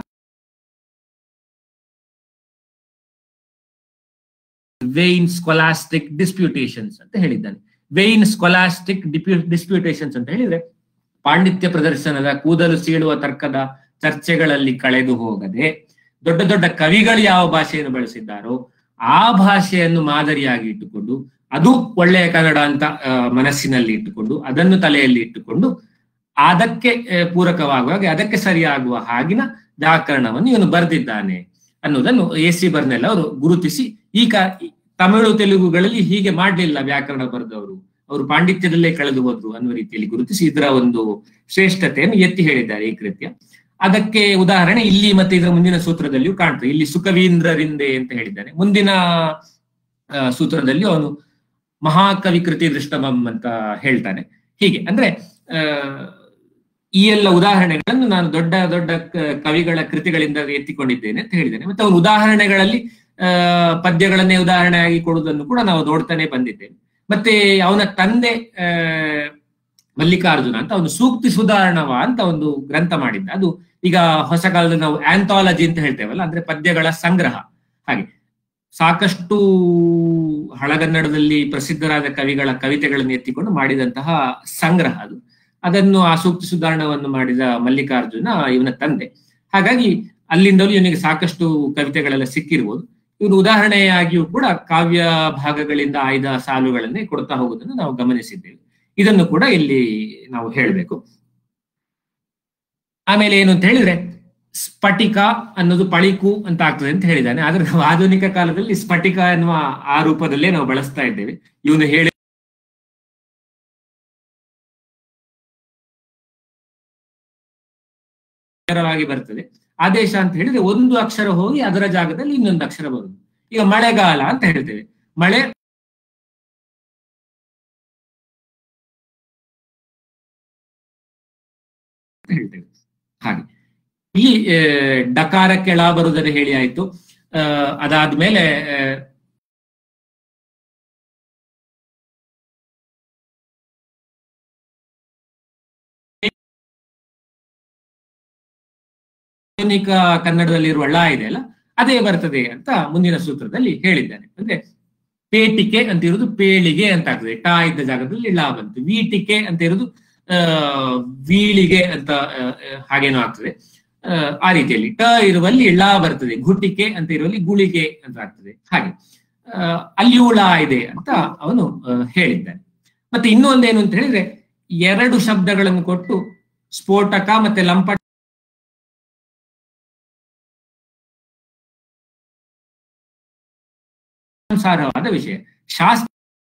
vain scholastic disputations ಅಂತ ಹೇಳಿದ್ದಾನೆ vain scholastic disputations ಅಂತ ಹೇಳಿದ್ರೆ ಪಾಂಡಿತ್ಯ ಪ್ರದರ್ಶನದ ಕೂದಲು ಸೀಳುವ ತರ್ಕದ ಚರ್ಚೆಗಳಲ್ಲಿ ಕಳೆದು ಹೋಗದೆ ದೊಡ್ಡ ದೊಡ್ಡ ಕವಿಗಳು ಯಾವ ಭಾಷೆಯನ್ನು ಬಳಸಿದ್ದಾರೋ ಆ ಭಾಷೆಯನ್ನು ಮಾದರಿಯಾಗಿ ಇಟ್ಟುಕೊಂಡು ಅದು ಒಳ್ಳೆಯ ಕನ್ನಡ ಅಂತ ಆ, ಮನಸ್ಸಿನಲ್ಲಿ ಇಟ್ಟುಕೊಂಡು ಅದನ್ನು ತಲೆಯಲ್ಲಿ ಇಟ್ಟುಕೊಂಡು ಅದಕ್ಕೆ ಆ, ಪೂರಕವಾಗುವಾಗ ಅದಕ್ಕೆ ಸರಿಯಾಗುವ ಹಾಗಿನ ವ್ಯಾಕರಣವನ್ನು ಇವನು ಬರೆದಿದ್ದಾನೆ ಅನ್ನೋದನ್ನು ಎ ಸಿ ಬರ್ನೆಲ್ ಅವರು ಗುರುತಿಸಿ ಈ ಕಾ ಈ ತಮಿಳು ತೆಲುಗುಗಳಲ್ಲಿ ಹೀಗೆ ಮಾಡಲಿಲ್ಲ ವ್ಯಾಕರಣ ಬರೆದವರು ಅವರು ಪಾಂಡಿತ್ಯದಲ್ಲೇ ಕಳೆದು ಹೋದ್ರು ಅನ್ನುವ ರೀತಿಯಲ್ಲಿ ಗುರುತಿಸಿ ಇದರ ಒಂದು ಶ್ರೇಷ್ಠತೆಯನ್ನು ಎತ್ತಿ ಹೇಳಿದ್ದಾರೆ ಈ ಕೃತ್ಯ ಅದಕ್ಕೆ ಉದಾಹರಣೆ ಇಲ್ಲಿ ಮತ್ತೆ ಇದರ ಮುಂದಿನ ಸೂತ್ರದಲ್ಲಿಯೂ ಕಾಣ್ತದೆ ಇಲ್ಲಿ ಸುಖವೀಂದ್ರರಿಂದೆ ಅಂತ ಹೇಳಿದ್ದಾನೆ ಮುಂದಿನ ಆ, ಸೂತ್ರದಲ್ಲಿ ಅವನು ಮಹಾಕವಿ ಕೃತಿ ದೃಷ್ಟಮಂ ಅಂತ ಹೇಳ್ತಾನೆ ಹೀಗೆ ಅಂದ್ರೆ ಆ, ಈ ಎಲ್ಲ ಉದಾಹರಣೆಗಳನ್ನು ನಾನು ದೊಡ್ಡ ದೊಡ್ಡ ಕ- ಕವಿಗಳ ಕೃತಿಗಳಿಂದ ಎತ್ತಿಕೊಂಡಿದ್ದೇನೆ ಅಂತ ಹೇಳಿದ್ದೇನೆ ಮತ್ತೆ ಅವನು ಉದಾಹರಣೆಗಳಲ್ಲಿ ಆ ಪದ್ಯಗಳನ್ನೇ ಉದಾಹರಣೆಯಾಗಿ ಕೊಡುವುದನ್ನು ಕೂಡ ನಾವು ನೋಡ್ತಾನೆ ಬಂದಿದ್ದೇವೆ ಮತ್ತೆ ಅವನ ತಂದೆ ಆ ಮಲ್ಲಿಕಾರ್ಜುನ ಅಂತ ಅವನು ಸೂಕ್ತಿ ಸುಧಾರಣವ ಅಂತ ಒಂದು ಗ್ರಂಥ ಮಾಡಿದ್ದ ಅದು ಈಗ ಹೊಸ ಕಾಲದಲ್ಲಿ ನಾವು ಆಂಥಾಲಜಿ ಅಂತ ಹೇಳ್ತೇವಲ್ಲ ಅಂದ್ರೆ ಪದ್ಯಗಳ ಸಂಗ್ರಹ ಹಾಗೆ ಸಾಕಷ್ಟು ಹಳಗನ್ನಡದಲ್ಲಿ ಪ್ರಸಿದ್ಧರಾದ ಕವಿಗಳ ಕವಿತೆಗಳನ್ನು ಎತ್ತಿಕೊಂಡು ಮಾಡಿದಂತಹ ಸಂಗ್ರಹ ಅದು ಅದನ್ನು ಆ ಸೂಕ್ತಿ ಸುಧಾರಣವನ್ನು ಮಾಡಿದ ಮಲ್ಲಿಕಾರ್ಜುನ ಇವನ ತಂದೆ ಹಾಗಾಗಿ ಅಲ್ಲಿಂದಲೂ ಇವನಿಗೆ ಸಾಕಷ್ಟು ಕವಿತೆಗಳೆಲ್ಲ ಸಿಕ್ಕಿರ್ಬೋದು ಇವನು ಉದಾಹರಣೆಯಾಗಿಯೂ ಕೂಡ ಕಾವ್ಯ ಭಾಗಗಳಿಂದ ಆಯ್ದ ಸಾಲುಗಳನ್ನೇ ಕೊಡ್ತಾ ಹೋಗುವುದನ್ನು ನಾವು ಗಮನಿಸಿದ್ದೇವೆ ಇದನ್ನು ಕೂಡ ಇಲ್ಲಿ ನಾವು ಹೇಳಬೇಕು ಆಮೇಲೆ ಏನು ಅಂತ ಹೇಳಿದ್ರೆ ಸ್ಫಟಿಕ ಅನ್ನೋದು ಪಳಿಕು ಅಂತ ಆಗ್ತದೆ ಅಂತ ಹೇಳಿದ್ದಾನೆ ಆದ್ರೆ ನಾವು ಆಧುನಿಕ ಕಾಲದಲ್ಲಿ ಸ್ಫಟಿಕ ಎನ್ನುವ ಆ ರೂಪದಲ್ಲೇ ನಾವು ಬಳಸ್ತಾ ಇದ್ದೇವೆ ಇವನು ಹೇಳಿ ನೇರವಾಗಿ ಬರ್ತದೆ ಆದೇಶ ಅಂತ ಹೇಳಿದ್ರೆ ಒಂದು ಅಕ್ಷರ ಹೋಗಿ ಅದರ ಜಾಗದಲ್ಲಿ ಇನ್ನೊಂದು ಅಕ್ಷರ ಬರುದು ಈಗ ಮಳೆಗಾಲ ಅಂತ ಹೇಳ್ತೇವೆ ಮಳೆ ಅಂತ ಹೇಳ್ತೇವೆ ಹಾಗೆ ಇಲ್ಲಿ ಆ, ಡಕಾರ ಕೆಳ ಬರುವುದನ್ನು ಹೇಳಿ ಆಯ್ತು ಆ, ಅದಾದ್ಮೇಲೆ ಆ, ಆಧುನಿಕ ಕನ್ನಡದಲ್ಲಿರುವ ಳ ಇದೆಯಲ್ಲ ಅದೇ ಬರ್ತದೆ ಅಂತ ಮುಂದಿನ ಸೂತ್ರದಲ್ಲಿ ಹೇಳಿದ್ದಾನೆ ಅಂದ್ರೆ ಪೇಟಿಕೆ ಅಂತ ಇರುವುದು ಪೇಳಿಗೆ ಅಂತ ಆಗ್ತದೆ ಟಾ ಇದ್ದ ಜಾಗದಲ್ಲಿ ಳ ಬಂತು ವೀಟಿಕೆ ಅಂತ ಇರುವುದು ಆ ವೀಳಿಗೆ ಅಂತ ಆ, ಆ, ಹಾಗೇನೋ ಆಗ್ತದೆ ಆ, ಆ ರೀತಿಯಲ್ಲಿ ಟ ಇರುವಲ್ಲಿ ಳ ಬರ್ತದೆ ಗುಟಿಕೆ ಅಂತ ಇರುವಲ್ಲಿ ಗುಳಿಗೆ ಅಂತ ಆಗ್ತದೆ ಹಾಗೆ ಆ, ಅಲ್ಲಿಯೂ ಳ ಇದೆ ಅಂತ ಅವನು ಆ, ಹೇಳಿದ್ದಾನೆ ಮತ್ತೆ ಇನ್ನೂ ಒಂದೇನು ಅಂತ ಹೇಳಿದ್ರೆ ಎರಡು ಶಬ್ದಗಳನ್ನು ಕೊಟ್ಟು ಸ್ಫೋಟಕ ಮತ್ತೆ ಲಂಪಟ ಸಾರವಾದ ವಿಷಯ ಶಾಸ್ತ್ರ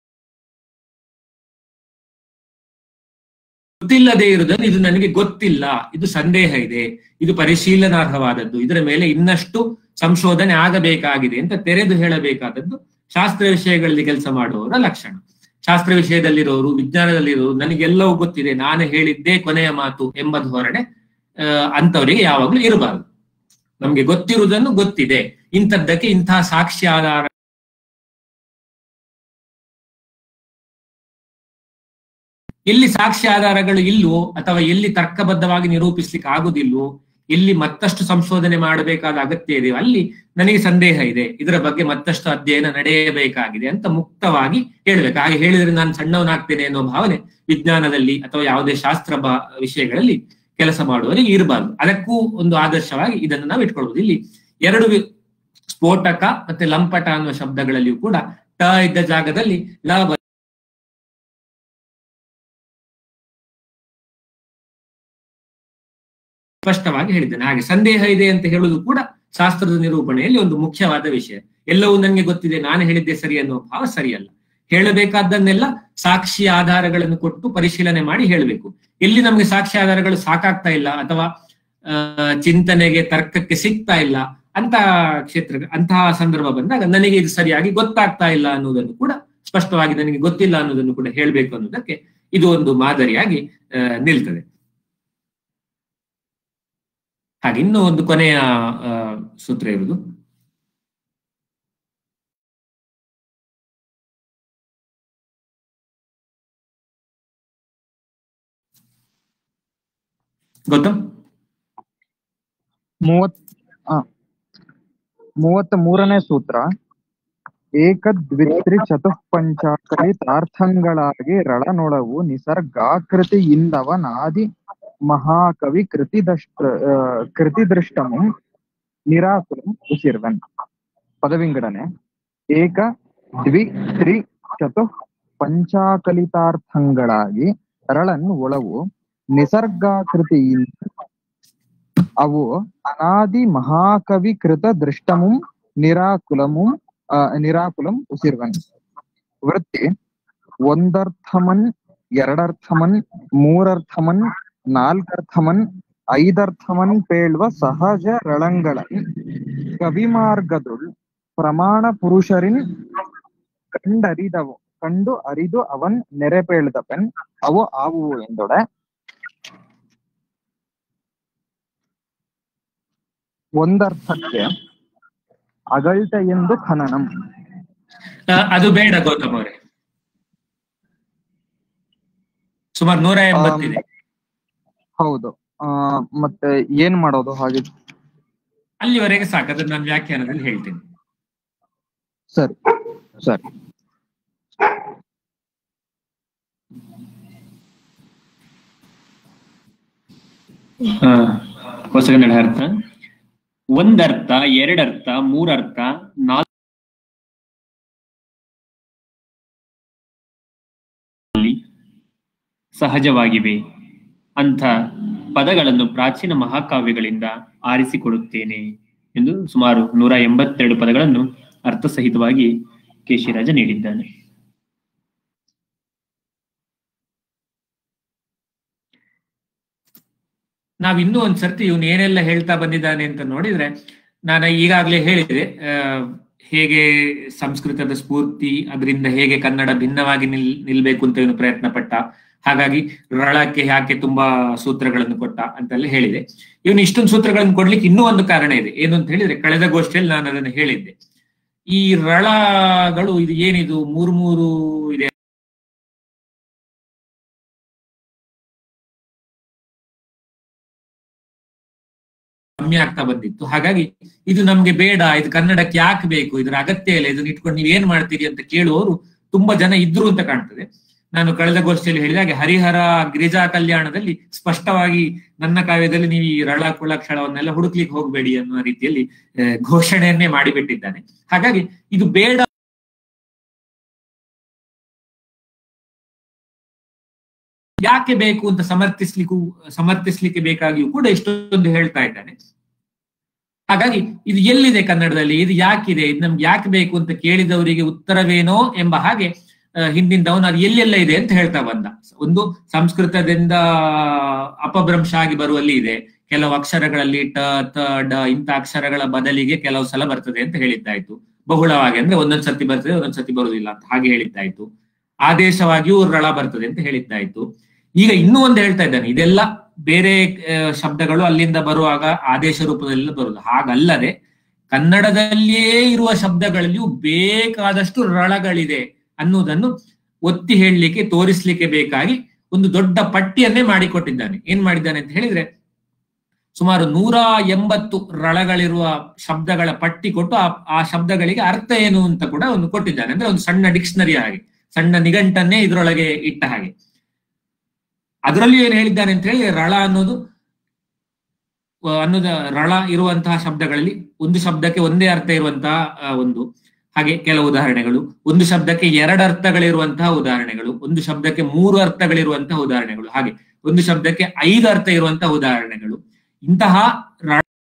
ಗೊತ್ತಿಲ್ಲದೆ ಇರುವುದನ್ನು ಇದು ನನಗೆ ಗೊತ್ತಿಲ್ಲ ಇದು ಸಂದೇಹ ಇದೆ ಇದು ಪರಿಶೀಲನಾರ್ಹವಾದದ್ದು ಇದರ ಮೇಲೆ ಇನ್ನಷ್ಟು ಸಂಶೋಧನೆ ಆಗಬೇಕಾಗಿದೆ ಅಂತ ತೆರೆದು ಹೇಳಬೇಕಾದದ್ದು ಶಾಸ್ತ್ರ ವಿಷಯಗಳಲ್ಲಿ ಕೆಲಸ ಮಾಡುವವರ ಲಕ್ಷಣ ಶಾಸ್ತ್ರ ವಿಷಯದಲ್ಲಿರೋರು ವಿಜ್ಞಾನದಲ್ಲಿರೋರು ನನಗೆಲ್ಲವೂ ಗೊತ್ತಿದೆ ನಾನು ಹೇಳಿದ್ದೇ ಕೊನೆಯ ಮಾತು ಎಂಬ ಧೋರಣೆ ಆ, ಅಂತವರಿಗೆ ಯಾವಾಗ್ಲೂ ಇರಬಾರದು ನಮ್ಗೆ ಗೊತ್ತಿರುವುದನ್ನು ಗೊತ್ತಿದೆ ಇಂಥದ್ದಕ್ಕೆ ಇಂತಹ ಸಾಕ್ಷಿ ಆಧಾರ ಎಲ್ಲಿ ಸಾಕ್ಷಿ ಆಧಾರಗಳು ಇಲ್ವೋ ಅಥವಾ ಎಲ್ಲಿ ತರ್ಕಬದ್ಧವಾಗಿ ನಿರೂಪಿಸ್ಲಿಕ್ಕೆ ಆಗುದಿಲ್ವೋ ಎಲ್ಲಿ ಮತ್ತಷ್ಟು ಸಂಶೋಧನೆ ಮಾಡಬೇಕಾದ ಅಗತ್ಯ ಇದೆಯೋ ಅಲ್ಲಿ ನನಗೆ ಸಂದೇಹ ಇದೆ ಇದರ ಬಗ್ಗೆ ಮತ್ತಷ್ಟು ಅಧ್ಯಯನ ನಡೆಯಬೇಕಾಗಿದೆ ಅಂತ ಮುಕ್ತವಾಗಿ ಹೇಳ್ಬೇಕು ಹಾಗೆ ಹೇಳಿದ್ರೆ ನಾನು ಸಣ್ಣವನಾಗ್ತೇನೆ ಅನ್ನೋ ಭಾವನೆ ವಿಜ್ಞಾನದಲ್ಲಿ ಅಥವಾ ಯಾವುದೇ ಶಾಸ್ತ್ರ ಬಾ ವಿಷಯಗಳಲ್ಲಿ ಕೆಲಸ ಮಾಡುವವರಿಗೆ ಇರಬಾರ್ದು ಅದಕ್ಕೂ ಒಂದು ಆದರ್ಶವಾಗಿ ಇದನ್ನು ನಾವು ಇಟ್ಕೊಳ್ಬಹುದು ಇಲ್ಲಿ ಎರಡು ವಿ- ಸ್ಫೋಟಕ ಮತ್ತೆ ಲಂಪಟ ಅನ್ನುವ ಶಬ್ದಗಳಲ್ಲಿಯೂ ಕೂಡ ಟ ಇದ್ದ ಜಾಗದಲ್ಲಿ ಲ ಬ- ಸ್ಪಷ್ಟವಾಗಿ ಹೇಳಿದ್ದೇನೆ ಹಾಗೆ ಸಂದೇಹ ಇದೆ ಅಂತ ಹೇಳುವುದು ಕೂಡ ಶಾಸ್ತ್ರದ ನಿರೂಪಣೆಯಲ್ಲಿ ಒಂದು ಮುಖ್ಯವಾದ ವಿಷಯ ಎಲ್ಲವೂ ನನಗೆ ಗೊತ್ತಿದೆ ನಾನು ಹೇಳಿದ್ದೆ ಸರಿ ಅನ್ನೋ ಭಾವ ಸರಿಯಲ್ಲ ಹೇಳಬೇಕಾದ್ದನ್ನೆಲ್ಲ ಸಾಕ್ಷಿ ಆಧಾರಗಳನ್ನು ಕೊಟ್ಟು ಪರಿಶೀಲನೆ ಮಾಡಿ ಹೇಳಬೇಕು ಎಲ್ಲಿ ನಮಗೆ ಸಾಕ್ಷಿ ಆಧಾರಗಳು ಸಾಕಾಗ್ತಾ ಇಲ್ಲ ಅಥವಾ ಆ, ಚಿಂತನೆಗೆ ತರ್ಕಕ್ಕೆ ಸಿಗ್ತಾ ಇಲ್ಲ ಅಂತ ಕ್ಷೇತ್ರ ಅಂತಹ ಸಂದರ್ಭ ಬಂದಾಗ ನನಗೆ ಇದು ಸರಿಯಾಗಿ ಗೊತ್ತಾಗ್ತಾ ಇಲ್ಲ ಅನ್ನೋದನ್ನು ಕೂಡ ಸ್ಪಷ್ಟವಾಗಿ ನನಗೆ ಗೊತ್ತಿಲ್ಲ ಅನ್ನೋದನ್ನು ಕೂಡ ಹೇಳಬೇಕು ಅನ್ನೋದಕ್ಕೆ ಇದು ಒಂದು ಮಾದರಿಯಾಗಿ ಆ, ನಿಲ್ತದೆ ಹಾಗೆ ಇನ್ನೂ ಒಂದು ಕೊನೆಯ ಆ, ಸೂತ್ರ ಇರುವುದು ಗೊತ್ತಾ ಮೂವತ್ ಆ, ಮೂವತ್ತ ಮೂರನೇ ಸೂತ್ರ ಏಕದ್ವಿತ್ರಿ ಚತುಃಪಂಚಾಕರಿ ತಾರ್ಥಂಗಳಾಗಿ ರಳನೊಳವು ನಿಸರ್ಗಾಕೃತಿಯಿಂದವನಾದಿ ಮಹಾಕವಿ ಕೃತಿದಷ್ಟ ಆ, ಕೃತಿದೃಷ್ಟಮು ನಿರಾಕುಲಂ ಉಸಿರ್ವನ್ ಪದವಿಂಗಡನೆ ಏಕ ದ್ವಿ ತ್ರಿ ಚತುಃ ಪಂಚಾಕಲಿತಾರ್ಥಂಗಳಾಗಿ ರಳನ್ ಒಳವು ನಿಸರ್ಗಾಕೃತಿಯಿಂದ ಅವು ಅನಾದಿ ಮಹಾಕವಿ ಕೃತ ದೃಷ್ಟಮು ನಿರಾಕುಲಮು ಆ, ನಿರಾಕುಲಂ ಉಸಿರ್ವನ್ ವೃತ್ತಿ ಒಂದರ್ಥಮನ್ ಎರಡರ್ಥಮನ್ ಮೂರರ್ಥಮನ್ ನಾಲ್ಕರ್ಥಮನ್ ಐದರ್ಥವನ್ ಪೇಳುವ ಸಹಜ ರಳಂಗಳನ್ ಕವಿಮಾರ್ಗದುಳ್ ಪ್ರಮಾಣ ಪುರುಷರಿನ್ ಕಂಡರಿದವು ಕಂಡು ಅರಿದು ಅವನ್ ನೆರೆಪೇಳ್ದಪೆನ್ ಅವು ಆವುವು ಎಂದೊಡೆ ಒಂದರ್ಥಕ್ಕೆ ಅಗಳ್ಟ ಎಂದು ಖನನಂ ಆ, ಅದು ಬೇಡ ಗೌತಮ್ ಅವರೇ ಸುಮಾರು ನೂರ ಎಂಬತ್ತಿದೆ ಹೌದು ಆ ಮತ್ತೆ ಏನ್ ಮಾಡೋದು ಹಾಗೆ ಅಲ್ಲಿವರೆಗೆ ಸಾಕು ಅದನ್ನ ನಾನು ವ್ಯಾಖ್ಯಾನದಲ್ಲಿ ಹೇಳ್ತೇನೆ ಸರಿ ಸರಿ ಆ, ಹೊಸಗನ್ನಡ ಅರ್ಥ ಒಂದರ್ಥ ಎರಡರ್ಥ ಮೂರರ್ಥ ನಾಲ್ಕು ಸಹಜವಾಗಿವೆ ಅಂಥ ಪದಗಳನ್ನು ಪ್ರಾಚೀನ ಮಹಾಕಾವ್ಯಗಳಿಂದ ಆರಿಸಿಕೊಡುತ್ತೇನೆ ಎಂದು ಸುಮಾರು ನೂರ ಎಂಬತ್ತೆರಡು ಪದಗಳನ್ನು ಅರ್ಥಸಹಿತವಾಗಿ ಕೇಶಿರಾಜ ನೀಡಿದ್ದಾನೆ ನಾವ್ ಇನ್ನೂ ಒಂದ್ ಸರ್ತಿ ಇವನು ಏನೆಲ್ಲ ಹೇಳ್ತಾ ಬಂದಿದ್ದಾನೆ ಅಂತ ನೋಡಿದ್ರೆ ನಾನು ಈಗಾಗಲೇ ಹೇಳಿದೆ ಆ, ಹೇಗೆ ಸಂಸ್ಕೃತದ ಸ್ಫೂರ್ತಿ ಅದರಿಂದ ಹೇಗೆ ಕನ್ನಡ ಭಿನ್ನವಾಗಿ ನಿಲ್ ನಿಲ್ಬೇಕು ಅಂತ ಇವನು ಪ್ರಯತ್ನ ಪಟ್ಟ ಹಾಗಾಗಿ ರಳಕ್ಕೆ ಯಾಕೆ ತುಂಬಾ ಸೂತ್ರಗಳನ್ನು ಕೊಟ್ಟ ಅಂತೆಲ್ಲ ಹೇಳಿದೆ ಇವನು ಇಷ್ಟೊಂದು ಸೂತ್ರಗಳನ್ನು ಕೊಡ್ಲಿಕ್ಕೆ ಇನ್ನೂ ಒಂದು ಕಾರಣ ಇದೆ ಏನು ಅಂತ ಹೇಳಿದ್ರೆ ಕಳೆದ ಗೋಷ್ಠಿಯಲ್ಲಿ ನಾನು ಅದನ್ನು ಹೇಳಿದ್ದೆ ಈ ರಳಗಳು ಇದು ಏನಿದು ಮೂರು ಮೂರು ಇದೆ ಕಮ್ಮಿ ಆಗ್ತಾ ಬಂದಿತ್ತು ಹಾಗಾಗಿ ಇದು ನಮ್ಗೆ ಬೇಡ ಇದು ಕನ್ನಡಕ್ಕೆ ಯಾಕೆ ಬೇಕು ಇದ್ರ ಅಗತ್ಯ ಇಲ್ಲ ಇದನ್ನ ಇಟ್ಕೊಂಡು ನೀವ್ ಏನ್ ಮಾಡ್ತೀರಿ ಅಂತ ಕೇಳುವವರು ತುಂಬಾ ಜನ ಇದ್ರು ಅಂತ ಕಾಣ್ತದೆ ನಾನು ಕಳೆದ ಗೋಷ್ಠಿಯಲ್ಲಿ ಹೇಳಿದ ಹಾಗೆ ಹರಿಹರ ಗಿರಿಜಾ ಕಲ್ಯಾಣದಲ್ಲಿ ಸ್ಪಷ್ಟವಾಗಿ ನನ್ನ ಕಾವ್ಯದಲ್ಲಿ ನೀವು ಈ ರಳ ಕುಳಕ್ಷಳವನ್ನೆಲ್ಲ ಹುಡುಕ್ಲಿಕ್ಕೆ ಹೋಗಬೇಡಿ ಅನ್ನುವ ರೀತಿಯಲ್ಲಿ ಆ, ಘೋಷಣೆಯನ್ನೇ ಮಾಡಿಬಿಟ್ಟಿದ್ದಾನೆ ಹಾಗಾಗಿ ಇದು ಬೇಡ ಯಾಕೆ ಬೇಕು ಅಂತ ಸಮರ್ಥಿಸ್ಲಿಕ್ಕೂ ಸಮರ್ಥಿಸ್ಲಿಕ್ಕೆ ಬೇಕಾಗಿಯೂ ಕೂಡ ಇಷ್ಟೊಂದು ಹೇಳ್ತಾ ಇದ್ದಾನೆ ಹಾಗಾಗಿ ಇದು ಎಲ್ಲಿದೆ ಕನ್ನಡದಲ್ಲಿ ಇದು ಯಾಕಿದೆ ಇದು ನಮ್ಗೆ ಯಾಕೆ ಬೇಕು ಅಂತ ಕೇಳಿದವರಿಗೆ ಉತ್ತರವೇನೋ ಎಂಬ ಹಾಗೆ ಆ, ಹಿಂದಿಂದವನು ಅದು ಎಲ್ಲೆಲ್ಲ ಇದೆ ಅಂತ ಹೇಳ್ತಾ ಬಂದ ಒಂದು ಸಂಸ್ಕೃತದಿಂದ ಅಪಭ್ರಂಶ ಆಗಿ ಬರುವಲ್ಲಿ ಇದೆ ಕೆಲವು ಅಕ್ಷರಗಳಲ್ಲಿ ಟ ತ ಡ ಇಂಥ ಅಕ್ಷರಗಳ ಬದಲಿಗೆ ಕೆಲವು ಸಲ ಬರ್ತದೆ ಅಂತ ಹೇಳಿದ್ದಾಯ್ತು ಬಹುಳವಾಗಿ ಅಂದ್ರೆ ಒಂದೊಂದ್ ಸತಿ ಬರ್ತದೆ ಒಂದೊಂದ್ ಸತಿ ಬರುವುದಿಲ್ಲ ಅಂತ ಹಾಗೆ ಹೇಳಿದ್ದಾಯ್ತು ಆದೇಶವಾಗಿಯೂ ರಳ ಬರ್ತದೆ ಅಂತ ಹೇಳಿದ್ದಾಯ್ತು ಈಗ ಇನ್ನೂ ಒಂದು ಹೇಳ್ತಾ ಇದ್ದಾನೆ ಇದೆಲ್ಲ ಬೇರೆ ಆ, ಶಬ್ದಗಳು ಅಲ್ಲಿಂದ ಬರುವಾಗ ಆದೇಶ ರೂಪದಲ್ಲಿ ಬರುವುದು ಹಾಗಲ್ಲದೆ ಕನ್ನಡದಲ್ಲಿಯೇ ಇರುವ ಶಬ್ದಗಳಲ್ಲಿಯೂ ಬೇಕಾದಷ್ಟು ರಳಗಳಿದೆ ಅನ್ನುವುದನ್ನು ಒತ್ತಿ ಹೇಳಲಿಕ್ಕೆ ತೋರಿಸ್ಲಿಕ್ಕೆ ಬೇಕಾಗಿ ಒಂದು ದೊಡ್ಡ ಪಟ್ಟಿಯನ್ನೇ ಮಾಡಿಕೊಟ್ಟಿದ್ದಾನೆ ಏನ್ ಮಾಡಿದ್ದಾನೆ ಅಂತ ಹೇಳಿದ್ರೆ ಸುಮಾರು ನೂರ ಎಂಬತ್ತು ರಳಗಳಿರುವ ಶಬ್ದಗಳ ಪಟ್ಟಿ ಕೊಟ್ಟು ಆ ಆ ಶಬ್ದಗಳಿಗೆ ಅರ್ಥ ಏನು ಅಂತ ಕೂಡ ಒಂದು ಕೊಟ್ಟಿದ್ದಾನೆ ಅಂದ್ರೆ ಒಂದು ಸಣ್ಣ ಡಿಕ್ಷನರಿ ಹಾಗೆ ಸಣ್ಣ ನಿಘಂಟನ್ನೇ ಇದರೊಳಗೆ ಇಟ್ಟ ಹಾಗೆ ಅದರಲ್ಲಿ ಏನು ಹೇಳಿದ್ದಾನೆ ಅಂತ ಹೇಳಿ ರಳ ಅನ್ನೋದು ಆ, ಅನ್ನೋದ ರಳ ಇರುವಂತಹ ಶಬ್ದಗಳಲ್ಲಿ ಒಂದು ಶಬ್ದಕ್ಕೆ ಒಂದೇ ಅರ್ಥ ಇರುವಂತಹ ಆ, ಒಂದು ಹಾಗೆ ಕೆಲವು ಉದಾಹರಣೆಗಳು ಒಂದು ಶಬ್ದಕ್ಕೆ ಎರಡು ಅರ್ಥಗಳಿರುವಂತಹ ಉದಾಹರಣೆಗಳು ಒಂದು ಶಬ್ದಕ್ಕೆ ಮೂರು ಅರ್ಥಗಳಿರುವಂತಹ ಉದಾಹರಣೆಗಳು ಹಾಗೆ ಒಂದು ಶಬ್ದಕ್ಕೆ ಐದು ಅರ್ಥ ಇರುವಂತಹ ಉದಾಹರಣೆಗಳು ಇಂತಹ ರ-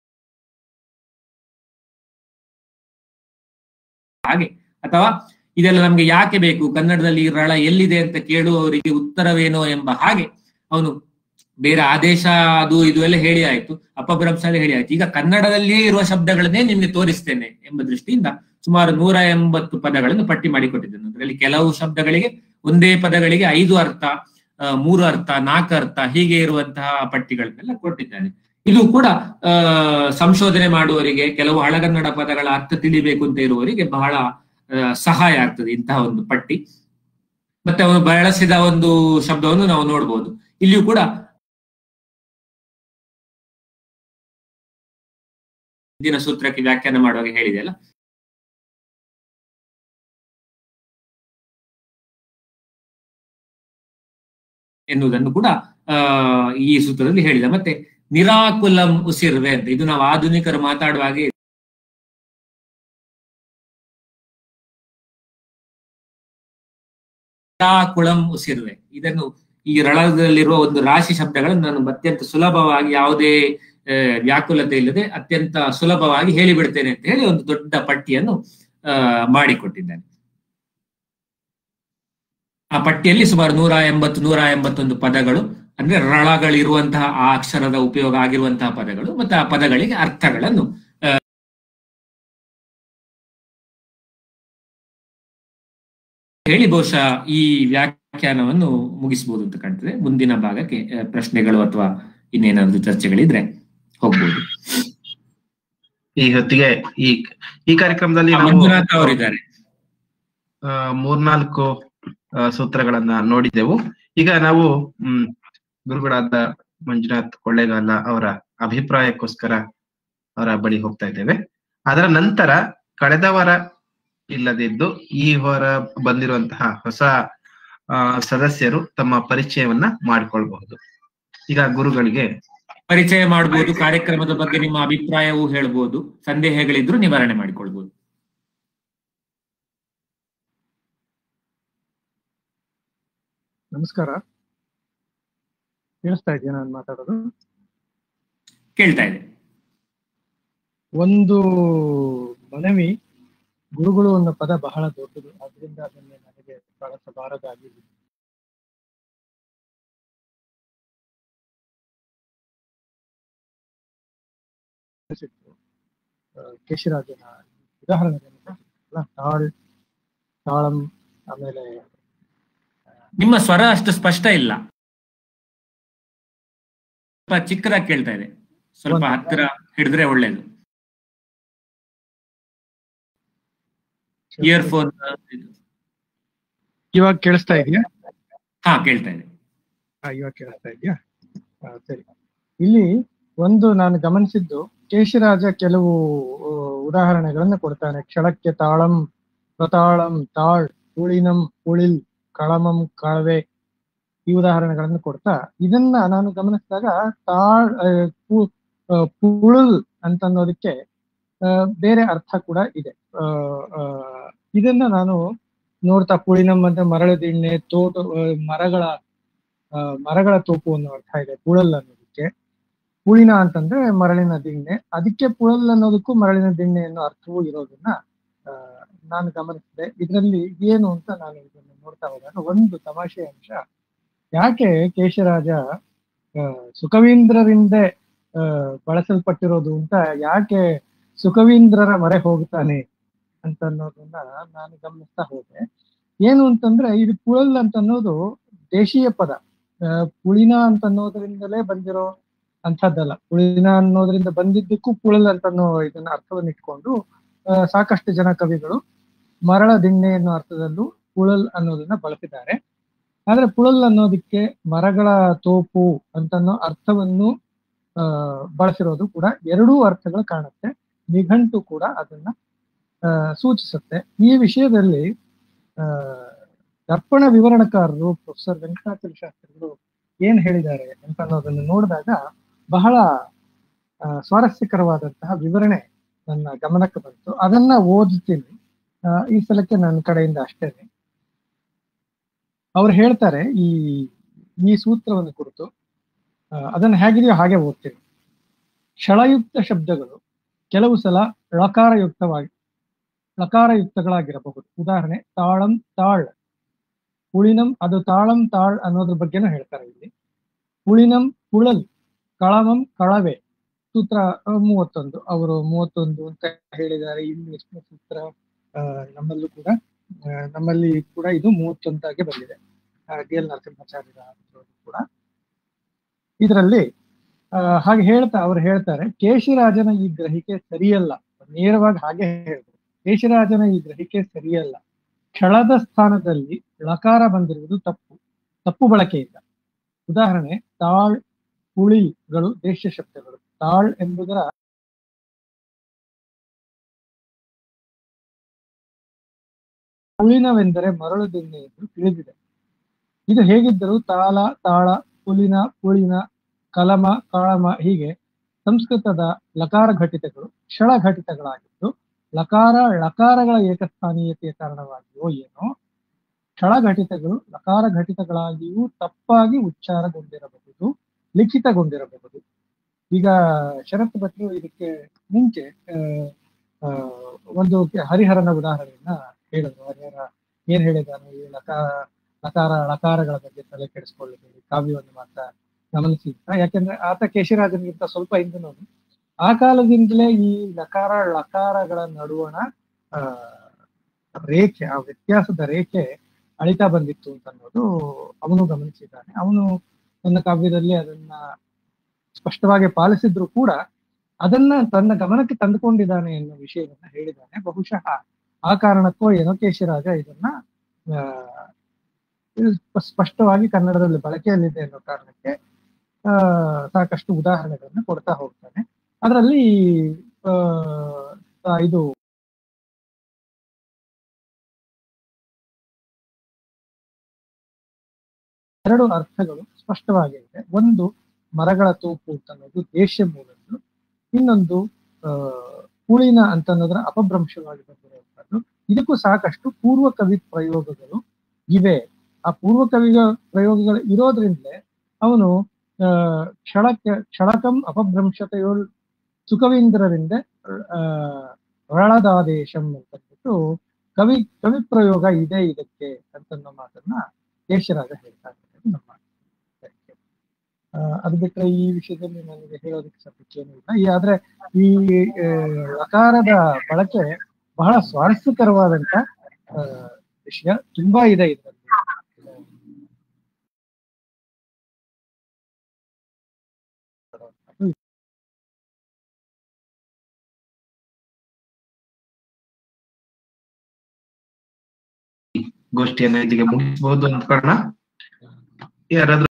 ಹಾಗೆ ಅಥವಾ ಇದೆಲ್ಲ ನಮ್ಗೆ ಯಾಕೆ ಬೇಕು ಕನ್ನಡದಲ್ಲಿ ಈ ರಳ ಎಲ್ಲಿದೆ ಅಂತ ಕೇಳುವವರಿಗೆ ಉತ್ತರವೇನೋ ಎಂಬ ಹಾಗೆ ಅವನು ಬೇರೆ ಆದೇಶ ಅದು ಇದು ಎಲ್ಲ ಹೇಳಿ ಆಯ್ತು ಅಪಭ್ರಂಶ ಎಲ್ಲ ಹೇಳಿ ಆಯ್ತು ಈಗ ಕನ್ನಡದಲ್ಲಿಯೇ ಇರುವ ಶಬ್ದಗಳನ್ನೇ ನಿಮ್ಗೆ ತೋರಿಸ್ತೇನೆ ಎಂಬ ದೃಷ್ಟಿಯಿಂದ ಸುಮಾರು ನೂರ ಎಂಬತ್ತು ಪದಗಳನ್ನು ಪಟ್ಟಿ ಮಾಡಿಕೊಟ್ಟಿದ್ದೇನೆ ಅದರಲ್ಲಿ ಕೆಲವು ಶಬ್ದಗಳಿಗೆ ಒಂದೇ ಪದಗಳಿಗೆ ಐದು ಅರ್ಥ ಆ, ಮೂರು ಅರ್ಥ ನಾಲ್ಕು ಅರ್ಥ ಹೀಗೆ ಇರುವಂತಹ ಪಟ್ಟಿಗಳನ್ನೆಲ್ಲ ಕೊಟ್ಟಿದ್ದಾನೆ ಇದು ಕೂಡ ಆ ಸಂಶೋಧನೆ ಮಾಡುವವರಿಗೆ ಕೆಲವು ಹಳಗನ್ನಡ ಪದಗಳ ಅರ್ಥ ತಿಳಿಬೇಕು ಅಂತ ಇರುವವರಿಗೆ ಬಹಳ ಆ, ಸಹಾಯ ಆಗ್ತದೆ ಇಂತಹ ಒಂದು ಪಟ್ಟಿ ಮತ್ತೆ ಅವನು ಬಳಸಿದ ಒಂದು ಶಬ್ದವನ್ನು ನಾವು ನೋಡ್ಬೋದು ಇಲ್ಲಿಯೂ ಕೂಡ ಹಿಂದಿನ ಸೂತ್ರಕ್ಕೆ ವ್ಯಾಖ್ಯಾನ ಮಾಡುವಾಗ ಹೇಳಿದೆಯಲ್ಲ ಎನ್ನುವುದನ್ನು ಕೂಡ ಆ ಈ ಸೂತ್ರದಲ್ಲಿ ಹೇಳಿದ ಮತ್ತೆ ನಿರಾಕುಲಂ ಉಸಿರ್ವೆ ಅಂತ ಇದು ನಾವು ಆಧುನಿಕರು ಮಾತಾಡುವಾಗ ನಿರಾಕುಳಂ ಉಸಿರ್ವೆ ಇದನ್ನು ಈ ರಳದಲ್ಲಿರುವ ಒಂದು ರಾಶಿ ಶಬ್ದಗಳನ್ನು ನಾನು ಅತ್ಯಂತ ಸುಲಭವಾಗಿ ಯಾವುದೇ ಆ, ವ್ಯಾಕುಲತೆ ಇಲ್ಲದೆ ಅತ್ಯಂತ ಸುಲಭವಾಗಿ ಹೇಳಿಬಿಡ್ತೇನೆ ಅಂತ ಹೇಳಿ ಒಂದು ದೊಡ್ಡ ಪಟ್ಟಿಯನ್ನು ಆ ಮಾಡಿಕೊಟ್ಟಿದ್ದಾನೆ ಆ ಪಟ್ಟಿಯಲ್ಲಿ ಸುಮಾರು ನೂರ ಎಂಬತ್ತು ನೂರ ಎಂಬತ್ತೊಂದು ಪದಗಳು ಅಂದ್ರೆ ರಳಗಳಿರುವಂತಹ ಆ ಅಕ್ಷರದ ಉಪಯೋಗ ಆಗಿರುವಂತಹ ಪದಗಳು ಮತ್ತೆ ಆ ಪದಗಳಿಗೆ ಅರ್ಥಗಳನ್ನು ಆ, ಹೇಳಿ ಬಹುಶಃ ಈ ವ್ಯಾಖ್ಯಾನವನ್ನು ಮುಗಿಸಬಹುದು ಅಂತ ಕಾಣ್ತದೆ ಮುಂದಿನ ಭಾಗಕ್ಕೆ ಆ, ಪ್ರಶ್ನೆಗಳು ಅಥವಾ ಇನ್ನೇನಾದ್ರೂ ಚರ್ಚೆಗಳಿದ್ರೆ ಹೋಗ್ಬೋದು ಈ ಹೊತ್ತಿಗೆ ಈ ಈ ಕಾರ್ಯಕ್ರಮದಲ್ಲಿ ಆ, ನಾವು ಮಂಜುನಾಥ್ ಅವರಿದ್ದಾರೆ ಆ, ಮೂರ್ನಾಲ್ಕು ಆ, ಸೂತ್ರಗಳನ್ನ ನೋಡಿದೆವು ಈಗ ನಾವು ಹ್ಮ್ ಗುರುಗಳಾದ ಮಂಜುನಾಥ್ ಕೊಳ್ಳೇಗಾಲ ಅವರ ಅಭಿಪ್ರಾಯಕ್ಕೋಸ್ಕರ ಅವರ ಬಳಿ ಹೋಗ್ತಾ ಇದ್ದೇವೆ ಅದರ ನಂತರ ಕಳೆದ ವಾರ ಇಲ್ಲದಿದ್ದು ಈ ವಾರ ಬಂದಿರುವಂತಹ ಹೊಸ ಆ, ಸದಸ್ಯರು ತಮ್ಮ ಪರಿಚಯವನ್ನ ಮಾಡಿಕೊಳ್ಬಹುದು ಈಗ ಗುರುಗಳಿಗೆ ಪರಿಚಯ ಮಾಡಬಹುದು ಕಾರ್ಯಕ್ರಮದ ಬಗ್ಗೆ ನಿಮ್ಮ ಅಭಿಪ್ರಾಯವೂ ಹೇಳ್ಬೋದು ಸಂದೇಹಗಳಿದ್ರು ನಿವಾರಣೆ ಮಾಡಿಕೊಳ್ಬಹುದು ನಮಸ್ಕಾರ ಕೇಳಿಸ್ತಾ ಇದೆಯಾ ನಾನು ಮಾತಾಡೋದು ಕೇಳ್ತಾ ಇದೆ ಒಂದು ಮನವಿ ಗುರುಗಳು ಅನ್ನೋ ಪದ ಬಹಳ ದೊಡ್ಡದು ಆದ್ರಿಂದ ಅದನ್ನು ನನಗೆ ಬಳಸಬಾರದಾಗಿ ಅನಿಸಿತ್ತು. ಆ, ಕೇಶಿರಾಜನ ಉದಾಹರಣೆಗಳನ್ನು ಕೊಟ್ಟಿದ್ರಲ್ಲ, ತಾಳ್ ತಾಳಂ ಆಮೇಲೆ ನಿಮ್ಮ ಸ್ವರ ಅಷ್ಟು ಸ್ಪಷ್ಟ ಇಲ್ಲ ಸ್ವಲ್ಪ ಚಿಕ್ಕದಾಗಿ ಕೇಳ್ತಾ ಇದೆ ಸ್ವಲ್ಪ ಒಂದು- ಹತ್ತಿರ ಹಿಡಿದ್ರೆ ಒಳ್ಳೇದು ಇಯರ್ಫೋನ್ ಇವಾಗ ಕೇಳಿಸ್ತಾ ಇದೆಯಾ ಹಾ ಕೇಳ್ತಾ ಇದೆ ಹಾ, ಇವಾಗ ಕೇಳಿಸ್ತಾ ಇದೆಯಾ ಹಾ, ಸರಿ ಇಲ್ಲಿ ಒಂದು ನಾನು ಗಮನಿಸಿದ್ದು ಕೇಶಿರಾಜ ಕೆಲವು ಆ, ಉದಾಹರಣೆಗಳನ್ನು ಕೊಡ್ತಾನೆ ಕ್ಷಳಕ್ಕೆ ತಾಳಂ ಪ್ರತಾಳಂ ತಾಳ್ ಉಳಿನಂ ಉಳಿಲ್ ಕಳಮಂ ಕಳವೆ ಈ ಉದಾಹರಣೆಗಳನ್ನು ಕೊಡ್ತಾ ಇದನ್ನ ನಾನು ಗಮನಿಸಿದಾಗ ತಾಳ್ ಆ, ಪು- ಆ, ಪುಳುಲ್ ಅಂತ ಅನ್ನೋದಕ್ಕೆ ಆ, ಬೇರೆ ಅರ್ಥ ಕೂಡ ಇದೆ ಆ, ಆ, ಇದನ್ನ ನಾನು ನೋಡ್ತಾ ಪುಳಿನಂ ಅಂದ್ರೆ ಮರಳ ದಿಣ್ಣೆ ತೋಟ ಆ, ಮರಗಳ ಆ, ಮರಗಳ ತೋಪು ಅನ್ನೋ ಅರ್ಥ ಇದೆ ಪುಳಲ್ ಅನ್ನೋದಕ್ಕೆ ಪುಳಿನ ಅಂತಂದ್ರೆ ಮರಳಿನ ದಿಣ್ಣೆ ಅದಕ್ಕೆ ಪುಳಲ್ ಅನ್ನೋದಕ್ಕೂ ಮರಳಿನ ದಿಣ್ಣೆ ಅನ್ನೋ ಅರ್ಥವೂ ಇರೋದನ್ನ ಆ, ನಾನು ಗಮನಿಸಿದೆ ಇದರಲ್ಲಿ ಏನು ಅಂತ ನಾನು ಇದನ್ನು ನೋಡ್ತಾ ಹೋದಾಗ ಒಂದು ತಮಾಷೆ ಅಂಶ ಯಾಕೆ ಕೇಶರಾಜ ಆ, ಸುಖವೀಂದ್ರರಿಂದ ಆ, ಬಳಸಲ್ಪಟ್ಟಿರೋದು ಅಂತ ಯಾಕೆ ಸುಖವೀಂದ್ರರ ಮೊರೆ ಹೋಗ್ತಾನೆ ಅಂತ ಅನ್ನೋದನ್ನ ನಾನು ಗಮನಿಸ್ತಾ ಹೋದೆ ಏನು ಅಂತಂದ್ರೆ ಇದು ಪುಳಲ್ ಅಂತ ಅನ್ನೋದು ದೇಶೀಯ ಪದ ಆ, ಪುಳಿನ ಅಂತ ಅನ್ನೋದ್ರಿಂದಲೇ ಬಂದಿರೋ ಅಂಥದ್ದಲ್ಲ ಪುಳಿನ ಅನ್ನೋದ್ರಿಂದ ಬಂದಿದ್ದಕ್ಕೂ ಪುಳಲ್ ಅಂತ ಅನ್ನೋ ಇದನ್ನ ಅರ್ಥವನ್ನು ಇಟ್ಕೊಂಡು ಆ, ಸಾಕಷ್ಟು ಜನ ಕವಿಗಳು ಮರಳ ದಿಣ್ಣೆ ಅನ್ನೋ ಅರ್ಥದಲ್ಲೂ ಪುಳಲ್ ಅನ್ನೋದನ್ನ ಬಳಸಿದ್ದಾರೆ ಆದ್ರೆ ಪುಳಲ್ ಅನ್ನೋದಕ್ಕೆ ಮರಗಳ ತೋಪು ಅಂತನ್ನೋ ಅರ್ಥವನ್ನು ಆ ಬಳಸಿರೋದು ಕೂಡ ಎರಡೂ ಅರ್ಥಗಳು ಕಾಣುತ್ತೆ ನಿಘಂಟು ಕೂಡ ಅದನ್ನ ಆ, ಸೂಚಿಸುತ್ತೆ ಈ ವಿಷಯದಲ್ಲಿ ಆ ದರ್ಪಣ ವಿವರಣಕಾರರು ಪ್ರೊಫೆಸರ್ ವೆಂಕಟಾಚಲ ಶಾಸ್ತ್ರಿಗಳು ಏನ್ ಹೇಳಿದ್ದಾರೆ ಅಂತ ಅನ್ನೋದನ್ನು ನೋಡಿದಾಗ ಬಹಳ ಆ, ಸ್ವಾರಸ್ಯಕರವಾದಂತಹ ವಿವರಣೆ ನನ್ನ ಗಮನಕ್ಕೆ ಬಂತು ಅದನ್ನ ಓದುತ್ತೀನಿ ಆ, ಈ ಸಲಕ್ಕೆ ನನ್ನ ಕಡೆಯಿಂದ ಅಷ್ಟೇನೆ ಅವ್ರು ಹೇಳ್ತಾರೆ ಈ ಈ ಸೂತ್ರವನ್ನು ಕುರಿತು ಆ, ಅದನ್ನ ಹೇಗಿದೆಯೋ ಹಾಗೆ ಓದ್ತೀನಿ ಕ್ಷಳಯುಕ್ತ ಶಬ್ದಗಳು ಕೆಲವು ಸಲ ಳಕಾರಯುಕ್ತವಾಗಿ ಲಕಾರಯುಕ್ತಗಳಾಗಿರಬಹುದು ಉದಾಹರಣೆ ತಾಳಂ ತಾಳ್ ಉಳಿನಂ ಅದು ತಾಳಂ ತಾಳ್ ಅನ್ನೋದ್ರ ಬಗ್ಗೆನೂ ಹೇಳ್ತಾರೆ ಇಲ್ಲಿ ಉಳಿನಂ ಉಳಲ್ ಕಳಮಂ ಕಳವೆ ಸೂತ್ರ ಆ, ಮೂವತ್ತೊಂದು ಅವರು ಮೂವತ್ತೊಂದು ಅಂತ ಹೇಳಿದ್ದಾರೆ ಇಲ್ಲಿ ಎಷ್ಟನೇ ಸೂತ್ರ ಆ, ನಮ್ಮಲ್ಲೂ ಕೂಡ ಆ, ನಮ್ಮಲ್ಲಿ ಕೂಡ ಇದು ಮೂವತ್ತೊಂದಾಗೆ ಬಂದಿದೆ ಡಿ ಎಲ್ ನರಸಿಂಹಾಚಾರ್ಯರ ಅಂಥದ್ದು ಕೂಡ ಇದರಲ್ಲಿ ಆ, ಹಾಗೆ ಹೇಳ್ತಾ ಅವ್ರು ಹೇಳ್ತಾರೆ ಕೇಶಿರಾಜನ ಈ ಗ್ರಹಿಕೆ ಸರಿಯಲ್ಲ ನೇರವಾಗಿ ಹಾಗೆ ಹೇಳಿದ್ರು ಕೇಶಿರಾಜನ ಈ ಗ್ರಹಿಕೆ ಸರಿಯಲ್ಲ ಕ್ಷಳದ ಸ್ಥಾನದಲ್ಲಿ ಲಕಾರ ಬಂದಿರುವುದು ತಪ್ಪು ತಪ್ಪು ಬಳಕೆಯಿಂದ ಉದಾಹರಣೆ ತಾಳ್ ಹುಳಿಗಳು ದೇಶ ಶಬ್ದಗಳು ತಾಳ್ ಎಂಬುದರ ಹುಳಿನವೆಂದರೆ ಮರಳು ದಿಣ್ಣೆ ಎಂದು ತಿಳಿದಿದೆ ಇದು ಹೇಗಿದ್ದರೂ ತಾಳ ತಾಳ ಪುಲಿನ ಪುಳಿನ ಕಲಮ ಕಾಳಮ ಹೀಗೆ ಸಂಸ್ಕೃತದ ಲಕಾರ ಘಟಿತಗಳು ಕ್ಷಳ ಘಟಿತಗಳಾಗಿದ್ದು ಲಕಾರ ಲಕಾರಗಳ ಏಕಸ್ಥಾನೀಯತೆಯ ಕಾರಣವಾಗಿಯೋ ಏನೋ ಕ್ಷಳ ಘಟಿತಗಳು ಲಕಾರ ಘಟಿತಗಳಾಗಿಯೂ ತಪ್ಪಾಗಿ ಉಚ್ಚಾರಗೊಂಡಿರಬಹುದು ಲಿಖಿತಗೊಂಡಿರಬಹುದು ಈಗ ಶರತ್ ಭಟ್ರು ಇದಕ್ಕೆ ಮುಂಚೆ ಆ, ಆ, ಒಂದು ಹರಿಹರನ ಉದಾಹರಣೆಯನ್ನ ಹೇಳಿದ್ರು ಹರಿಹರ ಏನ್ ಹೇಳಿದಾನು ಈ ಲಕಾರ ಲಕಾರ ಲಕಾರಗಳ ಬಗ್ಗೆ ತಲೆ ಕೆಡಿಸ್ಕೊಳ್ಳಬೇಡಿ ಕಾವ್ಯವನ್ನು ಮಾತ್ರ ಗಮನಿಸಿದ ಯಾಕೆಂದ್ರೆ ಆತ ಕೇಶಿರಾಜನಿಗಿಂತ ಸ್ವಲ್ಪ ಹಿಂದಿನವನು ಆ ಕಾಲದಿಂದಲೇ ಈ ಲಕಾರ ಲಕಾರಗಳ ನಡುವಣ ಆ ರೇಖೆ ಆ ವ್ಯತ್ಯಾಸದ ರೇಖೆ ಅಳಿತಾ ಬಂದಿತ್ತು ಅಂತ ಅನ್ನೋದು ಅವನು ಗಮನಿಸಿದ್ದಾನೆ ಅವನು ತನ್ನ ಕಾವ್ಯದಲ್ಲಿ ಅದನ್ನ ಸ್ಪಷ್ಟವಾಗಿ ಪಾಲಿಸಿದ್ರು ಕೂಡ ಅದನ್ನ ತನ್ನ ಗಮನಕ್ಕೆ ತಂದುಕೊಂಡಿದ್ದಾನೆ ಎನ್ನುವ ವಿಷಯವನ್ನ ಹೇಳಿದ್ದಾನೆ ಬಹುಶಃ ಆ ಕಾರಣಕ್ಕೋ ಏನೋ ಕೇಶಿರಾಜ ಇದನ್ನ ಆ, ಇದು ಸ್ಪ- ಸ್ಪಷ್ಟವಾಗಿ ಕನ್ನಡದಲ್ಲಿ ಬಳಕೆಯಲ್ಲಿದೆ ಅನ್ನೋ ಕಾರಣಕ್ಕೆ ಆ ಸಾಕಷ್ಟು ಉದಾಹರಣೆಗಳನ್ನ ಕೊಡ್ತಾ ಹೋಗ್ತಾನೆ ಅದರಲ್ಲಿ ಆ ಇದು ಎರಡು ಅರ್ಥಗಳು ಸ್ಪಷ್ಟವಾಗಿದೆ ಒಂದು ಮರಗಳ ತೋಪು ಅಂತ ಅನ್ನೋದು ದೇಶ ಮೂಲದ್ದು ಇನ್ನೊಂದು ಆ ಹುಳಿನ ಅಂತ ಅನ್ನೋದ್ರ ಅಪಭ್ರಂಶವಾಗಿ ಬಂದಿರುವಂತದ್ದು ಇದಕ್ಕೂ ಸಾಕಷ್ಟು ಪೂರ್ವ ಕವಿ ಪ್ರಯೋಗಗಳು ಇವೆ ಆ ಪೂರ್ವ ಕವಿಗ ಪ್ರಯೋಗಗಳು ಇರೋದ್ರಿಂದಲೇ ಅವನು ಆ ಕ್ಷಳಕ್ಕೆ ಕ್ಷಳಕಂ ಅಪಭ್ರಂಶತೆಯೋಳ್ ಸುಖವೀಂದ್ರರಿಂದ ಆ ರಳದಾದೇಶಂ ಅಂತಂದ್ಬಿಟ್ಟು ಕವಿ ಕವಿ ಪ್ರಯೋಗ ಇದೆ ಇದಕ್ಕೆ ಅಂತನ್ನೋ ಮಾತನ್ನ ಕೇಶರಾಜ ಹೇಳ್ತಾ ಇದ್ದಾರೆ ನಮ್ಮ ಇದಕ್ಕೆ. ಆ, ಅದು ಬಿಟ್ರೆ ಈ ವಿಷಯದಲ್ಲಿ ನನಗೆ ಹೇಳೋದಕ್ಕೆ ಸದ್ಯಕ್ಕೆ ಏನೂ ಇಲ್ಲ ಈ ಆದ್ರೆ ಈ ಆ, ಲಕಾರದ ಬಳಕೆ ಬಹಳ ಸ್ವಾರಸ್ಯಕರವಾದಂತ ಆ, ವಿಷಯ ತುಂಬಾ ಇದೆ ಇದರಲ್ಲಿ ಗೋಷ್ಠಿಯನ್ನು ಇಲ್ಲಿಗೆ ಮುಗಿಸಬಹುದು ಅಂದ್ಕೊಳ್ಳೋಣ ಯಾರಾದ್ರೂ